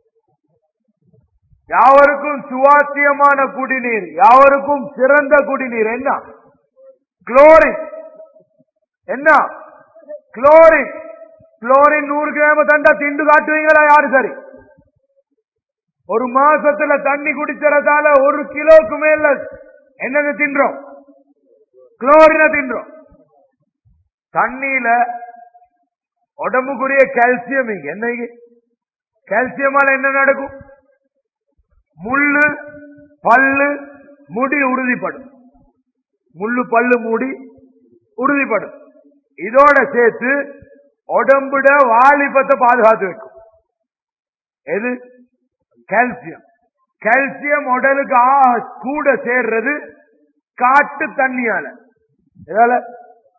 யாவருக்கும் சுவாத்தியமான குடிநீர் யாவருக்கும் சிறந்த குடிநீர் என்ன குளோரின் என்ன குளோரின் குளோரின் நூறு கிராம தண்டா திண்டு காட்டுவீங்களா யாரு சரி ஒரு மாசத்துல தண்ணி குடிச்சறதால ஒரு கிலோக்கு மேல என்னங்க தின்றோம் குளோரின தின்றோம் தண்ணியில உடம்புக்குரிய கால்சியம் இங்க என்ன இங்க கால்சியமால என்ன நடக்கும் முள்ளு பல்லு முடி உறுதிப்படும் முள்ளு பல்லு முடி உறுதிப்படும் இதோட சேர்த்து உடம்புட வாலிபத்தை பாதுகாத்து வைக்கும் எது கால்சியம் கால்சியம் உடலுக்கு ஆ கூட சேர்றது காட்டு தண்ணியால இதால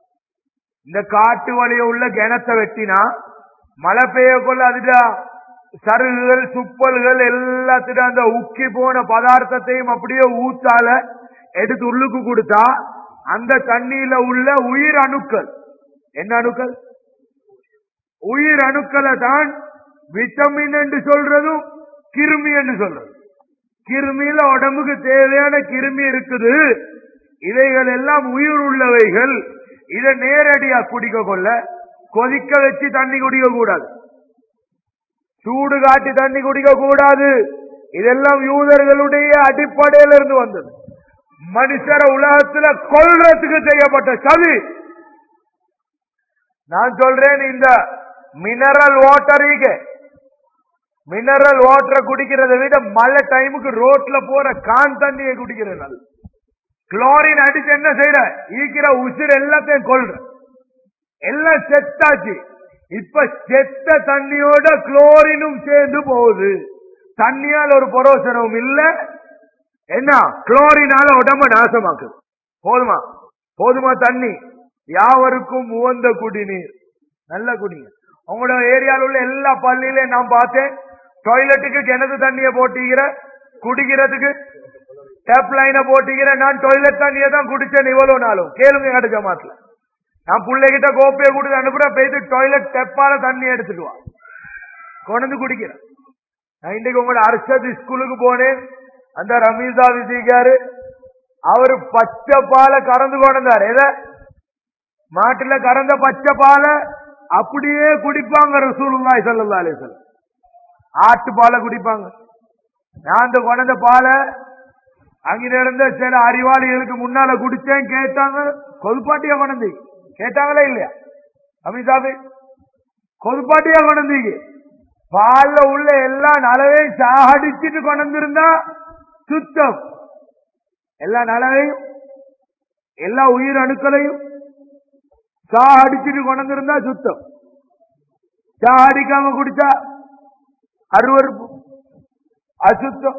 இந்த காட்டு வழிய உள்ள கிணத்தை வெட்டினா மழை பெய்ய கொள்ள அதுடா சருகுகள் துப்பல்கள் எல்லாத்திடும் அந்த உக்கி போன பதார்த்தத்தையும் அப்படியே ஊத்தால எடுத்து உள்ளுக்கு கொடுத்தா அந்த தண்ணியில உள்ள உயிர் அணுக்கள் என்ன அணுக்கள் உயிர் அணுக்களை தான் விட்டமின் என்று சொல்றதும் கிருமி என்று சொல்றது கிருமியில உடம்புக்கு தேவையான கிருமி இருக்குது இவைகள் எல்லாம் உயிர் உள்ளவைகள் இதை நேரடியா குடிக்க கொள்ள கொதிக்க வச்சு தண்ணி குடிக்க கூடாது சூடு காட்டி தண்ணி குடிக்க கூடாது இதெல்லாம் யூதர்களுடைய அடிப்படையில இருந்து வந்தது மனுஷர உலகத்துல கொல்றதுக்கு செய்யப்பட்ட சதி நான் சொல்றேன் இந்த மினரல் வாட்டர் மினரல் வாட்டரை குடிக்கிறதை விட மழை டைமுக்கு ரோட்ல போற கான் தண்ணியை குடிக்கிறது நல்லது குளோரின் அடிச்சு என்ன செய்யற ஈக்கிற உசிர் எல்லாத்தையும் கொள்ற எல்லாம் செத்தாச்சு இப்ப செத்த தண்ணியோட குளோரினும் சேர்ந்து போகுது தண்ணியால் ஒரு பரோசனமும் இல்ல என்ன குளோரினால உடம்ப நாசமாக்குது போதுமா போதுமா தண்ணி யாவருக்கும் உவந்த குடிநீர் நல்ல குடிநீர் உங்களோட ஏரியாவில் உள்ள எல்லா பள்ளியிலையும் நான் பார்த்தேன் டாய்லெட்டுக்கு கிணத்து தண்ணியை போட்டிக்கிற குடிக்கிறதுக்கு டேப் லைன போட்டிக்கிற நான் டாய்லெட் தண்ணியை தான் குடிச்சேன் இவ்வளவு நாளும் கேளுங்க கிடைச்ச மாட்டல நான் பிள்ளைகிட்ட கோப்பையை கொடுத்து அனுப்புறேன் போயிட்டு டாய்லெட் டெப்பால தண்ணி எடுத்துட்டு வா கொண்டு குடிக்கிறேன் நான் இன்னைக்கு உங்களோட அரசது ஸ்கூலுக்கு போனேன் அந்த ரமீசா விசிக்காரு அவரு பச்சை பாலை கறந்து கொண்டாரு எதை மாட்டுல கறந்த பச்சை பாலை அப்படியே குடிப்பாங்க ரசூலுல்லாய் சல்லா அலிசல்லம் ஆட்டு பாலை குடிப்பாங்க நான் அந்த கொண்ட பாலை அங்க இருந்த சில அறிவாளிகளுக்கு முன்னால குடிச்சேன் கேட்டாங்க கொதுப்பாட்டியா கொண்டு கேட்டாங்களா இல்லையா அமிதாபி கொதுப்பாட்டியா கொண்டு பால்ல உள்ள எல்லா நலவையும் சாகடிச்சிட்டு கொண்டு வந்திருந்தா சுத்தம் எல்லா நலவையும் எல்லா உயிர் அணுக்களையும் சா அடிச்சுட்டு கொண்டு வந்திருந்தா சுத்தம் சா அடிக்காம குடிச்சா அருவறுப்பு அசுத்தம்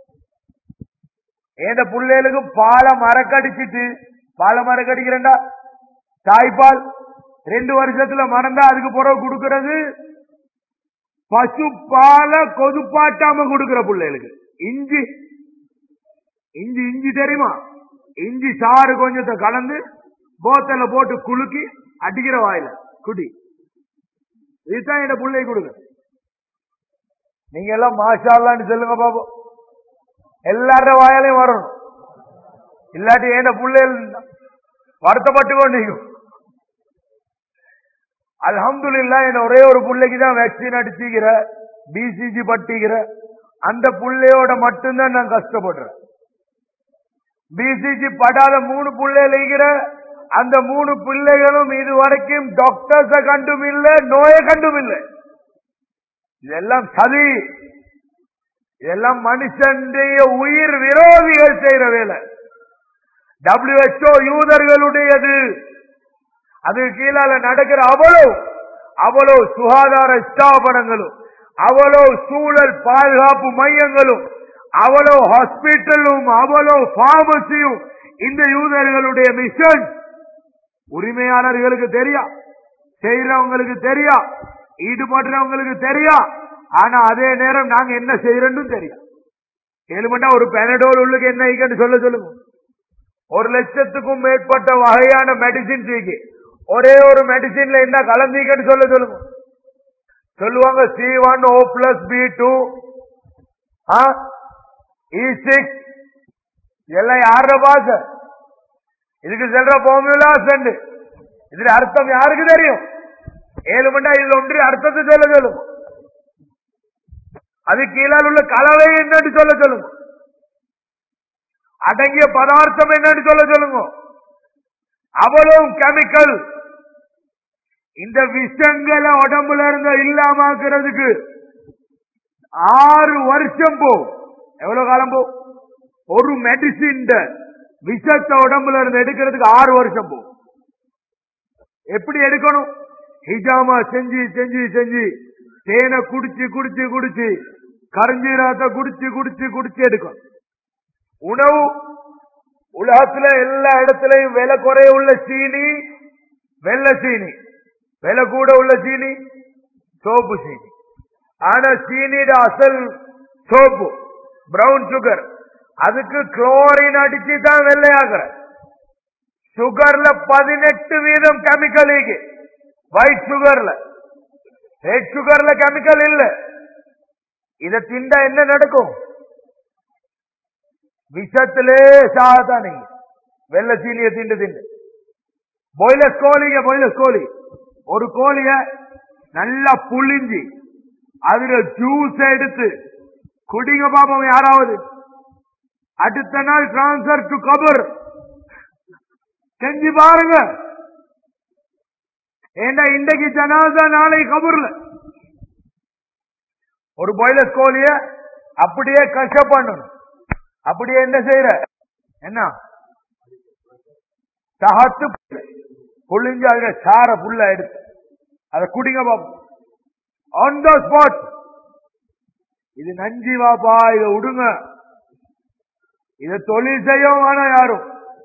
ஏந்த பிள்ளைகளுக்கு பாலை மறக்கடிச்சிட்டு பாலை மறக்கடிக்கிறேன்டா தாய்ப்பால் ரெண்டு வருஷத்துல மறந்தா அதுக்கு பிறகு கொடுக்கிறது பசு பாலை கொதுப்பாட்டாம கொடுக்கிற பிள்ளைகளுக்கு இஞ்சி இஞ்சி இஞ்சி தெரியுமா இஞ்சி சாறு கொஞ்சத்தை கலந்து போத்தல போட்டு குலுக்கி அடிக்கிற வாயில குடி இதுதான் என் பிள்ளை கொடுங்க நீங்க எல்லாம் மாஷால்லான்னு சொல்லுங்க பாப்போம் எல்லார வாயாலையும் வரணும் இல்லாட்டி என் பிள்ளைகள் வருத்தப்பட்டு கொண்டீங்க அல்ஹம்துலில்லா என் ஒரே ஒரு பிள்ளைக்கு தான் வேக்சின் அடிச்சுக்கிற பிசிஜி பட்டிக்கிற அந்த பிள்ளையோட மட்டும்தான் நான் கஷ்டப்படுறேன் பிசிஜி படாத மூணு பிள்ளைகிற அந்த மூணு பிள்ளைகளும் இதுவரைக்கும் டாக்டர்ஸ கண்டும் இல்லை நோயை கண்டும் இல்லை இதெல்லாம் சதி இதெல்லாம் மனுஷனுடைய உயிர் விரோதிகள் செய்யற வேலை டபிள்யூஹெச்ஓ யூதர்களுடையது அது கீழால நடக்கிற அவ்வளவு அவ்வளவு சுகாதார ஸ்தாபனங்களும் அவ்வளவு சூழல் பாதுகாப்பு மையங்களும் அவ்வளவு ஹாஸ்பிட்டலும் அவ்வளவு பார்மசியும் இந்த யூதர்களுடைய மிஷன் உரிமையாளர்களுக்கு தெரியா செய்யறவங்களுக்கு தெரியா ஈடுபடுறவங்களுக்கு தெரியா ஆனா அதே நேரம் நாங்க என்ன செய்யறோம்னு தெரியும் ஏழுமண்டா ஒரு பெனடோல் உள்ளுக்கு என்ன ஈக்கன்னு சொல்ல சொல்லுங்க ஒரு லட்சத்துக்கும் மேற்பட்ட வகையான மெடிசின் இருக்கு ஒரே ஒரு மெடிசின்ல என்ன கலந்தீங்கன்னு சொல்ல சொல்லுங்க சொல்லுவாங்க C one O plus B two E six எல்லாம் யார பாச இதுக்கு செல்ற போமுலா செண்டு இதுல அர்த்தம் யாருக்கு தெரியும் ஏழு மண்டா இதுல ஒன்று அர்த்தத்தை சொல்ல சொல்லுங்க அது கீழால் உள்ள கலவை என்னன்னு சொல்ல சொல்லுங்க அடங்கிய பதார்த்தம் என்னன்னு சொல்ல சொல்லுங்க அவ்வளவு கெமிக்கல் இந்த விஷங்களை உடம்புல இருந்து இல்லாமக்கிறதுக்கு ஆறு வருஷம் போகும் எவ்வளவு காலம் போகும் ஒரு மெடிசின் விஷத்தை உடம்புல இருந்து எடுக்கிறதுக்கு ஆறு வருஷம் போகும் எப்படி எடுக்கணும் ஹிஜாமா செஞ்சு செஞ்சு செஞ்சு தேனை குடிச்சு குடிச்சு குடிச்சு கருஞ்சீரகத்தை குடிச்சு குடிச்சு குடிச்சு எடுக்கணும் உணவு உலகத்துல எல்லா இடத்துலயும் விலை குறைய உள்ள சீனி வெள்ளை சீனி விலை கூட உள்ள சீனி சோப்பு சீனி ஆனா சீனிட அசல் சோப்பு பிரவுன் சுகர் அதுக்கு குளோரின் அடிச்சு தான் வெள்ளையாகிற சுகர்ல பதினெட்டு வீதம் கெமிக்கல் இருக்கு ஒயிட் சுகர்ல ரெட் சுகர்ல கெமிக்கல் இல்ல இத திண்டா என்ன நடக்கும் விஷத்திலே சாதான் நீங்க வெள்ளை சீனிய திண்டு திண்டு பாய்லர் கோழிங்க பாய்லர் கோழி ஒரு கோழிய நல்லா புளிஞ்சி அதுல ஜூஸ் எடுத்து குடிங்க பாப்போம் யாராவது அடுத்த நாள் டிரான்ஸ்பர் டு கபர் செஞ்சு பாருங்க ஏண்டா இன்றைக்கு ஜனாதா நாளை கபூர்ல ஒரு பாய்லர் கோழிய அப்படியே கஷ்டப்படணும் அப்படியே என்ன செய்யற என்ன தகத்து புளிஞ்சு அதுல சார புல்ல எடுத்து அதை குடிங்க பாப்போம் ஆன் த ஸ்பாட் இது நஞ்சி வாப்பா இதை விடுங்க இதை தொழில் செய்யவும் வேணாம் யாரும்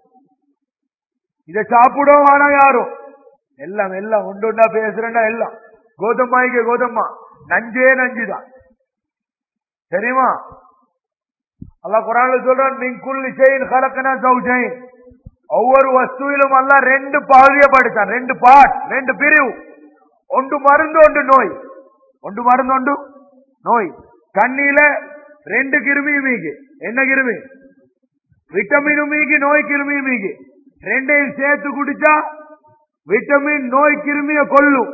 இதை சாப்பிடவும் வேணாம் யாரும் எல்லாம் எல்லாம் ஒன்று ஒன்றா பேசுறேன்னா எல்லாம் கோதம்மாய்க்கு கோதம்மா நஞ்சே நஞ்சுதான் தெரியுமா அல்லாஹ் குரான்ல சொல்றான் நீ குள்ளி செயின் கலக்கனா சௌஜைன் ஒவ்வொரு வஸ்துவிலும் அல்ல ரெண்டு பகுதியை படித்தான் ரெண்டு பாட் ரெண்டு பிரிவு ஒன்று மருந்து ஒன்று நோய் ஒன்று மருந்து ஒன்று நோய் தண்ணியில ரெண்டு கிருமி மீகி என்ன கிருமி விட்டமினும் மீகி நோய் கிருமி மீகி ரெண்டையும் சேர்த்து குடிச்சா விட்டமின் நோய் கிருமிய கொல்லும்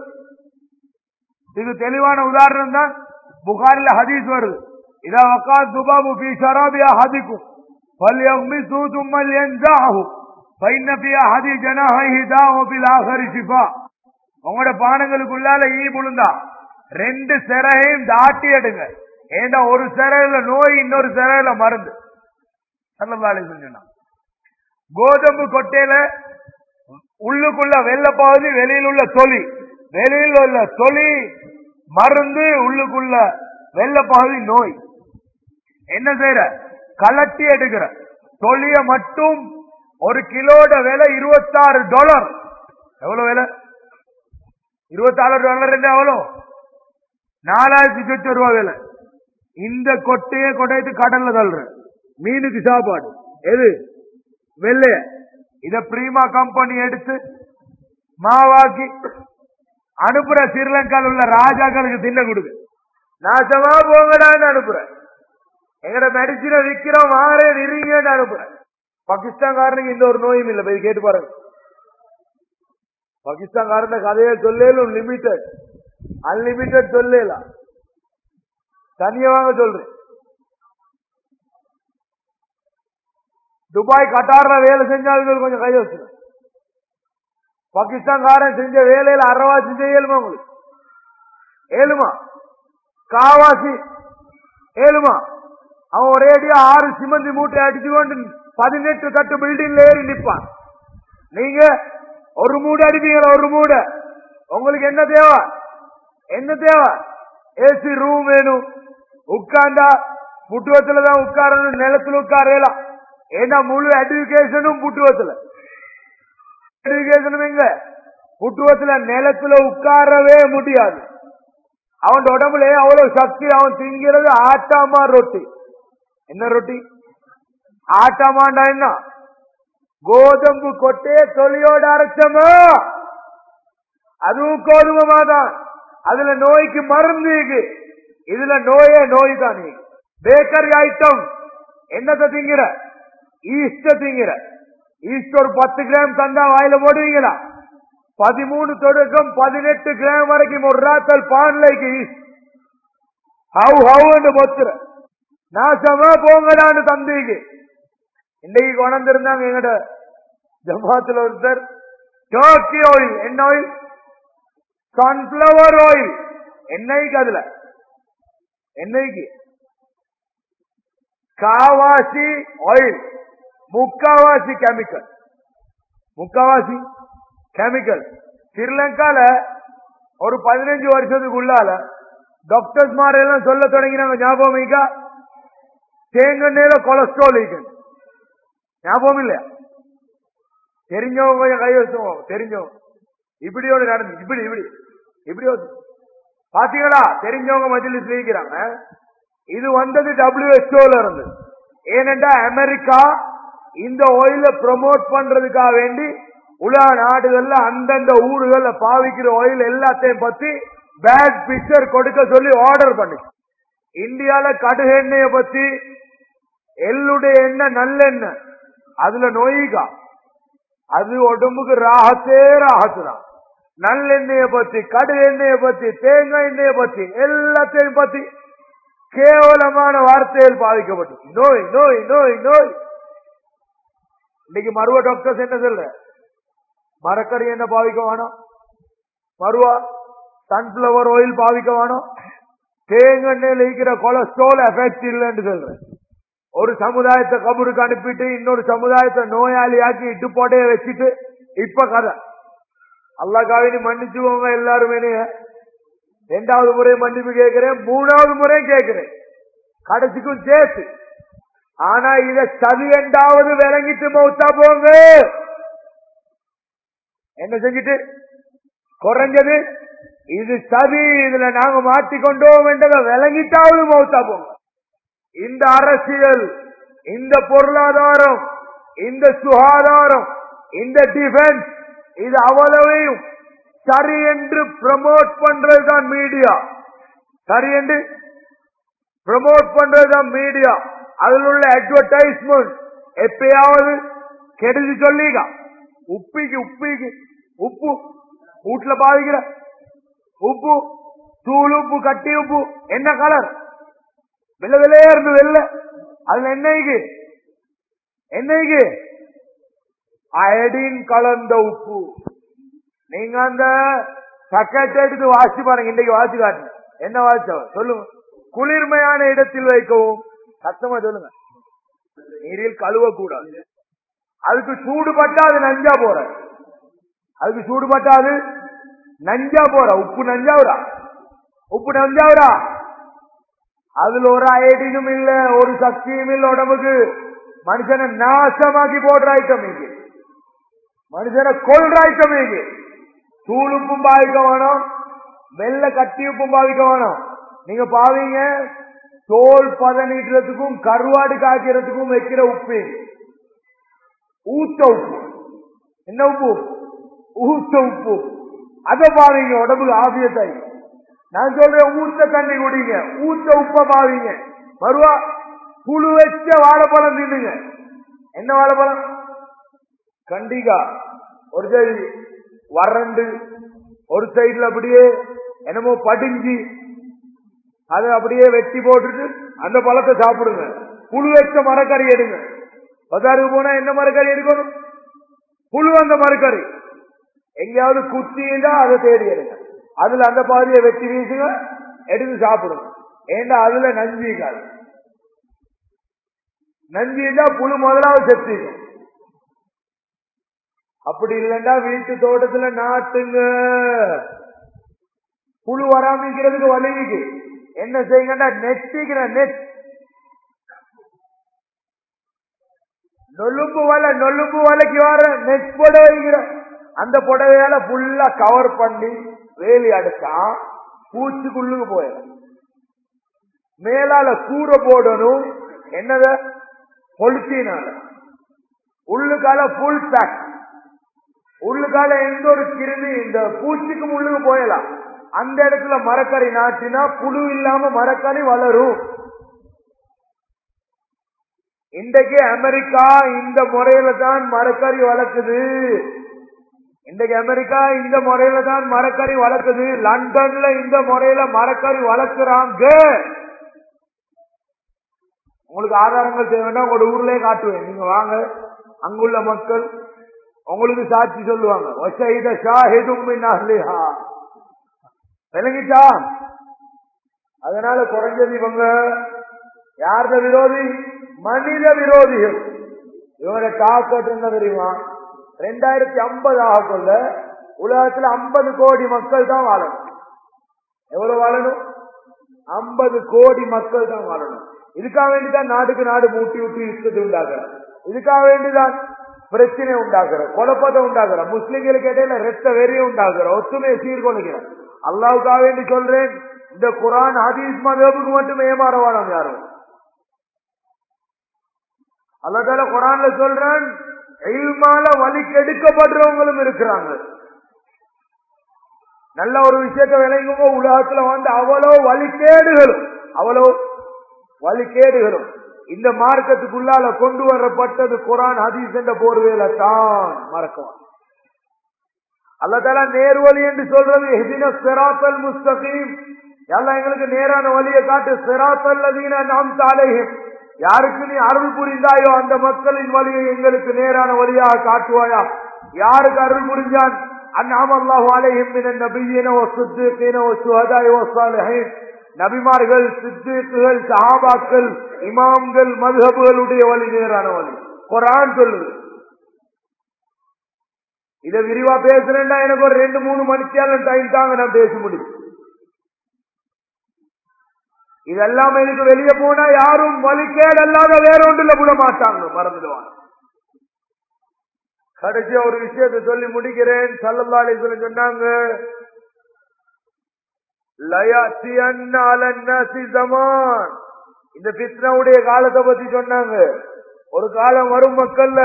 இது தெளிவான உதாரணம் தான் புகாரில் ஹதீஸ் வருது இதா வக்கா துபாபு பி ஷராபியா ஹதிக்கும் فليغمسه ثم لينزعه فإن في أحد جناحيه داء وفي الآخر شفاء உங்களோட பானங்களுக்குள்ளால ஈ புழுந்தா ரெண்டு சிறையும் தாட்டி எடுங்க ஏண்டா ஒரு சிறையில நோய் இன்னொரு சிறையில மருந்து சல்லல்லாஹு சொன்னா கோதம்பு கொட்டையில உள்ளுக்குள்ள வெள்ள பகுதி வெளியில் உள்ள தொலி வெளியில் உள்ள தொலி மருந்து உள்ளுக்குள்ள வெள்ள பகுதி நோய் என்ன செய்யற கலட்டி எடுக்கிற தொலிய மட்டும் ஒரு கிலோட விலை இருபத்தாறு டாலர் எவ்வளவு விலை இருபத்தாறு டாலர் என்ன எவ்வளவு நாலாயிரத்தி சொச்ச ரூபா விலை இந்த கொட்டையை கொடைத்து கடல்ல தள்ளுற மீனுக்கு சாப்பாடு எது வெள்ளைய இத பிரீமா கம்பெனி எடுத்து மாவாக்கி அனுப்புற ஸ்ரீலங்கால உள்ள ராஜாக்களுக்கு தின்ன கொடுக்கு நாசமா போங்கடான்னு அனுப்புற எங்கட மெடிசினை விக்கிறோம் வாரே நிறீங்கன்னு அனுப்புற பாகிஸ்தான்காரனுக்கு இந்த ஒரு நோயும் இல்லை போய் கேட்டு பாருங்க பாகிஸ்தான்காரன கதையை சொல்லேலும் லிமிட்டட் அன்லிமிட்டட் சொல்லலாம் தனியா வாங்க சொல்றேன் துபாய் கட்டார்ல வேலை செஞ்சாலும் கொஞ்சம் கை வச்சு பாகிஸ்தான்காரன் செஞ்ச வேலையில அறவாசி செய்யலுமா உங்களுக்கு ஏழுமா காவாசி ஏழுமா அவன் ஒரேடியா ஆறு சிமந்தி மூட்டை அடிச்சு கொண்டு பதினெட்டு கட்டு பில்டிங்ல ஏறி நிப்பான் நீங்க ஒரு மூடை அடிப்பீங்களா ஒரு மூடை உங்களுக்கு என்ன தேவை என்ன தேவை ஏசி ரூம் வேணும் உட்கார்ந்தா புட்டுவத்துல தான் உட்காரணும் நிலத்துல உட்காரலாம் ஏன்னா முழு எஜுகேஷனும் புட்டுவத்துல எஜுகேஷனும் எங்க புட்டுவத்துல நிலத்துல உட்காரவே முடியாது அவன் உடம்புல அவ்வளவு சக்தி அவன் திங்கிறது ஆட்டாமா ரொட்டி என்ன ரொட்டி ஆட்டாமாண்டா என்ன கோதம்பு கொட்டையே தொலியோட அரைச்சமா அதுவும் கோதுமமா தான் அதுல நோய்க்கு மருந்து இருக்கு இதுல நோயே நோய் தான் நீ பேக்கரி ஐட்டம் என்னத்தை திங்கிற ஈஸ்ட திங்கிற ஈஸ்ட் ஒரு பத்து கிராம் தந்தா வாயில போடுவீங்களா பதிமூணு தொடக்கம் பதினெட்டு கிராம் வரைக்கும் ஒரு ராத்தல் பான்லைக்கு ஈஸ்ட் ஹவு ஹவுன்னு பொத்துற நாசமா போங்கடான்னு தந்தீங்க இன்னைக்கு கொண்டிருந்தாங்க எங்கட ஜமாத்துல ஒருத்தர் டர்க்கி ஆயில் என்ன ஆயில் சன்ஃபிளவர் ஆயில் எண்ணெய்க்கு அதுல எண்ணெய்க்கு காவாசி ஆயில் முக்காவாசி கெமிக்கல் முக்காவாசி கெமிக்கல் ஸ்ரீலங்கால ஒரு பதினஞ்சு வருஷத்துக்கு உள்ளால டாக்டர்ஸ் மாதிரி எல்லாம் சொல்ல தொடங்கினாங்க ஞாபகம் வைக்கா தேங்கெண்ணெயில கொலஸ்ட்ரால் இருக்கு ஞாபகம் இல்லையா தெரிஞ்சவங்க கொஞ்சம் கை வச்சுவோம் தெரிஞ்சவங்க இப்படி ஒன்று நடந்து இப்படி இப்படி இப்படி ஒரு பாத்தீங்களா தெரிஞ்சவங்க மஜிலிஸ் இருக்கிறாங்க இது வந்தது டபிள்யூஹெச்ஓல இருந்து ஏனென்றா அமெரிக்கா இந்த ஆயில ப்ரமோட் பண்றதுக்காக வேண்டி உலக நாடுகள்ல அந்தந்த ஊர்கள்ல பாவிக்கிற ஆயில் எல்லாத்தையும் பத்தி பேட் பிக்சர் கொடுக்க சொல்லி ஆர்டர் பண்ணி இந்தியால கடுகு எண்ணெய பத்தி எள்ளுடைய எண்ணெய் நல்லெண்ணெய் அதுல நோய்கா அது உடம்புக்கு ராகத்தே ராகத்து தான் நல்லெண்ணெய பத்தி கடு எண்ணெய பத்தி தேங்காய் எண்ணெய பத்தி எல்லாத்தையும் பத்தி கேவலமான வார்த்தையில் பாதிக்கப்பட்டு நோய் நோய் நோய் நோய் இன்னைக்கு மருவ டாக்டர்ஸ் என்ன சொல்ற மரக்கறி என்ன பாவிக்க வேணும் மருவா சன்ஃபிளவர் ஆயில் பாவிக்க வேணும் தேங்கெண்ணெயில் இருக்கிற கொலஸ்ட்ரால் எஃபெக்ட் இல்லைன்னு சொல்றேன் ஒரு சமுதாயத்தை கபருக்கு அனுப்பிட்டு இன்னொரு சமுதாயத்தை நோயாளியாக்கி இட்டு போட்டே வச்சுட்டு இப்ப கதை அல்லாக்காவினி மன்னிச்சுக்கோங்க எல்லாருமே ரெண்டாவது முறை மன்னிப்பு கேட்கிறேன் மூணாவது முறை கேட்கிறேன் கடைசிக்கும் சேர்த்து ஆனா இத சதி ரெண்டாவது விளங்கிட்டு மௌத்தா போங்க என்ன செஞ்சுட்டு குறைஞ்சது இது சதி இதுல நாங்க மாட்டிக்கொண்டோம் என்றதை விளங்கிட்டாவது மௌத்தா போங்க இந்த அரசியல் இந்த பொருளாதாரம் இந்த சுகாதாரம் இந்த டிஃபென்ஸ் இது அவ்வளவையும் சரி என்று ப்ரமோட் பண்றதுதான் மீடியா சரி என்று ப்ரமோட் பண்றதுதான் மீடியா அதில் உள்ள அட்வர்டைஸ்மெண்ட் எப்பயாவது கெடுதி சொல்லிக்கா உப்பிக்கு உப்பிக்கு உப்பு வீட்டுல பாவிக்கிற உப்பு தூள் உப்பு கட்டி உப்பு என்ன கலர் வெள்ள வெள்ளையா இருந்து வெள்ள அதுல என்னைக்கு என்னைக்கு அயடின் கலந்த உப்பு நீங்க அந்த பக்கெட் எடுத்து வாசி பாருங்க இன்னைக்கு வாசி காட்டுங்க என்ன வாசிச்சவர் சொல்லுங்க குளிர்மையான இடத்தில் வைக்கவும் சத்தமா சொல்லுங்க நீரில் கழுவக்கூடாது அதுக்கு சூடு பட்டா அது நஞ்சா போற அதுக்கு சூடு பட்டா அது நஞ்சா போற உப்பு நஞ்சாவுரா உப்பு நஞ்சாவுரா அதுல ஒரு அயடினும் இல்ல ஒரு சக்தியும் இல்ல உடம்புக்கு மனுஷனை நாசமாக்கி போடுற ஐட்டம் இங்க மனுஷனை கொள்ற ஐட்டம் இங்க தூள் உப்பும் பாவிக்க வேணும் மெல்ல கட்டி உப்பும் பாவிக்க வேணும் நீங்க பாவீங்க தோல் பதனிடுறதுக்கும் கருவாடு காய்க்கிறதுக்கும் வைக்கிற உப்பு இது. ஊத்த உப்பு என்ன உப்பு ஊத்த உப்பு அதை பாவீங்க உடம்புக்கு ஆபியத்தாய் நான் சொல்றேன் ஊத்த தண்ணி குடிங்க ஊத்த உப்ப பாவீங்க வருவா புழு வச்ச வாழைப்பழம் தின்னுங்க என்ன வாழைப்பழம் கண்டிகா ஒரு சைடு வறண்டு ஒரு சைடுல அப்படியே என்னமோ படிஞ்சு அதை அப்படியே வெட்டி போட்டுட்டு அந்த பழத்தை சாப்பிடுங்க புழு வச்ச மரக்கறி எடுங்க பஜாருக்கு போனா என்ன மரக்கறி எடுக்கணும் புழு அந்த மரக்கறி எங்கேயாவது குத்தி இருந்தா அதை தேடி எடுங்க அதுல அந்த பாதியை வெட்டி வீசுங்க எடுத்து சாப்பிடுங்க ஏண்டா அதுல நஞ்சிக்காது நஞ்சு இருந்தா புழு முதலாவது செத்துக்கும் அப்படி இல்லைன்னா வீட்டு தோட்டத்துல நாட்டுங்க புழு வராமிக்கிறதுக்கு வலிக்கு என்ன செய்யுங்கன்னா நெட்டிக்கிற நெட் நொல்லும்பு வலை நொல்லும்பு வலைக்கு வர நெட் புடவை வைக்கிற அந்த புடவையால ஃபுல்லா கவர் பண்ணி வேலி அடிச்சா பூச்சிக்குள்ளுக்கு போயிடும் மேலால கூரை போடணும் என்னத பொலித்தீனால உள்ளுக்கால ஃபுல் பேக் உள்ளுக்கால எந்த ஒரு கிருமி இந்த பூச்சிக்கும் உள்ளுக்கு போயலாம் அந்த இடத்துல மரக்கறி நாட்டினா புழு இல்லாம மரக்கறி வளரும் இன்றைக்கு அமெரிக்கா இந்த முறையில தான் மரக்கறி வளர்க்குது இன்றைக்கு அமெரிக்கா இந்த முறையில தான் மரக்கறி வளர்க்குது லண்டன்ல இந்த முறையில மரக்கறி வளர்க்குறாங்க உங்களுக்கு ஆதாரங்கள் தேவைன்னா உங்களோட ஊர்லயே காட்டுவேன் நீங்க வாங்க அங்குள்ள மக்கள் உங்களுக்கு சாட்சி சொல்லுவாங்க வசைத ஷாஹிதும் மின் அஹ்லிஹா விளங்கிட்டா அதனால குறைஞ்சது இவங்க யார்த விரோதி மனித விரோதிகள் இவங்க டாக்கெட் என்ன தெரியுமா ரெண்டாயிரத்தி ஐம்பது ஆக கொள்ள உலகத்துல ஐம்பது கோடி மக்கள் தான் வாழணும் எவ்வளவு வாழணும் ஐம்பது கோடி மக்கள் தான் வாழணும் இதுக்காக வேண்டிதான் நாட்டுக்கு நாடு மூட்டி விட்டு யுத்தத்தை உண்டாக்குற இதுக்காக வேண்டிதான் பிரச்சனை உண்டாக்குற குழப்பத்தை உண்டாக்குற முஸ்லிம்களுக்கு இடையில ரத்த வெறியை உண்டாக்குற ஒத்துமையை சீர்கொள்ளுகிற அல்லாவுக்காக வேண்டி சொல்றேன் இந்த குரான் ஹதீஸ் மதபுக்கு மட்டும் ஏமாறவானாம் யாரும் அல்லதால குரான்ல சொல்றான் இல்மால வலிக்கு எடுக்கப்படுறவங்களும் இருக்கிறாங்க நல்ல ஒரு விஷயத்த விளங்குங்க உலகத்துல வந்து அவ்வளோ வழிகேடுகளும் அவ்வளோ வழிகேடுகளும் இந்த மார்க்கத்துக்குள்ளால கொண்டு வரப்பட்டது குரான் ஹதீஸ் என்ற போர்வையில தான் மறக்குவான் அல்லதால நேர்வழி என்று சொல்றது ஹிதின செராத்தல் முஸ்தகீம் எல்லாம் எங்களுக்கு நேரான வழியை காட்டு செராத்தல் அதீன நாம் தாலேயும் யாருக்கு நீ அருள் புரிந்தாயோ அந்த மக்களின் வழியை எங்களுக்கு நேரான வழியாக காட்டுவாயா யாருக்கு அருள் புரிஞ்சான் அந்நாம் அல்லாஹ் அலைஹிம் மினன் நபியின வ சித்திகீன வ சுஹதாய் வ சாலிஹீன் நபிமார்கள் சித்திக்குகள் சஹாபாக்கள் இமாம்கள் மதுஹபுகளுடைய வழி நேரான வழி குரான் சொல்லுது இத விரிவா பேசுறேன்டா எனக்கு ஒரு ரெண்டு மூணு மணிக்கால டைம் தாங்க நான் பேச முடியும் இதெல்லாம் எனக்கு வெளியே போனா யாரும் வழிகேடு அல்லாத வேற ஒன்றுல விட மாட்டாங்க மறந்துடுவாங்க கடைசியா ஒரு விஷயத்தை சொல்லி முடிக்கிறேன் சல்லல்லா அலிஸ்வலம் சொன்னாங்க இந்த பித்னாவுடைய காலத்தை பத்தி சொன்னாங்க ஒரு காலம் வரும் மக்கள்ல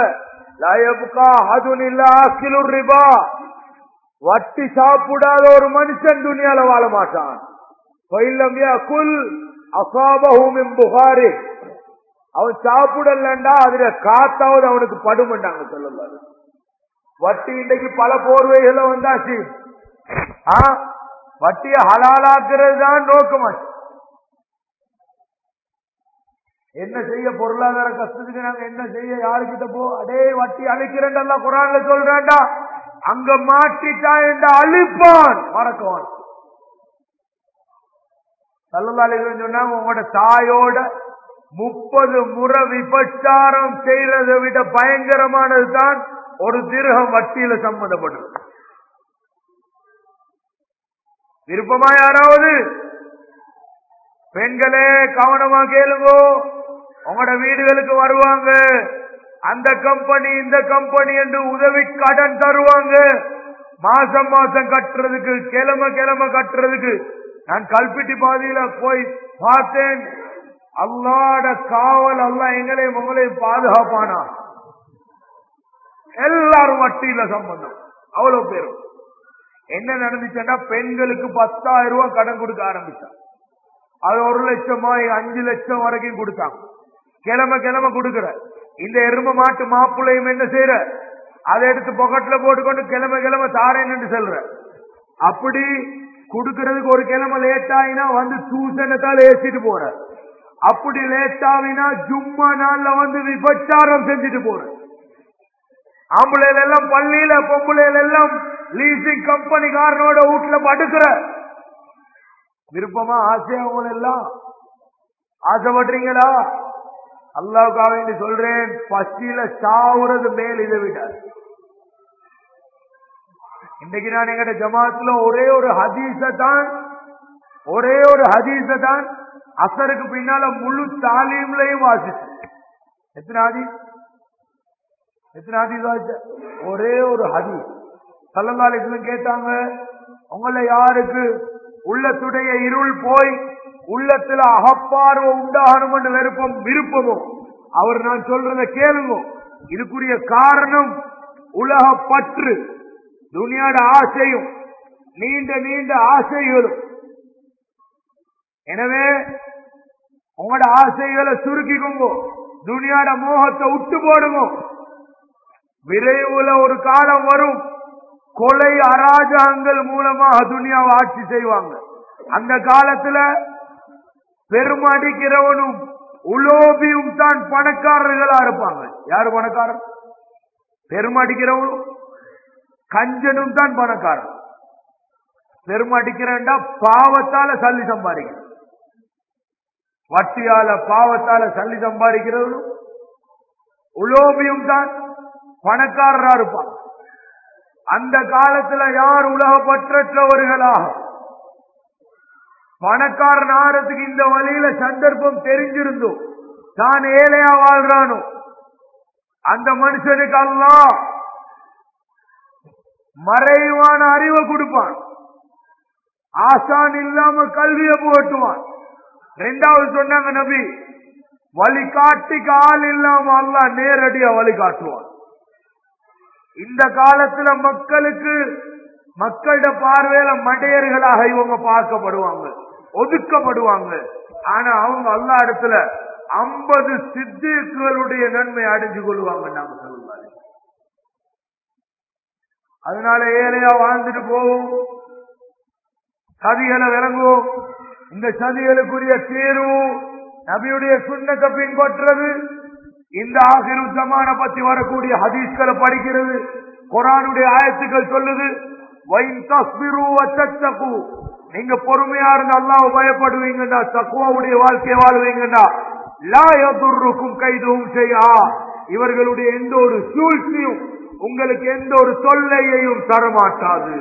ரிபா வட்டி சாப்பிடாத ஒரு மனுஷன் துணியால வாழ மாட்டான் குல் அசாபஹூமின் புகாரி அவன் சாப்பிடலண்டா அதுல காத்தாவது அவனுக்கு படுமண்டாங்க சொல்லலாரு வட்டி இன்றைக்கு பல போர்வைகள வந்தாச்சு வட்டியை ஹலாலாக்குறது தான் நோக்கமாச்சு என்ன செய்ய பொருளாதார கஷ்டத்துக்கு நாங்க என்ன செய்ய யாருக்கிட்ட போ அடே வட்டி அழிக்கிறேன்டா குரான்ல சொல்றேன்டா அங்க மாட்டிட்டா என்று அழிப்பான் மறக்குவான் சல்லல்லாலிகள் சொன்னாங்க உங்களோட தாயோட முப்பது முறை விபச்சாரம் செய்யறதை விட பயங்கரமானது தான் ஒரு திருகம் வட்டியில சம்பந்தப்பட்டது விருப்பமா யாராவது பெண்களே கவனமா கேளுங்கோ உங்களோட வீடுகளுக்கு வருவாங்க அந்த கம்பெனி இந்த கம்பெனி என்று உதவி கடன் தருவாங்க மாசம் மாசம் கட்டுறதுக்கு கிழமை கிழமை கட்டுறதுக்கு நான் கல்பிட்டி பாதியில போய் பார்த்தேன் அல்லாட காவல் அல்ல எங்களையும் உங்களையும் பாதுகாப்பானா எல்லாரும் வட்டியில சம்பந்தம் அவ்வளவு பேரும் என்ன நடந்துச்சுன்னா பெண்களுக்கு பத்தாயிரம் ரூபாய் கடன் கொடுக்க ஆரம்பிச்சான் அது ஒரு லட்சமா அஞ்சு லட்சம் வரைக்கும் கொடுத்தாங்க கிழமை கிழமை கொடுக்கிற இந்த எரும மாட்டு மாப்பிள்ளையும் என்ன செய்யற அதை எடுத்து பொக்கெட்ல போட்டுக்கொண்டு கிழமை கிழமை தாரேன்னு சொல்ற அப்படி கொடுக்கறதுக்கு ஒரு கிழமை லேட் ஆயினா வந்து சூசனத்தால் ஏசிட்டு போற அப்படி லேட் ஆவினா ஜும்மா நாள்ல வந்து விபச்சாரம் செஞ்சுட்டு போற ஆம்பளையில எல்லாம் பள்ளியில பொம்பளையில எல்லாம் லீசிங் கம்பெனிக்காரனோட வீட்டுல படுக்கிற விருப்பமா ஆசையவங்க எல்லாம் ஆசைப்படுறீங்களா அல்லாவுக்காக வேண்டி சொல்றேன் பசியில சாவுறது மேல் இதை விட இன்னைக்கு நான் எங்கட ஜமாத்துல ஒரே ஒரு ஹதீஸ தான் ஒரே ஒரு ஹதீஸ தான் அசருக்கு பின்னால முழு தாலீம்லையும் வாசிச்சு எத்தனை ஹதீஸ் எத்தனை ஹதீஸ் வாசிச்ச ஒரே ஒரு ஹதீஸ் சல்லல்லாலிஸ்லம் கேட்டாங்க உங்களை யாருக்கு உள்ளத்துடைய இருள் போய் உள்ளத்துல அகப்பார்வ உண்டாகணும் விருப்பம் விருப்பமோ அவர் நான் சொல்றத கேளுங்க இதுக்குரிய காரணம் உலக பற்று துனியாட ஆசையும் நீண்ட நீண்ட ஆசைகளும் எனவே உங்களோட ஆசைகளை சுருக்கிக்கோங்க துனியாட மோகத்தை விட்டு போடுங்க விரைவுல ஒரு காலம் வரும் கொலை அராஜகங்கள் மூலமாக துனியாவை ஆட்சி செய்வாங்க அந்த காலத்துல பெருமடிக்கிறவனும் உலோபியும் தான் பணக்காரர்களா இருப்பாங்க யாரு பணக்காரர் பெருமடிக்கிறவனும் கஞ்சனும் தான் பணக்காரன் பெருமடிக்கிறா பாவத்தால சல்லி சம்பாதிக்க வட்டியால பாவத்தால சல்லி சம்பாதிக்கிறவனும் உலோபியும் தான் பணக்காரரா இருப்பாங்க அந்த காலத்துல யார் உலக பற்றற்றவர்களாக பணக்காரன் ஆறதுக்கு இந்த வழியில சந்தர்ப்பம் தெரிஞ்சிருந்தோ தான் ஏழையா வாழ்றானோ அந்த மனுஷனுக்கு அல்லா மறைவான அறிவை கொடுப்பான் ஆசான் இல்லாம கல்விய புகட்டுவான் ரெண்டாவது சொன்னாங்க நபி வழிகாட்டிக்கு ஆள் இல்லாம அல்லாஹ் நேரடியா வழிகாட்டுவான் இந்த காலத்துல மக்களுக்கு மக்களோட பார்வையில மடையர்களாக இவங்க பார்க்கப்படுவாங்க ஒதுக்கப்படுவாங்க ஆனா அவங்க அல்லா இடத்துல ஐம்பது சித்திகளுடைய நன்மை அடைஞ்சு கொள்வாங்க நாம சொல்லுவாங்க அதனால ஏழையா வாழ்ந்துட்டு போவோம் சதிகளை விளங்குவோம் இந்த சதிகளுக்குரிய தீர்வு நபியுடைய சுண்ணத்தை பின்பற்றது இந்த ஆகிரு ஜமான பத்தி வரக்கூடிய ஹதீஸ்களை படிக்கிறது குரானுடைய ஆயத்துக்கள் சொல்லுது வைன் தஸ்பிரு வத்தக்கு நீங்க பொறுமையா இருந்து அல்லாஹ் பயப்படுவீங்கடா தக்குவாவுடைய வாழ்க்கையை வாழ்வீங்கடா லா எதுருக்கும் கைதுவும் செய்யா இவர்களுடைய எந்த ஒரு சூழ்ச்சியும் உங்களுக்கு எந்த ஒரு தொல்லையையும் தரமாட்டாது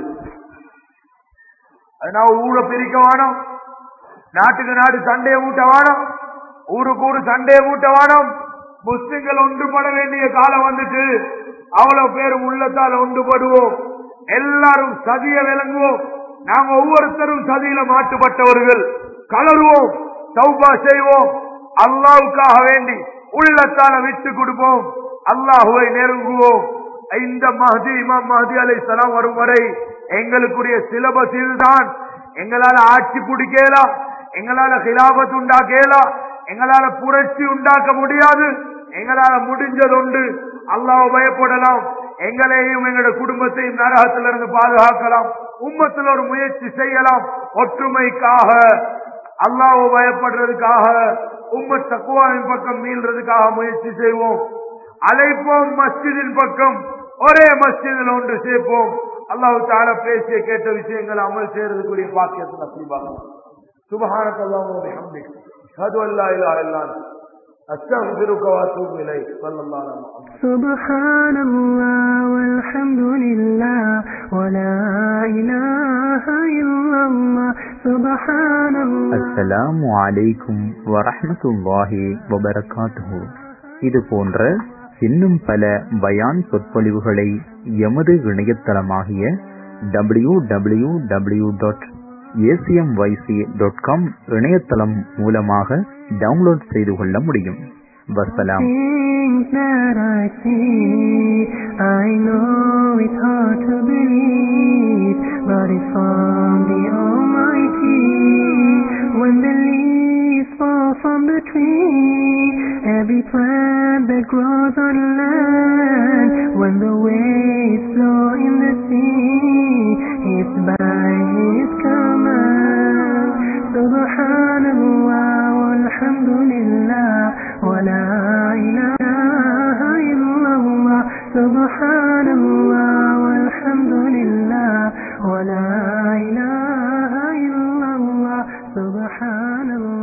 அதனால ஊரை பிரிக்க வேணும் நாட்டுக்கு நாடு சண்டையை மூட்ட வேணும் ஊருக்கு ஊரு சண்டையை மூட்ட வேணும் முஸ்லிம்கள் ஒன்றுபட வேண்டிய காலம் வந்துட்டு அவ்வளவு பேர் உள்ளத்தால் ஒன்றுபடுவோம் எல்லாரும் சதிய விளங்குவோம் நாங்க ஒவ்வொருத்தரும் சதியில மாட்டுப்பட்டவர்கள் கலருவோம் சௌபா செய்வோம் அல்லாவுக்காக வேண்டி உள்ளத்தால விட்டு கொடுப்போம் அல்லாஹுவை நெருங்குவோம் இந்த மஹதி இமாம் மஹதி அலை சலாம் வரும் வரை எங்களுக்குரிய சிலபஸ் இதுதான் எங்களால ஆட்சி பிடிக்கலாம் எங்களால கிலாபத் உண்டாக்கலாம் எங்களால புரட்சி உண்டாக்க முடியாது எங்களால முடிஞ்சது உண்டு அல்லாஹ் பயப்படலாம் எங்களையும் எங்களோட குடும்பத்தையும் நரகத்திலிருந்து பாதுகாக்கலாம் உம்மத்தில் ஒரு முயற்சி செய்யலாம் ஒற்றுமைக்காக அல்லாஹ் பயப்படுறதுக்காக உம்ம தக்குவாவின் பக்கம் மீள்றதுக்காக முயற்சி செய்வோம் அழைப்போம் மஸ்ஜிதின் பக்கம் ஒரே மஸ்ஜிதில் ஒன்று சேர்ப்போம் அல்லாஹு தால பேசிய கேட்ட விஷயங்கள் அமல் செய்யறதுக்குரிய பாக்கியத்தை நசீபாக சுபஹானக அல்லாஹு வபிஹம்திக அஷ்ஹது அன் லா இலாஹா இல்லா அன்த அஸ்தக்ஃபிருக வ அத்தூபு இலைக் ஸல்லல்லாஹு அலைஹி வஸல்லம் سبحان الله والحمد لله ولا إله إلا الله سبحان الله அஸ்ஸலாமு அலைக்கும் வரஹ்மத்துல்லாஹி வபரகாத்துஹு இது போன்ற இன்னும் பல பயான் சொற்பொழிவுகளை எமது இணையதளமாகிய W W W dot A C M Y C dot com இணையதளம் மூலமாக டவுன்லோட் செய்து கொள்ள முடியும் வசலாம் Things that I see, I know it's hard to believe, but it's from the Almighty. When the leaves fall from the tree, every plant that grows on land, when the waves flow in the sea, it's by His command. Subhanallah walhamdulillah wa la ilaha illallah. Subhanallah walhamdulillah wa la ilaha illallah. Subhanallah.